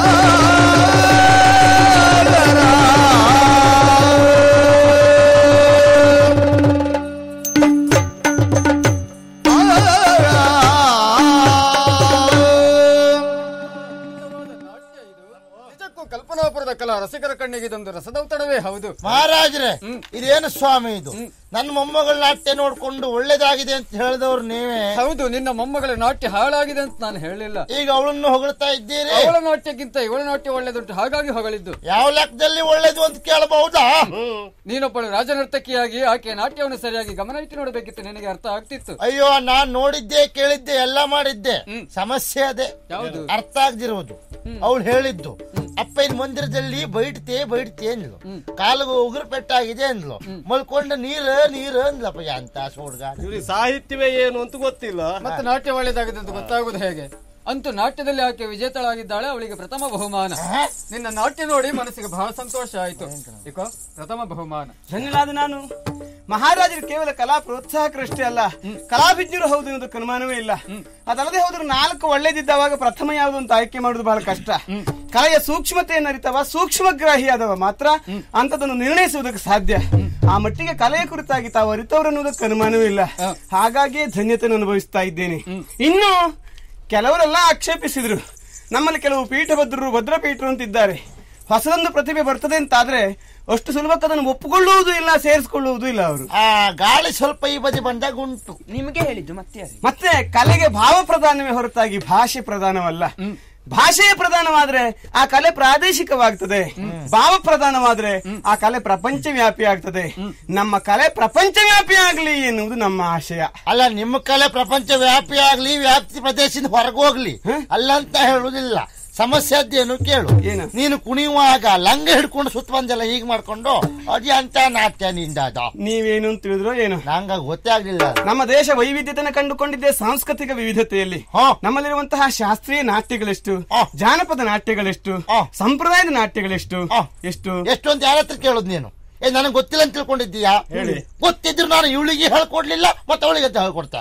ನಿಜಕ್ಕೂ ಕಲ್ಪನಾಪುರದ ಕಲಾ ರಸಿಕರ ಕಣ್ಣಿಗೆ ಇದೊಂದು ರಸದೌತಣವೇ ಹೌದು ಮಹಾರಾಜ್ರೆ ಇದೇನು ಸ್ವಾಮಿ ಇದು ನನ್ನ ಮೊಮ್ಮಗಳ ನಾಟ್ಯ ನೋಡ್ಕೊಂಡು ಒಳ್ಳೇದಾಗಿದೆ ಅಂತ ಹೇಳಿದವ್ರು ನೀವೇ ಹೌದು ನಿನ್ನ ಮೊಮ್ಮಗಳ ನಾಟ್ಯ ಹಾಳಾಗಿದೆ ಅಂತ ನಾನು ಹೇಳಲಿಲ್ಲ ಈಗ ಅವಳನ್ನು ಹೊಗಳ್ತಾ ಇದ್ದೀರಿ ಅವಳ ನಾಟ್ಯಕ್ಕಿಂತ ಇವಳ ನಾಟ್ಯ ಒಳ್ಳೆದುಂಟು ಹಾಗಾಗಿ ಹೊಗಳಿದ್ದು ಯಾವ ಲೆಕ್ಕದಲ್ಲಿ ಒಳ್ಳೇದು ಅಂತ ಕೇಳಬಹುದಾ ನೀನೊಬ್ಬಳು ರಾಜನರ್ತಕಿಯಾಗಿ ಆಕೆ ನಾಟ್ಯವನ್ನು ಸರಿಯಾಗಿ ಗಮನ ಇಟ್ಟು ನೋಡಬೇಕಿತ್ತು ನಿನಗೆ ಅರ್ಥ ಆಗ್ತಿತ್ತು ಅಯ್ಯೋ ನಾನ್ ನೋಡಿದ್ದೆ ಕೇಳಿದ್ದೆ ಎಲ್ಲ ಮಾಡಿದ್ದೆ ಸಮಸ್ಯೆ ಅದೇ ಯಾವುದು? ಅರ್ಥ ಆಗ್ದಿರೋದು ಅವಳು ಹೇಳಿದ್ದು ಅಪ್ಪನ ಮಂದಿರದಲ್ಲಿ ಬೈಡ್ತೆ ಬೈಡ್ತೆ ಅಂದ್ಲು ಕಾಲಿಗೆ ಉಗುರು ಪೆಟ್ಟಾಗಿದೆ ಅಂದ್ಲು ಮಲ್ಕೊಂಡ ನೀರ ನೀರು ಅಂದ್ಲಪ್ಪ ಅಂತ ಸೋಡ್ಗಾಡ ಇವ್ರಿಗೆ ಸಾಹಿತ್ಯವೇ ಏನು ಅಂತ ಗೊತ್ತಿಲ್ಲ ಮತ್ತೆ ನಾಟ್ಯ ಒಳ್ಳೆದಾಗಿದೆ ಅಂತ ಗೊತ್ತಾಗುವುದು ಹೇಗೆ ಅಂತೂ ನಾಟ್ಯದಲ್ಲಿ ಆಕೆ ವಿಜೇತಳಾಗಿದ್ದಾಳೆ ಅವಳಿಗೆ ಪ್ರಥಮ ಬಹುಮಾನ ನಿನ್ನ ನಾಟ್ಯ ನೋಡಿ ಮನಸ್ಸಿಗೆ ಬಹಳ ಸಂತೋಷ ಆಯ್ತು ಇಕೋ ಪ್ರಥಮ ಬಹುಮಾನ ಧನ್ಯನಾದ ನಾನು ಮಹಾರಾಜರು ಕೇವಲ ಕಲಾ ಪ್ರೋತ್ಸಾಹಕರಷ್ಟೇ ಅಲ್ಲ ಕಲಾಭಿಜ್ಞರು ಹೌದು ಎನ್ನುವುದಕ್ಕೆ ಅನುಮಾನವೇ ಇಲ್ಲ ಅದಲ್ಲದೆ ಹೋದ್ರು ನಾಲ್ಕು ಒಳ್ಳೇದಿದ್ದವಾಗ ಪ್ರಥಮ ಯಾವುದು ಅಂತ ಆಯ್ಕೆ ಮಾಡುವುದು ಬಹಳ ಕಷ್ಟ ಕಲೆಯ ಸೂಕ್ಷ್ಮತೆಯನ್ನು ಅರಿತವ ಸೂಕ್ಷ್ಮಗ್ರಾಹಿಯಾದವ ಮಾತ್ರ ಅಂತದನ್ನು ನಿರ್ಣಯಿಸುವುದಕ್ಕೆ ಸಾಧ್ಯ ಆ ಮಟ್ಟಿಗೆ ಕಲೆಯ ಕುರಿತಾಗಿ ತಾವು ಅರಿತವರು ಅನ್ನೋದಕ್ಕೆ ಅನುಮಾನವೇ ಇಲ್ಲ ಹಾಗಾಗಿ ಧನ್ಯತೆಯನ್ನು ಅನುಭವಿಸ್ತಾ ಇದ್ದೇನೆ ಇನ್ನು ಕೆಲವರೆಲ್ಲ ಆಕ್ಷೇಪಿಸಿದ್ರು ನಮ್ಮಲ್ಲಿ ಕೆಲವು ಪೀಠಭದ್ರರು ಭದ್ರಪೀಠರು ಅಂತಿದ್ದಾರೆ ಹೊಸದೊಂದು ಪ್ರತಿಭೆ ಬರ್ತದೆ ಅಂತಾದ್ರೆ ಅಷ್ಟು ಸುಲಭಕ್ಕೆ ಅದನ್ನು ಒಪ್ಪಿಕೊಳ್ಳುವುದು ಇಲ್ಲ ಸೇರಿಸಿಕೊಳ್ಳುವುದೂ ಇಲ್ಲ ಅವರು ಆ ಗಾಳಿ ಸ್ವಲ್ಪ ಈ ಬದಿ ಬಂದಾಗ ಉಂಟು ನಿಮಗೆ ಹೇಳಿದ್ದು ಮತ್ತೆ ಮತ್ತೆ ಕಲೆಗೆ ಭಾವ ಪ್ರಧಾನವೇ ಹೊರತಾಗಿ ಭಾಷೆ ಪ್ರಧಾನವಲ್ಲ ಭಾಷೆಯ ಪ್ರಧಾನವಾದ್ರೆ ಆ ಕಲೆ ಪ್ರಾದೇಶಿಕವಾಗ್ತದೆ ಭಾವ ಪ್ರಧಾನವಾದ್ರೆ ಆ ಕಲೆ ಪ್ರಪಂಚವ್ಯಾಪಿ ಆಗ್ತದೆ ನಮ್ಮ ಕಲೆ ಪ್ರಪಂಚವ್ಯಾಪಿ ಆಗ್ಲಿ ಎನ್ನುವುದು ನಮ್ಮ ಆಶಯ ಅಲ್ಲ ನಿಮ್ಮ ಕಲೆ ಪ್ರಪಂಚ ವ್ಯಾಪಿ ಆಗ್ಲಿ ವ್ಯಾಪ್ತಿ ಪ್ರದೇಶದಿಂದ ಹೊರಗೋಗ್ಲಿ ಅಲ್ಲ ಅಂತ ಹೇಳುದಿಲ್ಲ ಸಮಸ್ಯೆ ಅದೇನು ಕೇಳು ಏನು? ನೀನು ಕುಣಿಯುವಾಗ ಲಂಗ ಹಿಡ್ಕೊಂಡು ಸುತ್ತ ಬಂದೆಲ್ಲ ಹೀಗೆ ಮಾಡ್ಕೊಂಡು ಅದೇ ಅಂತ ನಾಟ್ಯ ನಿಂದಾದ ನೀವೇನು ಅಂತ ತಿಳಿದ್ರೋ ಏನು ನಂಗ ಗೊತ್ತೇ ಆಗ್ಲಿಲ್ಲ ಅದು. ನಮ್ಮ ದೇಶ ವೈವಿಧ್ಯತೆಯನ್ನು ಕಂಡುಕೊಂಡಿದ್ದೆ ಸಾಂಸ್ಕೃತಿಕ ವಿವಿಧತೆಯಲ್ಲಿ ಹಾ. ನಮ್ಮಲ್ಲಿರುವಂತಹ ಶಾಸ್ತ್ರೀಯ ನಾಟ್ಯಗಳೆಷ್ಟು ಹಾ. ಜಾನಪದ ನಾಟ್ಯಗಳೆಷ್ಟು ಹಾ. ಸಂಪ್ರದಾಯದ ನಾಟ್ಯಗಳೆಷ್ಟು ಹಾ. ಎಷ್ಟು ಎಷ್ಟು ಅಂತ ಯಾರ ಹತ್ರ ಕೇಳುದು ನೀನು ಏ ನನಗೆ ಗೊತ್ತಿಲ್ಲ ಅಂತ ತಿಳ್ಕೊಂಡಿದ್ದೀಯಾ ಹೇಳಿ. ಗೊತ್ತಿದ್ರು ನಾನು ಇವಳಿಗೆ ಹೇಳ್ಕೊಡ್ಲಿಲ್ಲ ಮತ್ತೆ ಅವಳಿಗೆ ಅಂತ ಹೇಳ್ಕೊಡ್ತಾ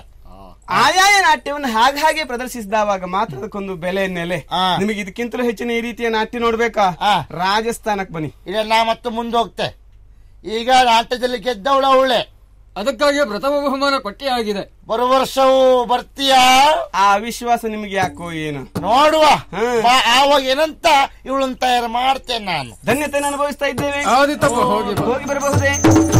ಆಯಾಯ ನಾಟ್ಯವನ್ನು ಹಾಗೆ ಹಾಗೆ ಪ್ರದರ್ಶಿಸಿದವಾಗ ಮಾತ್ರ ಅದಕ್ಕೊಂದು ಬೆಲೆ ನೆಲೆ ಹಾ. ನಿಮಗೆ ಇದಕ್ಕಿಂತಲೂ ಹೆಚ್ಚಿನ ಈ ರೀತಿಯ ನಾಟ್ಯ ನೋಡ್ಬೇಕಾ ಹಾ. ರಾಜಸ್ಥಾನಕ್ ಬನ್ನಿ ಇಲ್ಲ ನಾ ಮತ್ತೆ ಮುಂದೆ ಹೋಗ್ತೆ ಈಗ ನಾಟ್ಯದಲ್ಲಿ ಗೆದ್ದವಳ ಅವಳೆ ಅದಕ್ಕಾಗಿ ಪ್ರಥಮ ಬಹುಮಾನ ಕೊಟ್ಟೇ ಆಗಿದೆ ಬರುವ ವರ್ಷವೂ ಬರ್ತೀಯಾ ಆ ವಿಶ್ವಾಸ ನಿಮಗೆ ಯಾಕೋ ಏನು ನೋಡುವ ಹ್ಮ್. ಬಾ, ಆವಾಗ ಏನಂತ ಇವಳನ್ನ ತಯಾರು ಮಾಡ್ತೇನೆ ನಾನು ಧನ್ಯತೆಯನ್ನು ಅನುಭವಿಸ್ತಾ ಇದ್ದೇವೆ ಆದಿತಪ್ಪ ಹೋಗಿ ಬಾ. ಹೋಗಿ ಬರಬಹುದೇ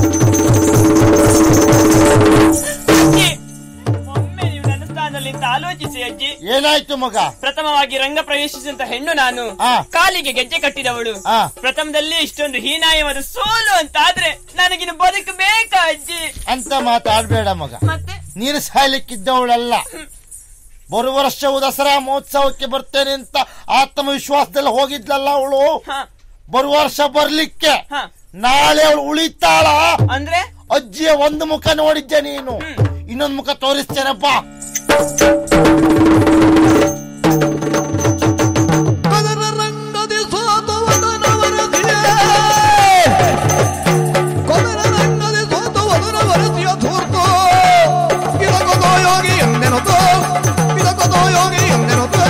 ಅಜ್ಜಿ, ಒಮ್ಮೆ ನೀವು ನನ್ನ ಸ್ಥಾನದಲ್ಲಿ ಅಂತ ಆಲೋಚಿಸಿ ಅಜ್ಜಿ ಏನಾಯ್ತು ಮಗ ಪ್ರಥಮವಾಗಿ ರಂಗ ಪ್ರವೇಶಿಸಿದಂತ ಹೆಣ್ಣು ನಾನು ಆ. ಕಾಲಿಗೆ ಗೆಜ್ಜೆ ಕಟ್ಟಿದವಳು ಆ. ಪ್ರಥಮದಲ್ಲಿ ಇಷ್ಟೊಂದು ಹೀನಾಯವಾದ ಸೋಲು ಅಂತಾದ್ರೆ ನನಗಿನ್ನು ಬದುಕಬೇಕಾ ಅಜ್ಜಿ ಅಂತ ಮಾತಾಡ್ಬೇಡ ಮಗ ಮತ್ತೆ ನೀನು ಸಾಯ್ಲಿಕ್ಕಿದ್ದವಳಲ್ಲ ಬರುವ ವರ್ಷವು ದಸರಾ ಮಹೋತ್ಸವಕ್ಕೆ ಬರ್ತೇನೆ ಅಂತ ಆತ್ಮವಿಶ್ವಾಸದಲ್ಲಿ ಹೋಗಿದ್ಲಲ್ಲ ಅವಳು ಹ, ಬರುವ ವರ್ಷ ಬರ್ಲಿಕ್ಕೆ ಹ. ನಾಳೆ ಅವಳು ಉಳಿತಾಳ ಅಂದ್ರೆ ಅಜ್ಜಿಯ ಒಂದು ಮುಖ ನೋಡಿದ್ದೆ ನೀನು ಇನ್ನೊಂದು ಮುಖ ತೋರಿಸ್ತೇನಪ್ಪ ಕದನ ರಂಗದಿ ಸೋತು ವದನವರಸಿಯೇ. ಕದನ ರಂಗದಿ ಸೋತು ವದನವರಸಿಯ ಧೂರ್ತು. ಇದಕ್ಕೊಂದು ಯೋಗಿ ಎಂದೆನುತು. ಇದಕ್ಕೊಂದು ಯೋಗಿ ಎಂದೆನುತು.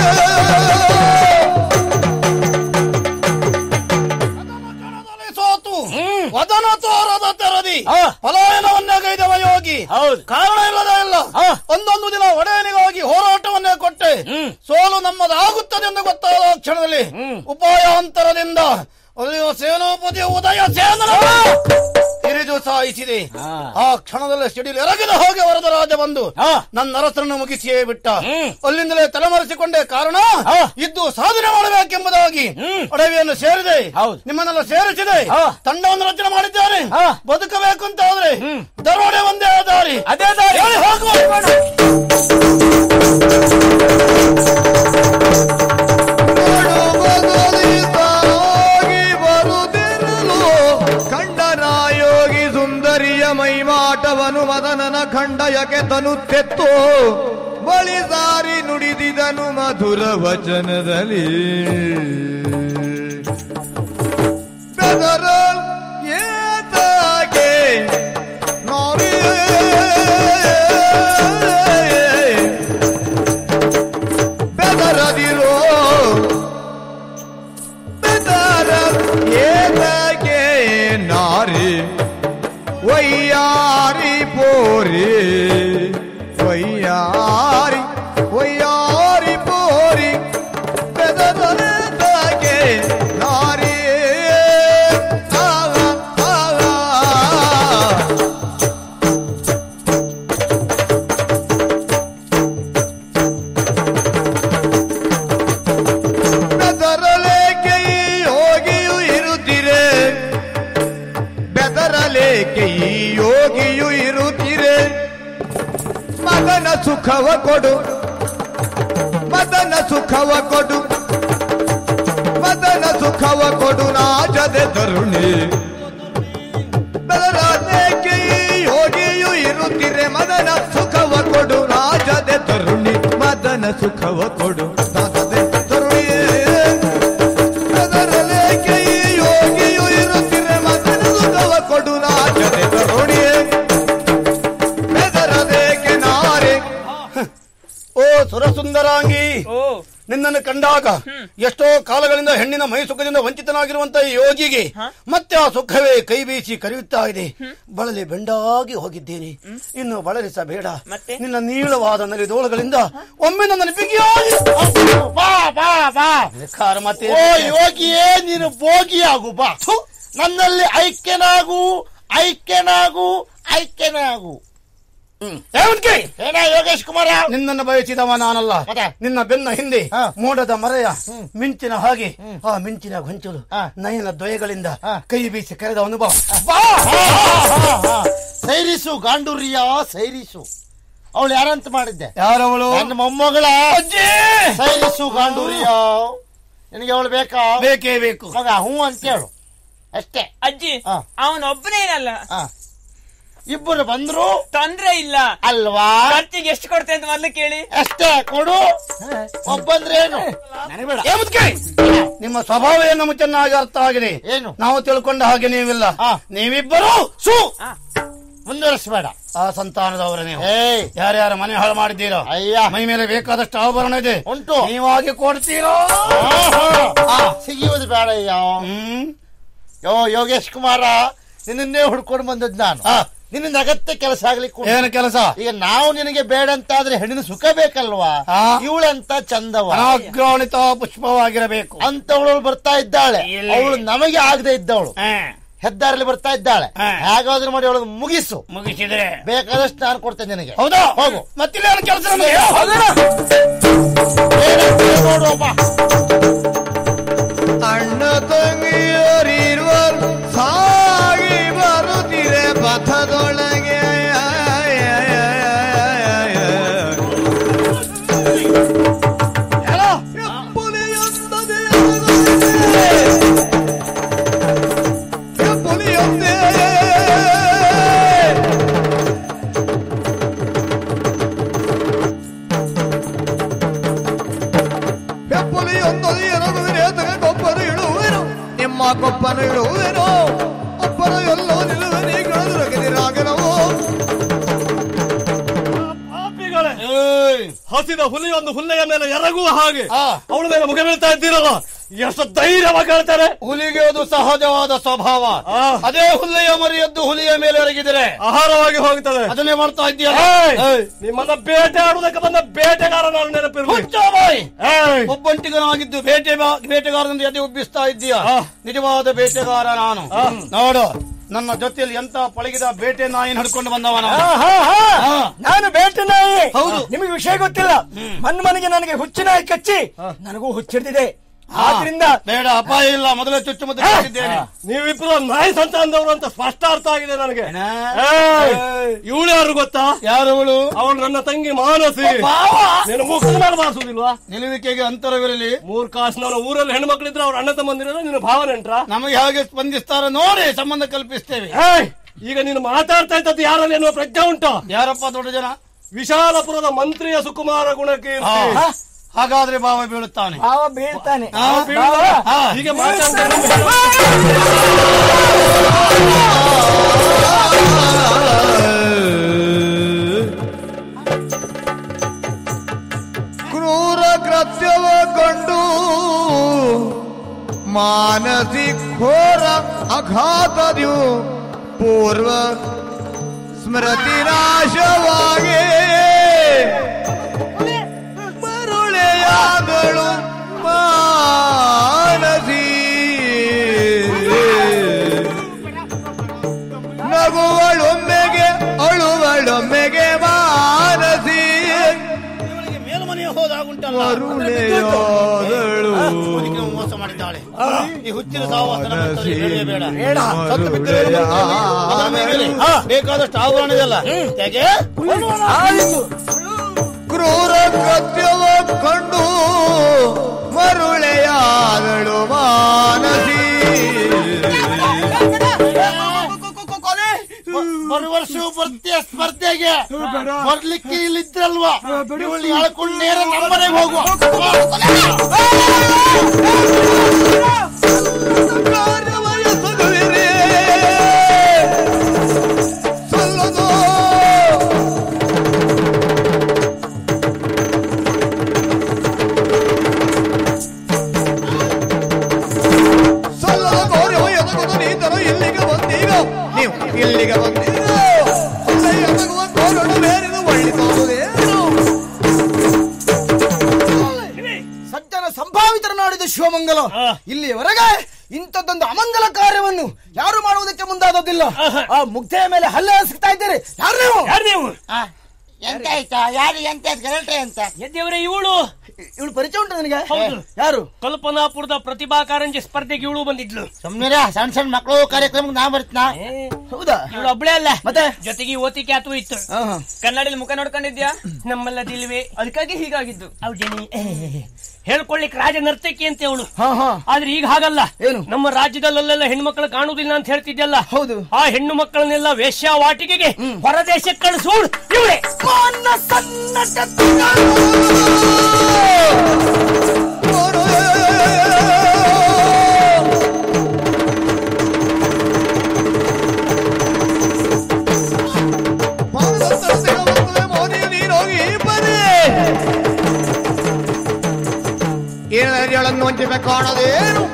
ಸೋತು ವದನ ತೋರದ ತೆರದಿ ಆ. ಪಲಾಯನವನ್ನೇ ಗೈದವ ಯೋಗಿ ಹೌದು ಕಾರಣ ಇಲ್ಲದೆ ಇಲ್ಲ ಆ. ಒಂದೊಂದು ದಿನ ಒಡೆಯನಿಗಾಗಿ ಹೋರಾಟವನ್ನೇ ಕೊಟ್ಟೆ ಸೋಲು ನಮ್ಮದಾಗುತ್ತದೆ ಎಂದು ಗೊತ್ತಾದ ಕ್ಷಣದಲ್ಲಿ ಉಪಾಯಾಂತರದಿಂದ ಅಲ್ಲಿಯ ಸೇನಾಪತಿ ಉದಯ ಸೇನನ ಇರಿದು ಸಾಯಿಸಿದೆ ಆ ಕ್ಷಣದಲ್ಲಿ ಸಿಡಿಲು ಎರಗಿದ ಹಾಗೆ ವರದ ರಾಜ ಬಂದು ನನ್ನ ಅರಸರನ್ನು ಮುಗಿಸಿಯೇ ಬಿಟ್ಟ ಅಲ್ಲಿಂದಲೇ ತಲೆಮರೆಸಿಕೊಂಡೆ ಕಾರಣ ಇದ್ದು ಸಾಧನೆ ಮಾಡಬೇಕೆಂಬುದಾಗಿ ಅಡವಿಯನ್ನು ಸೇರಿದೆ ನಿಮ್ಮನ್ನೆಲ್ಲ ಸೇರಿಸಿದೆ ತಂಡವನ್ನು ರಚನೆ ಮಾಡಿದ್ದಾರೆ ಬದುಕಬೇಕು ಅಂತ ಹೋದ್ರೆ ದರೋಡೆ ಒಂದೇ ದಾರಿ ಅದೇ ದಾರಿ ಹೋಗುವ ಬರುತ್ತಿರಲು ಖಂಡನಾಯೋಗಿ ಸುಂದರಿಯ ಮೈಮಾಟವನು ಮದನನ ಖಂಡಯಕ್ಕೆ ತನುತ್ತೆತ್ತು ಬಳಿ ಸಾರಿ ನುಡಿದಿದನು ಮಧುರ ವಚನದಲ್ಲಿ ಬೆದರ ಏತಾಗೆ ನಾರಿಯೇ ಬೆದರದಿರೋ ಬೆದರ ಏತಾಗೆ ನಾರಿ ವಯ್ಯಾರಿ ಪೋರಿ ವಯ್ಯಾರಿ ವಯ್ಯಾರಿ ಪೋರಿ ಬೆದರದಾಗೆ ನಾರಿ ಆಗ, ಆಗ. ಬೆದರಲೇಕೆ ಈ ಯೋಗಿಯು ಇರುತ್ತೀರೆ ಬೆದರಲೇಕೆ ಈ ಯೋಗಿಯು ಇರುತ್ತೀರೆ ಮದನ ಸುಖವ ಕೊಡು ಮದನ ಸುಖವ ಕೊಡು ಮದನ ಸುಖವ ಕೊಡು ರಾಜದೆ ತರುಣಿ ಬೆದರಲೇಕೆ ಈ ಯೋಗಿಯು ಇರುತ್ತೀರೆ ಮದನ ಸುಖವ ಕೊಡು ರಾಜದೆ ತರುಣಿ ಮದನ ಸುಖವ ಕೊಡು ರಾಜದೆ ತರುಣಿಯೇ ಅದರಲೇಕೆ ಈ ಯೋಗಿಯು ಇರುತ್ತಿರೆ ಮದನ ಸುಖವ ಕೊಡು ರಾಜದೆ ತರುಣಿಯೇ ಬೆದರದೇಕೆ ನಾರೆ ಓ ಸುರಸುಂದರಾಂಗಿ ಓ ನಿನ್ನನ್ನು ಕಂಡಾಗ ಎಷ್ಟೋ ಕಾಲಗಳಿಂದ ಹೆಣ್ಣಿನ ಮೈ ಸುಖದಿಂದ ವಂಚಿತನಾಗಿರುವಂತ ಈ ಯೋಗಿಗೆ ಮತ್ತೆ ಆ ಸುಖವೇ ಕೈ ಬೀಸಿ ಕರೆಯುತ್ತಾ ಇದೆ ಬಳಲಿ ಬೆಂಡಾಗಿ ಹೋಗಿದ್ದೇನೆ ಇನ್ನು ಬಳಲಿಸಬೇಡ ಮತ್ತೆ? ನಿನ್ನ ನೀಳವಾದ ನಲಿದೋಳಗಳಿಂದ ಒಮ್ಮೆ ನನ್ನನ್ನು ಬಿಗಿಯಾಗಿ ಬಾ ಬಾ ಬಾ ಬೇಕಾದ್ರೆ ಮತ್ತೆ ಓ ಯೋಗಿಯೇ ನೀನು ಭೋಗಿಯಾಗು ಬಾ ಥು, ನನ್ನಲ್ಲಿ ಐಕ್ಯನಾಗು ಐಕ್ಯನಾಗು ಐಕ್ಯನಾಗು ಏವನ್ಕೆ? ಏನ ಯೋಗೇಶ್ ಕುಮಾರ ನಿನ್ನನ್ನು ಬಯಸಿದವ ನಾನಲ್ಲ ಮತ್ತೆ? ನಿನ್ನ ಬೆನ್ನ ಹಿಂದೆ ಹಾ. ಮೋಡದ ಮರೆಯ ಮಿಂಚಿನ ಹಾಗೆ ಆ ಮಿಂಚಿನ ಗೊಂಚಲು ಹಾ. ನಯನ ದ್ವಯಗಳಿಂದ ಹಾ. ಕೈ ಬೀಸಿ ಕರೆದ ಅನುಭವ ಬಾ ಹಾ, ಹಾ, ಹಾ, ಹಾ. ಸೈರಿಸು ಗಾಂಡುರ್ಯ ಸೈರಿಸು ಅವಳು ಯಾರಂತ ಮಾಡಿದ್ದೆ ಯಾರವಳು ನನ್ನ ಮೊಮ್ಮಗಳ ಸೈರಿಸು ಗಾಂಡುರ್ಯ ನಿನಗೆ ಅವಳು ಬೇಕಾ ಬೇಕೇ ಬೇಕು ಮಗ ಹ್ಞೂ ಅಂತ ಹೇಳು ಅಷ್ಟೇ ಅಜ್ಜಿ ಹಾ. ಅವನೊಬ್ಬನೇನಲ್ಲ ಹಾ. ಇಬ್ಬರು ಬಂದ್ರು ತೊಂದ್ರೆ ಇಲ್ಲ ಅಲ್ವಾ ಖರ್ಚಿಗೆ ಎಷ್ಟು ಕೊಡ್ತೆ ಅಂತ ಮೊದ್ಲು ಕೇಳಿ ಅಷ್ಟೇ ಕೊಡು ಒಬ್ಬಂದ್ರೇನು ನನಗೆ ಬೇಡ. ಏ ಮುದ್ಕೆ! ನಿಮ್ಮ ಸ್ವಭಾವ ಏನು ಚೆನ್ನಾಗಿ ಅರ್ಥ ಆಗಿದೆ ಏನು? ನಾವು ತಿಳ್ಕೊಂಡ ಹಾಗೆ ನೀವಿಲ್ಲ ಹಾ. ನೀವಿಬ್ಬರು ಸು ಮುಂದುವರಿಸಬೇಡ ಆ ಸಂತಾನದವರ ನೀವು ಏಯ್ ಯಾರ್ಯಾರ ಮನೆ ಹಾಳು ಮಾಡಿದ್ದೀರೋ ಅಯ್ಯ ಮೈ ಮೇಲೆ ಬೇಕಾದಷ್ಟು ಆಭರಣ ಇದೆ ಉಂಟು. ನೀವಾಗಿ ಕೊಡ್ತೀರೋ ಆ, ಸಿಗಿಯುವುದು ಬೇಡ ಯಾವ ಹ್ಮ್ ಯೋ ಯೋಗೇಶ್ ಕುಮಾರ ನಿನ್ನನ್ನೇ ಹುಡ್ಕೊಂಡು ಬಂದದ್ ನಾನು ಆ. ನಿನ್ನ ಅಗತ್ಯ ಕೆಲಸ ಆಗ್ಲಿಕ್ಕೆ ಉಂಟು. ಏನು ಕೆಲಸ ಈಗ ನಾವು ನಿನಗೆ ಬೇಡ ಅಂತ ಆದ್ರೆ ಹೆಣ್ಣಿನ ಸುಖ ಬೇಕಲ್ವಾ ಆ. ಇವಳಂತ ಚಂದವ ಅನಾಗ್ರಣಿತ ಪುಷ್ಪವಾಗಿರಬೇಕು ಅಂತವಳು ಬರ್ತಾ ಇದ್ದಾಳೆ ಎಲ್ಲಿ? ಅವಳು ನಮಗೆ ಆಗದೆ ಇದ್ದವಳು ಹಾ, ಹೆದ್ದಾರಲ್ಲಿ ಬರ್ತಾ ಇದ್ದಾಳೆ ಆ. ಹೇಗಾದ್ರೂ ಮಾಡಿ ಅವಳು ಮುಗಿಸು ಮುಗಿಸಿದ್ರೆ ಬೇಕಾದಷ್ಟು ನಾನು ಕೊಡ್ತೇನೆ ನಿನಗೆ ಹೌದಾ ಹೋಗು. ಮತ್ತಿಲ್ಲ ಕೆಲಸ ನಮಗೆ ಏನಾಗ್ತದೆ ನೋಡುವಪ್ಪ ಅಣ್ಣ ತಂಗಿಯರಿರುವರು ಸಾಗಿ ಬರುತ್ತಿರೆ ಪಥದೊಳಗೆ ಎಪ್ಪುಲಿಯೊಂದದೆ ಅರಗುತ್ತಿದೆ. ಎಪ್ಪುಲಿಯೊಂದೇ. ಹೆಪ್ಪುಲಿಯೊಂದದೆ ಎರಗುವಿರೆ ತಗೊಂಡೊಬ್ಬರು ಇಳುವೆನು ನಿಮ್ಮ ಕೊಪ್ಪನ ಇಳುವೆನು ಒಬ್ಬರು ಎಲ್ಲೋ ನಿಲ್ಲುವನಿ ಗಳದುರಗದಿರಾಗನವು ಹಸಿದ ಹುಲಿಯೊಂದು ಹುಲ್ಲೆಯ ಮೇಲೆ ಎರಗುವ ಹಾಗೆ ಆ. ಅವಳ ಮೇಲೆ ಮುಖ ಬೀಳ್ತಾ ಇದ್ದೀರಲ್ಲ ಎಷ್ಟು ಧೈರ್ಯವಾಗಿ ಹೇಳ್ತಾರೆ ಹುಲಿಗೆ ಅದು ಸಹಜವಾದ ಸ್ವಭಾವ ಆ. ಅದೇ ಹುಲ್ಲೆಯ ಮರಿಯದ್ದು ಹುಲಿಯ ಮೇಲೆ ಎರಗಿದರೆ ಆಹಾರವಾಗಿ ಹೋಗ್ತದೆ ಅದನ್ನೇ ಮಾಡ್ತಾ ಇದೆಯಲ್ಲ ಏಯ್! ನಿಮ್ಮನ್ನ ಬೇಟೆ ಆಡುವುದಕ್ಕೆ ಬಂದ ಬೇಟೆಗಾರ ನಾನು ನೆನಪಿರ್ಲಿ ಹುಚ್ಚ ಬಾಯ್ ಏಯ್! ಒಬ್ಬಂಟಿಗನಾಗಿದ್ದು ಬೇಟೆ ಬೇಟೆಗಾರನಿಂದ ಎದೆ ಉಬ್ಬಿಸ್ತಾ ಇದ್ದೀಯ ಆ. ನಿಜವಾದ ಬೇಟೆಗಾರ ನಾನು ನೋಡು ನನ್ನ ಜೊತೆಯಲ್ಲಿ ಎಂತ ಪಳಗಿದ ಬೇಟೆ ನಾಯಿನ ಹಿಡ್ಕೊಂಡು ಬಂದವ ನಾನು ಆ. ನಾನು ಬೇಟೆ ನಾಯಿ ಹೌದು. ನಿಮಗೆ ವಿಷಯ ಗೊತ್ತಿಲ್ಲ ಮನ್ ಮನೆಗೆ ನನಗೆ ಹುಚ್ಚು ನಾಯಿ ಕಚ್ಚಿ ನನಗೂ ಹುಚ್ಚಿಡ್ದಿದೆ ಆದ್ರಿಂದ ಬೇಡ ಅಪಾಯ ಇಲ್ಲ ಮೊದಲೇ ಚುಚ್ಚುಮದ್ದು ಕಟ್ಟಿದ್ದೇನೆ ನೀವಿಬ್ರು ನಾಯಿ ಸಂತಾನದವರು ಅಂತ ಸ್ಪಷ್ಟ ಅರ್ಥ ಆಗಿದೆ ನನಗೆ ಏನ? ಇವಳು ಯಾರು ಗೊತ್ತಾ ಯಾರವಳು ಅವಳು ನನ್ನ ತಂಗಿ ಮಾನಸಿ ನೀನು ಮುಖದ ಮೇಲೆ ಬಾರಿಸುದಿಲ್ವಾ ನಿಲುವಿಕೆಗೆ ಅಂತರವಿರಲಿ ಮೂರ್ ಕಾಸು ನಾನು ಊರಲ್ಲಿ ಹೆಣ್ಮಕ್ಳಿದ್ರೆ ಅವ್ರ ಅಣ್ಣ ತಮ್ಮಂದಿರ ನಿನ್ನ ಭಾವ ನೆಂಟ್ರ ನಮಗೆ ಹೇಗೆ ಸ್ಪಂದಿಸ್ತಾರ ನೋಡಿ ಸಂಬಂಧ ಕಲ್ಪಿಸ್ತೇವೆ ಏಯ್! ಈಗ ನೀನು ಮಾತಾಡ್ತಾ ಇದ್ದದ್ದು ಯಾರಲ್ಲಿ ಎನ್ನುವ ಪ್ರಜ್ಞೆ ಉಂಟು ಯಾರಪ್ಪ ದೊಡ್ಡ ಜನ ವಿಶಾಲಪುರದ ಮಂತ್ರಿಯ ಸುಕುಮಾರ ಗುಣಕ್ಕೆ ಆ, ಹಾಗಾದ್ರೆ ಭಾವ ಬೀಳುತ್ತಾನೆ ಭಾವ ಬೀಳ್ತಾನೆ ಹೀಗೆ ಮಾತಾಡ್ತಾರೆ ಕ್ರೂರ ಕೃತ್ಯವ ಕಂಡು ಮಾನಸಿ ಘೋರ ಅಘಾತದ್ಯು ಪೂರ್ವ ಸ್ಮೃತಿ ನಾಶವಾಗಿ ಮರುಳೆಯಾದಳು ಮಾನಸಿ ನಗುವಳೊಮ್ಮೆಗೆ ಅಳುವಳೊಮ್ಮೆಗೆ ಮಾನಸಿ ಇವಳಿಗೆ ಮೇಲ್ಮನೆಯ ಹೋದಾಗುಂಟಲ್ಲ ಮರುಳೆಯಾದಳು ಅದಕ್ಕೆ ನಾವು ಮೋಸ ಮಾಡಿದ್ದಾಳೆ ಈ ಹುಚ್ಚಿನ ಸಹವಾಸ ನಮ್ಮ ಹತ್ರ ನಡೆಯಬೇಡ. ಸತ್ತು ಬಿದ್ದರೆ ಏನು ಮಾಡ್ತಾನೆ? ಅದರ ಮೇಲೆ ಬೇಕಾದಷ್ಟು ಆವರಣ ಇದೆಯಲ್ಲ ಹೇಗೆ ಕ್ರೂರ ಕೃತ್ಯವ ಕಂಡು ಮರುಳೆಯಾದಳು ಮಾನಸಿ ಬರುವ ವರ್ಷವೂ ಬರ್ತೀಯ ಸ್ಪರ್ಧೆಗೆ ಬರ್ಲಿಕ್ಕೆ ಇಲ್ಲಿದ್ರಲ್ವಾ ಇವಳು ಹೇಳ್ಕೊಂಡು ನೇರ ನಮ್ಮನೆಗೆ ಹೋಗುವ ಕಾರ್ಯವಯಸಗುವಿರೇ ಸಲ್ಲದು ಸಲ್ಲದ ಕಾರ್ಯವ ಎದಗುವುದು ನೀತರು ಇಲ್ಲಿಗೆ ಬಂದೀಗ ನೀವು ಇಲ್ಲಿಗೆ ಬಂದೀಗ ಅಲ್ಲ ಎದಗುವ ಕೋರಡು ಬೇರಿದು ಒಳ್ಳಿತೋರುವುದೇನು ಸಜ್ಜನ ಸಂಭಾವಿತರನಾಡಿದ ಶಿವಮಂಗಲ ಇಲ್ಲಿಯವರೆಗೆ ಇಂಥದ್ದೊಂದು ಅಮಂಗಲ ಕಾರ್ಯವನ್ನು ಯಾರು ಮಾಡುವುದಕ್ಕೆ ಮುಂದಾದದಿಲ್ಲ ಆ ಮುಗ್ಧೆಯ ಮೇಲೆ ಹಲ್ಲೆ ಎಸಗ್ತಾ ಇದ್ದೀರಿ ಯಾರು ನೀವು ಯಾರು ನೀವು ಎಂತ ಆಯ್ತಾ ಯಾರು ಎಂತ ಗಲಾಟೆ ಅಂತ ಎದ್ದೇವರೇ ಇವಳು ಇವಳು ಪರಿಚಯ ಉಂಟು ನಿನಗೆ ಹೌದು. ಯಾರು ಕಲ್ಪನಾಪುರದ ಪ್ರತಿಭಾ ಕಾರಂಜಿ ಸ್ಪರ್ಧೆಗೆ ಇವಳು ಬಂದಿದ್ಲು ಸುಮ್ನಿರ ಸಣ್ಣ ಸಣ್ಣ ಮಕ್ಕಳು ಕಾರ್ಯಕ್ರಮಕ್ಕೆ ನಾ ಬರ್ತೀನ ಹೌದಾ ಇವಳು ಒಬ್ಳೆ ಅಲ್ಲ ಮತ್ತೆ ಜೊತೆಗೆ ಓತಿಕೆ ಆತು ಇತ್ತು ಆಹಾ. ಕನ್ನಡದಲ್ಲಿ ಮುಖ ನೋಡ್ಕೊಂಡಿದ್ಯಾ ನಮ್ಮಲ್ಲದಿಲ್ವೇ ಅದಕ್ಕಾಗಿ ಹೀಗಾಗಿದ್ದು ಹೌದೇನಿ ಹೇಳ್ಕೊಳ್ಳಿಕ್ ರಾಜ ನರ್ತಕಿ ಅಂತ ಅವಳು ಹಾ ಹಾ ಆದ್ರೆ ಈಗ ಹಾಗಲ್ಲ ಏನು? ನಮ್ಮ ರಾಜ್ಯದಲ್ಲೆಲ್ಲ ಹೆಣ್ಮಕ್ಳು ಕಾಣುವುದಿಲ್ಲ ಅಂತ ಹೇಳ್ತಿದ್ಯಲ್ಲ ಹೌದು. ಆ ಹೆಣ್ಣು ಮಕ್ಕಳನ್ನೆಲ್ಲ ವೇಶ್ಯಾವಾಟಿಕೆಗೆ ಹೊರದೇಶಕ್ಕೆ ಕಳಿಸೋಳು ಇವಳೇ ಏಳನ್ನು ವಂಚಿತ ಕಾಣದೇನು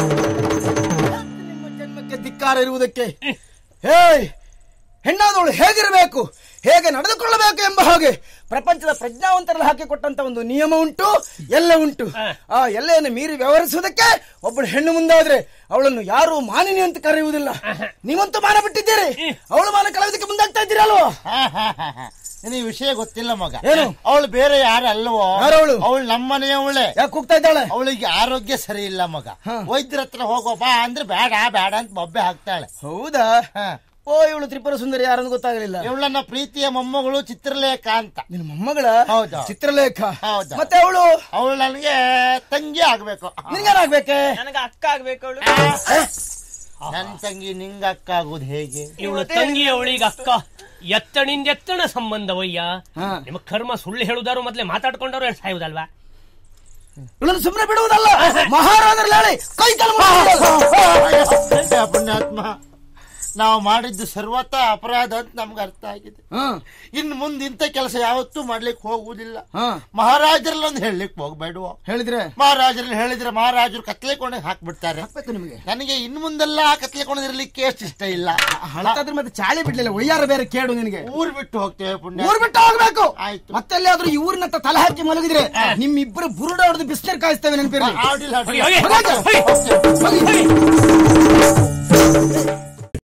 ನಿಮ್ಮ ಜನ್ಮಕ್ಕೆ ಧಿಕ್ಕಾರ ಇರುವುದಕ್ಕೆ ಹೇಯ್ ಹೆಣ್ಣಾದವಳು ಹೇಗಿರಬೇಕು ಹೇಗೆ ನಡೆದುಕೊಳ್ಳಬೇಕು ಎಂಬ ಹಾಗೆ ಪ್ರಪಂಚದ ಪ್ರಜ್ಞಾವಂತರಲ್ಲಿ ಹಾಕಿಕೊಟ್ಟಂತ ಒಂದು ನಿಯಮ ಉಂಟು ಎಲ್ಲ ಉಂಟು ಆ ಎಲ್ಲೆಯನ್ನು ಮೀರಿ ವ್ಯವಹರಿಸುವುದಕ್ಕೆ ಒಬ್ಬಳು ಹೆಣ್ಣು ಮುಂದಾದ್ರೆ ಅವಳನ್ನು ಯಾರು ಮಾನಿನಿ ಅಂತ ಕರೆಯುವುದಿಲ್ಲ ನೀವಂತೂ ಮಾನ ಬಿಟ್ಟಿದ್ದೀರಿ ಅವಳು ಮಾನ ಕಳೆಯೋದಕ್ಕೆ ಮುಂದಾಗ್ತಾ ಇದ್ದೀರಿ ಅಲ್ವಾ ನಿನಗೆ ವಿಷಯ ಗೊತ್ತಿಲ್ಲ ಮಗ ಏನು? ಅವಳು ಬೇರೆ ಯಾರು ಅಲ್ವೋ ಯಾರವಳು? ಅವಳು ನಮ್ಮನೆಯವಳೆ ಯಾಕೆ ಕೂಗ್ತಾ ಇದ್ದಾಳೆ ಅವಳಿಗೆ ಆರೋಗ್ಯ ಸರಿ ಇಲ್ಲ ಮಗ ವೈದ್ಯರ ಹತ್ರ ಹೋಗೋ ಬಾ ಅಂದ್ರೆ ಬೇಡ ಬೇಡ ಅಂತ ಬೊಬ್ಬೆ ಹಾಕ್ತಾಳೆ ಹೌದಾ ಹ. ಓ ಇವಳು ತ್ರಿಪುರ ಸುಂದರಿ ಯಾರನ್ನು ಗೊತ್ತಾಗಲಿಲ್ಲ ಇವಳನ್ನ ಪ್ರೀತಿಯ ಮೊಮ್ಮಗಳು ಚಿತ್ರಲೇಖ ಅಂತ ನಿನ್ನ ಮೊಮ್ಮಗಳ ಹೌದು. ಚಿತ್ರಲೇಖ ಹೌದು. ಮತ್ತೆ ಅವಳು ಅವಳು ನನಗೆ ತಂಗಿ ಆಗ್ಬೇಕು ನಿನ್ಗೇನಾಗ್ಬೇಕೆ ನನಗ ಅಕ್ಕ ಆಗ್ಬೇಕು ಅವಳು ನನ್ ತಂಗಿ ನಿಂಗ ಅಕ್ಕ ಆಗುದು ಹೇಗೆ ಇವಳು ತಂಗಿ ಅವಳಿಗೆ ಅಕ್ಕ ಎತ್ತಣಿಂದ ಎತ್ತಣ ಸಂಬಂಧವಯ್ಯ ನಿಮ್ಮ ಕರ್ಮ ಸುಳ್ಳು ಹೇಳುದಾರು ಮೊದ್ಲೇ ಮಾತಾಡ್ಕೊಂಡವ್ರು ಏನ್ ಸಾಯುವುದಲ್ವಾ ಇವಳನ್ನು ಸುಮ್ಮನೆ ಬಿಡುವುದಲ್ಲ ಮಹಾರಾಜರಲ್ಲಿ ಹೇಳಿ ಕೈ ಕಾಲು ಮುರಿದು ಪುಣ್ಯಾತ್ಮ ನಾವು ಮಾಡಿದ್ದು ಸರ್ವತ ಅಪರಾಧ ಅಂತ ನಮ್ಗೆ ಅರ್ಥ ಆಗಿದೆ ಇನ್ನು ಮುಂದೆ ಇಂಥ ಕೆಲಸ ಯಾವತ್ತೂ ಮಾಡ್ಲಿಕ್ಕೆ ಹೋಗುವುದಿಲ್ಲ ಮಹಾರಾಜರಲ್ಲಿ ಒಂದು ಹೇಳಲಿಕ್ಕೆ ಹೋಗ್ಬೇಡುವ ಹೇಳಿದ್ರೆ ಮಹಾರಾಜರಲ್ಲಿ ಹೇಳಿದ್ರೆ ಮಹಾರಾಜರು ಕತ್ಲೆ ಕೋಣೆಗೆ ಹಾಕ್ಬಿಡ್ತಾರೆ ಹಾಕ್ಬೇಕು ನಿಮಗೆ ನನಗೆ ಇನ್ನು ಮುಂದೆಲ್ಲ ಕತ್ಲೆ ಕೋಣೆ ಇರ್ಲಿಕ್ಕೆ ಎಷ್ಟು ಇಷ್ಟ ಇಲ್ಲ ಹಳತಾದ್ರೆ ಮತ್ತೆ ಚಾಳಿ ಬಿಡ್ಲಿಲ್ಲ ಒಯ್ಯಾರ ಬೇರೆ ಕೇಡು ನಿನಗೆ ಊರ್ ಬಿಟ್ಟು ಹೋಗ್ತೇವೆ ಪುಣ್ಯ ಊರ್ ಬಿಟ್ಟು ಹೋಗ್ಬೇಕು ಆಯ್ತು. ಮತ್ತೆಲ್ಲಾದ್ರೂ ಈ ಊರಿನ ಹತ್ರ ತಲೆ ಹಾಕಿ ಮಲಗಿದ್ರೆ ನಿಮ್ಮಿಬ್ಬರು ಬುರುಡ ಹೊಡೆದು ಬಿಸ್ನೀರ್ ಕಾಯಿಸ್ತೇವೆ ನೆನಪಿರಲಿ ಆಡಿಲ್ಲ ಹೋಗಿ, ಆಡಿಲ್ಲ ಹೋಗಿ, ಹೋಗಿ. ಹೋಗಿ. ಹೋಗಿ.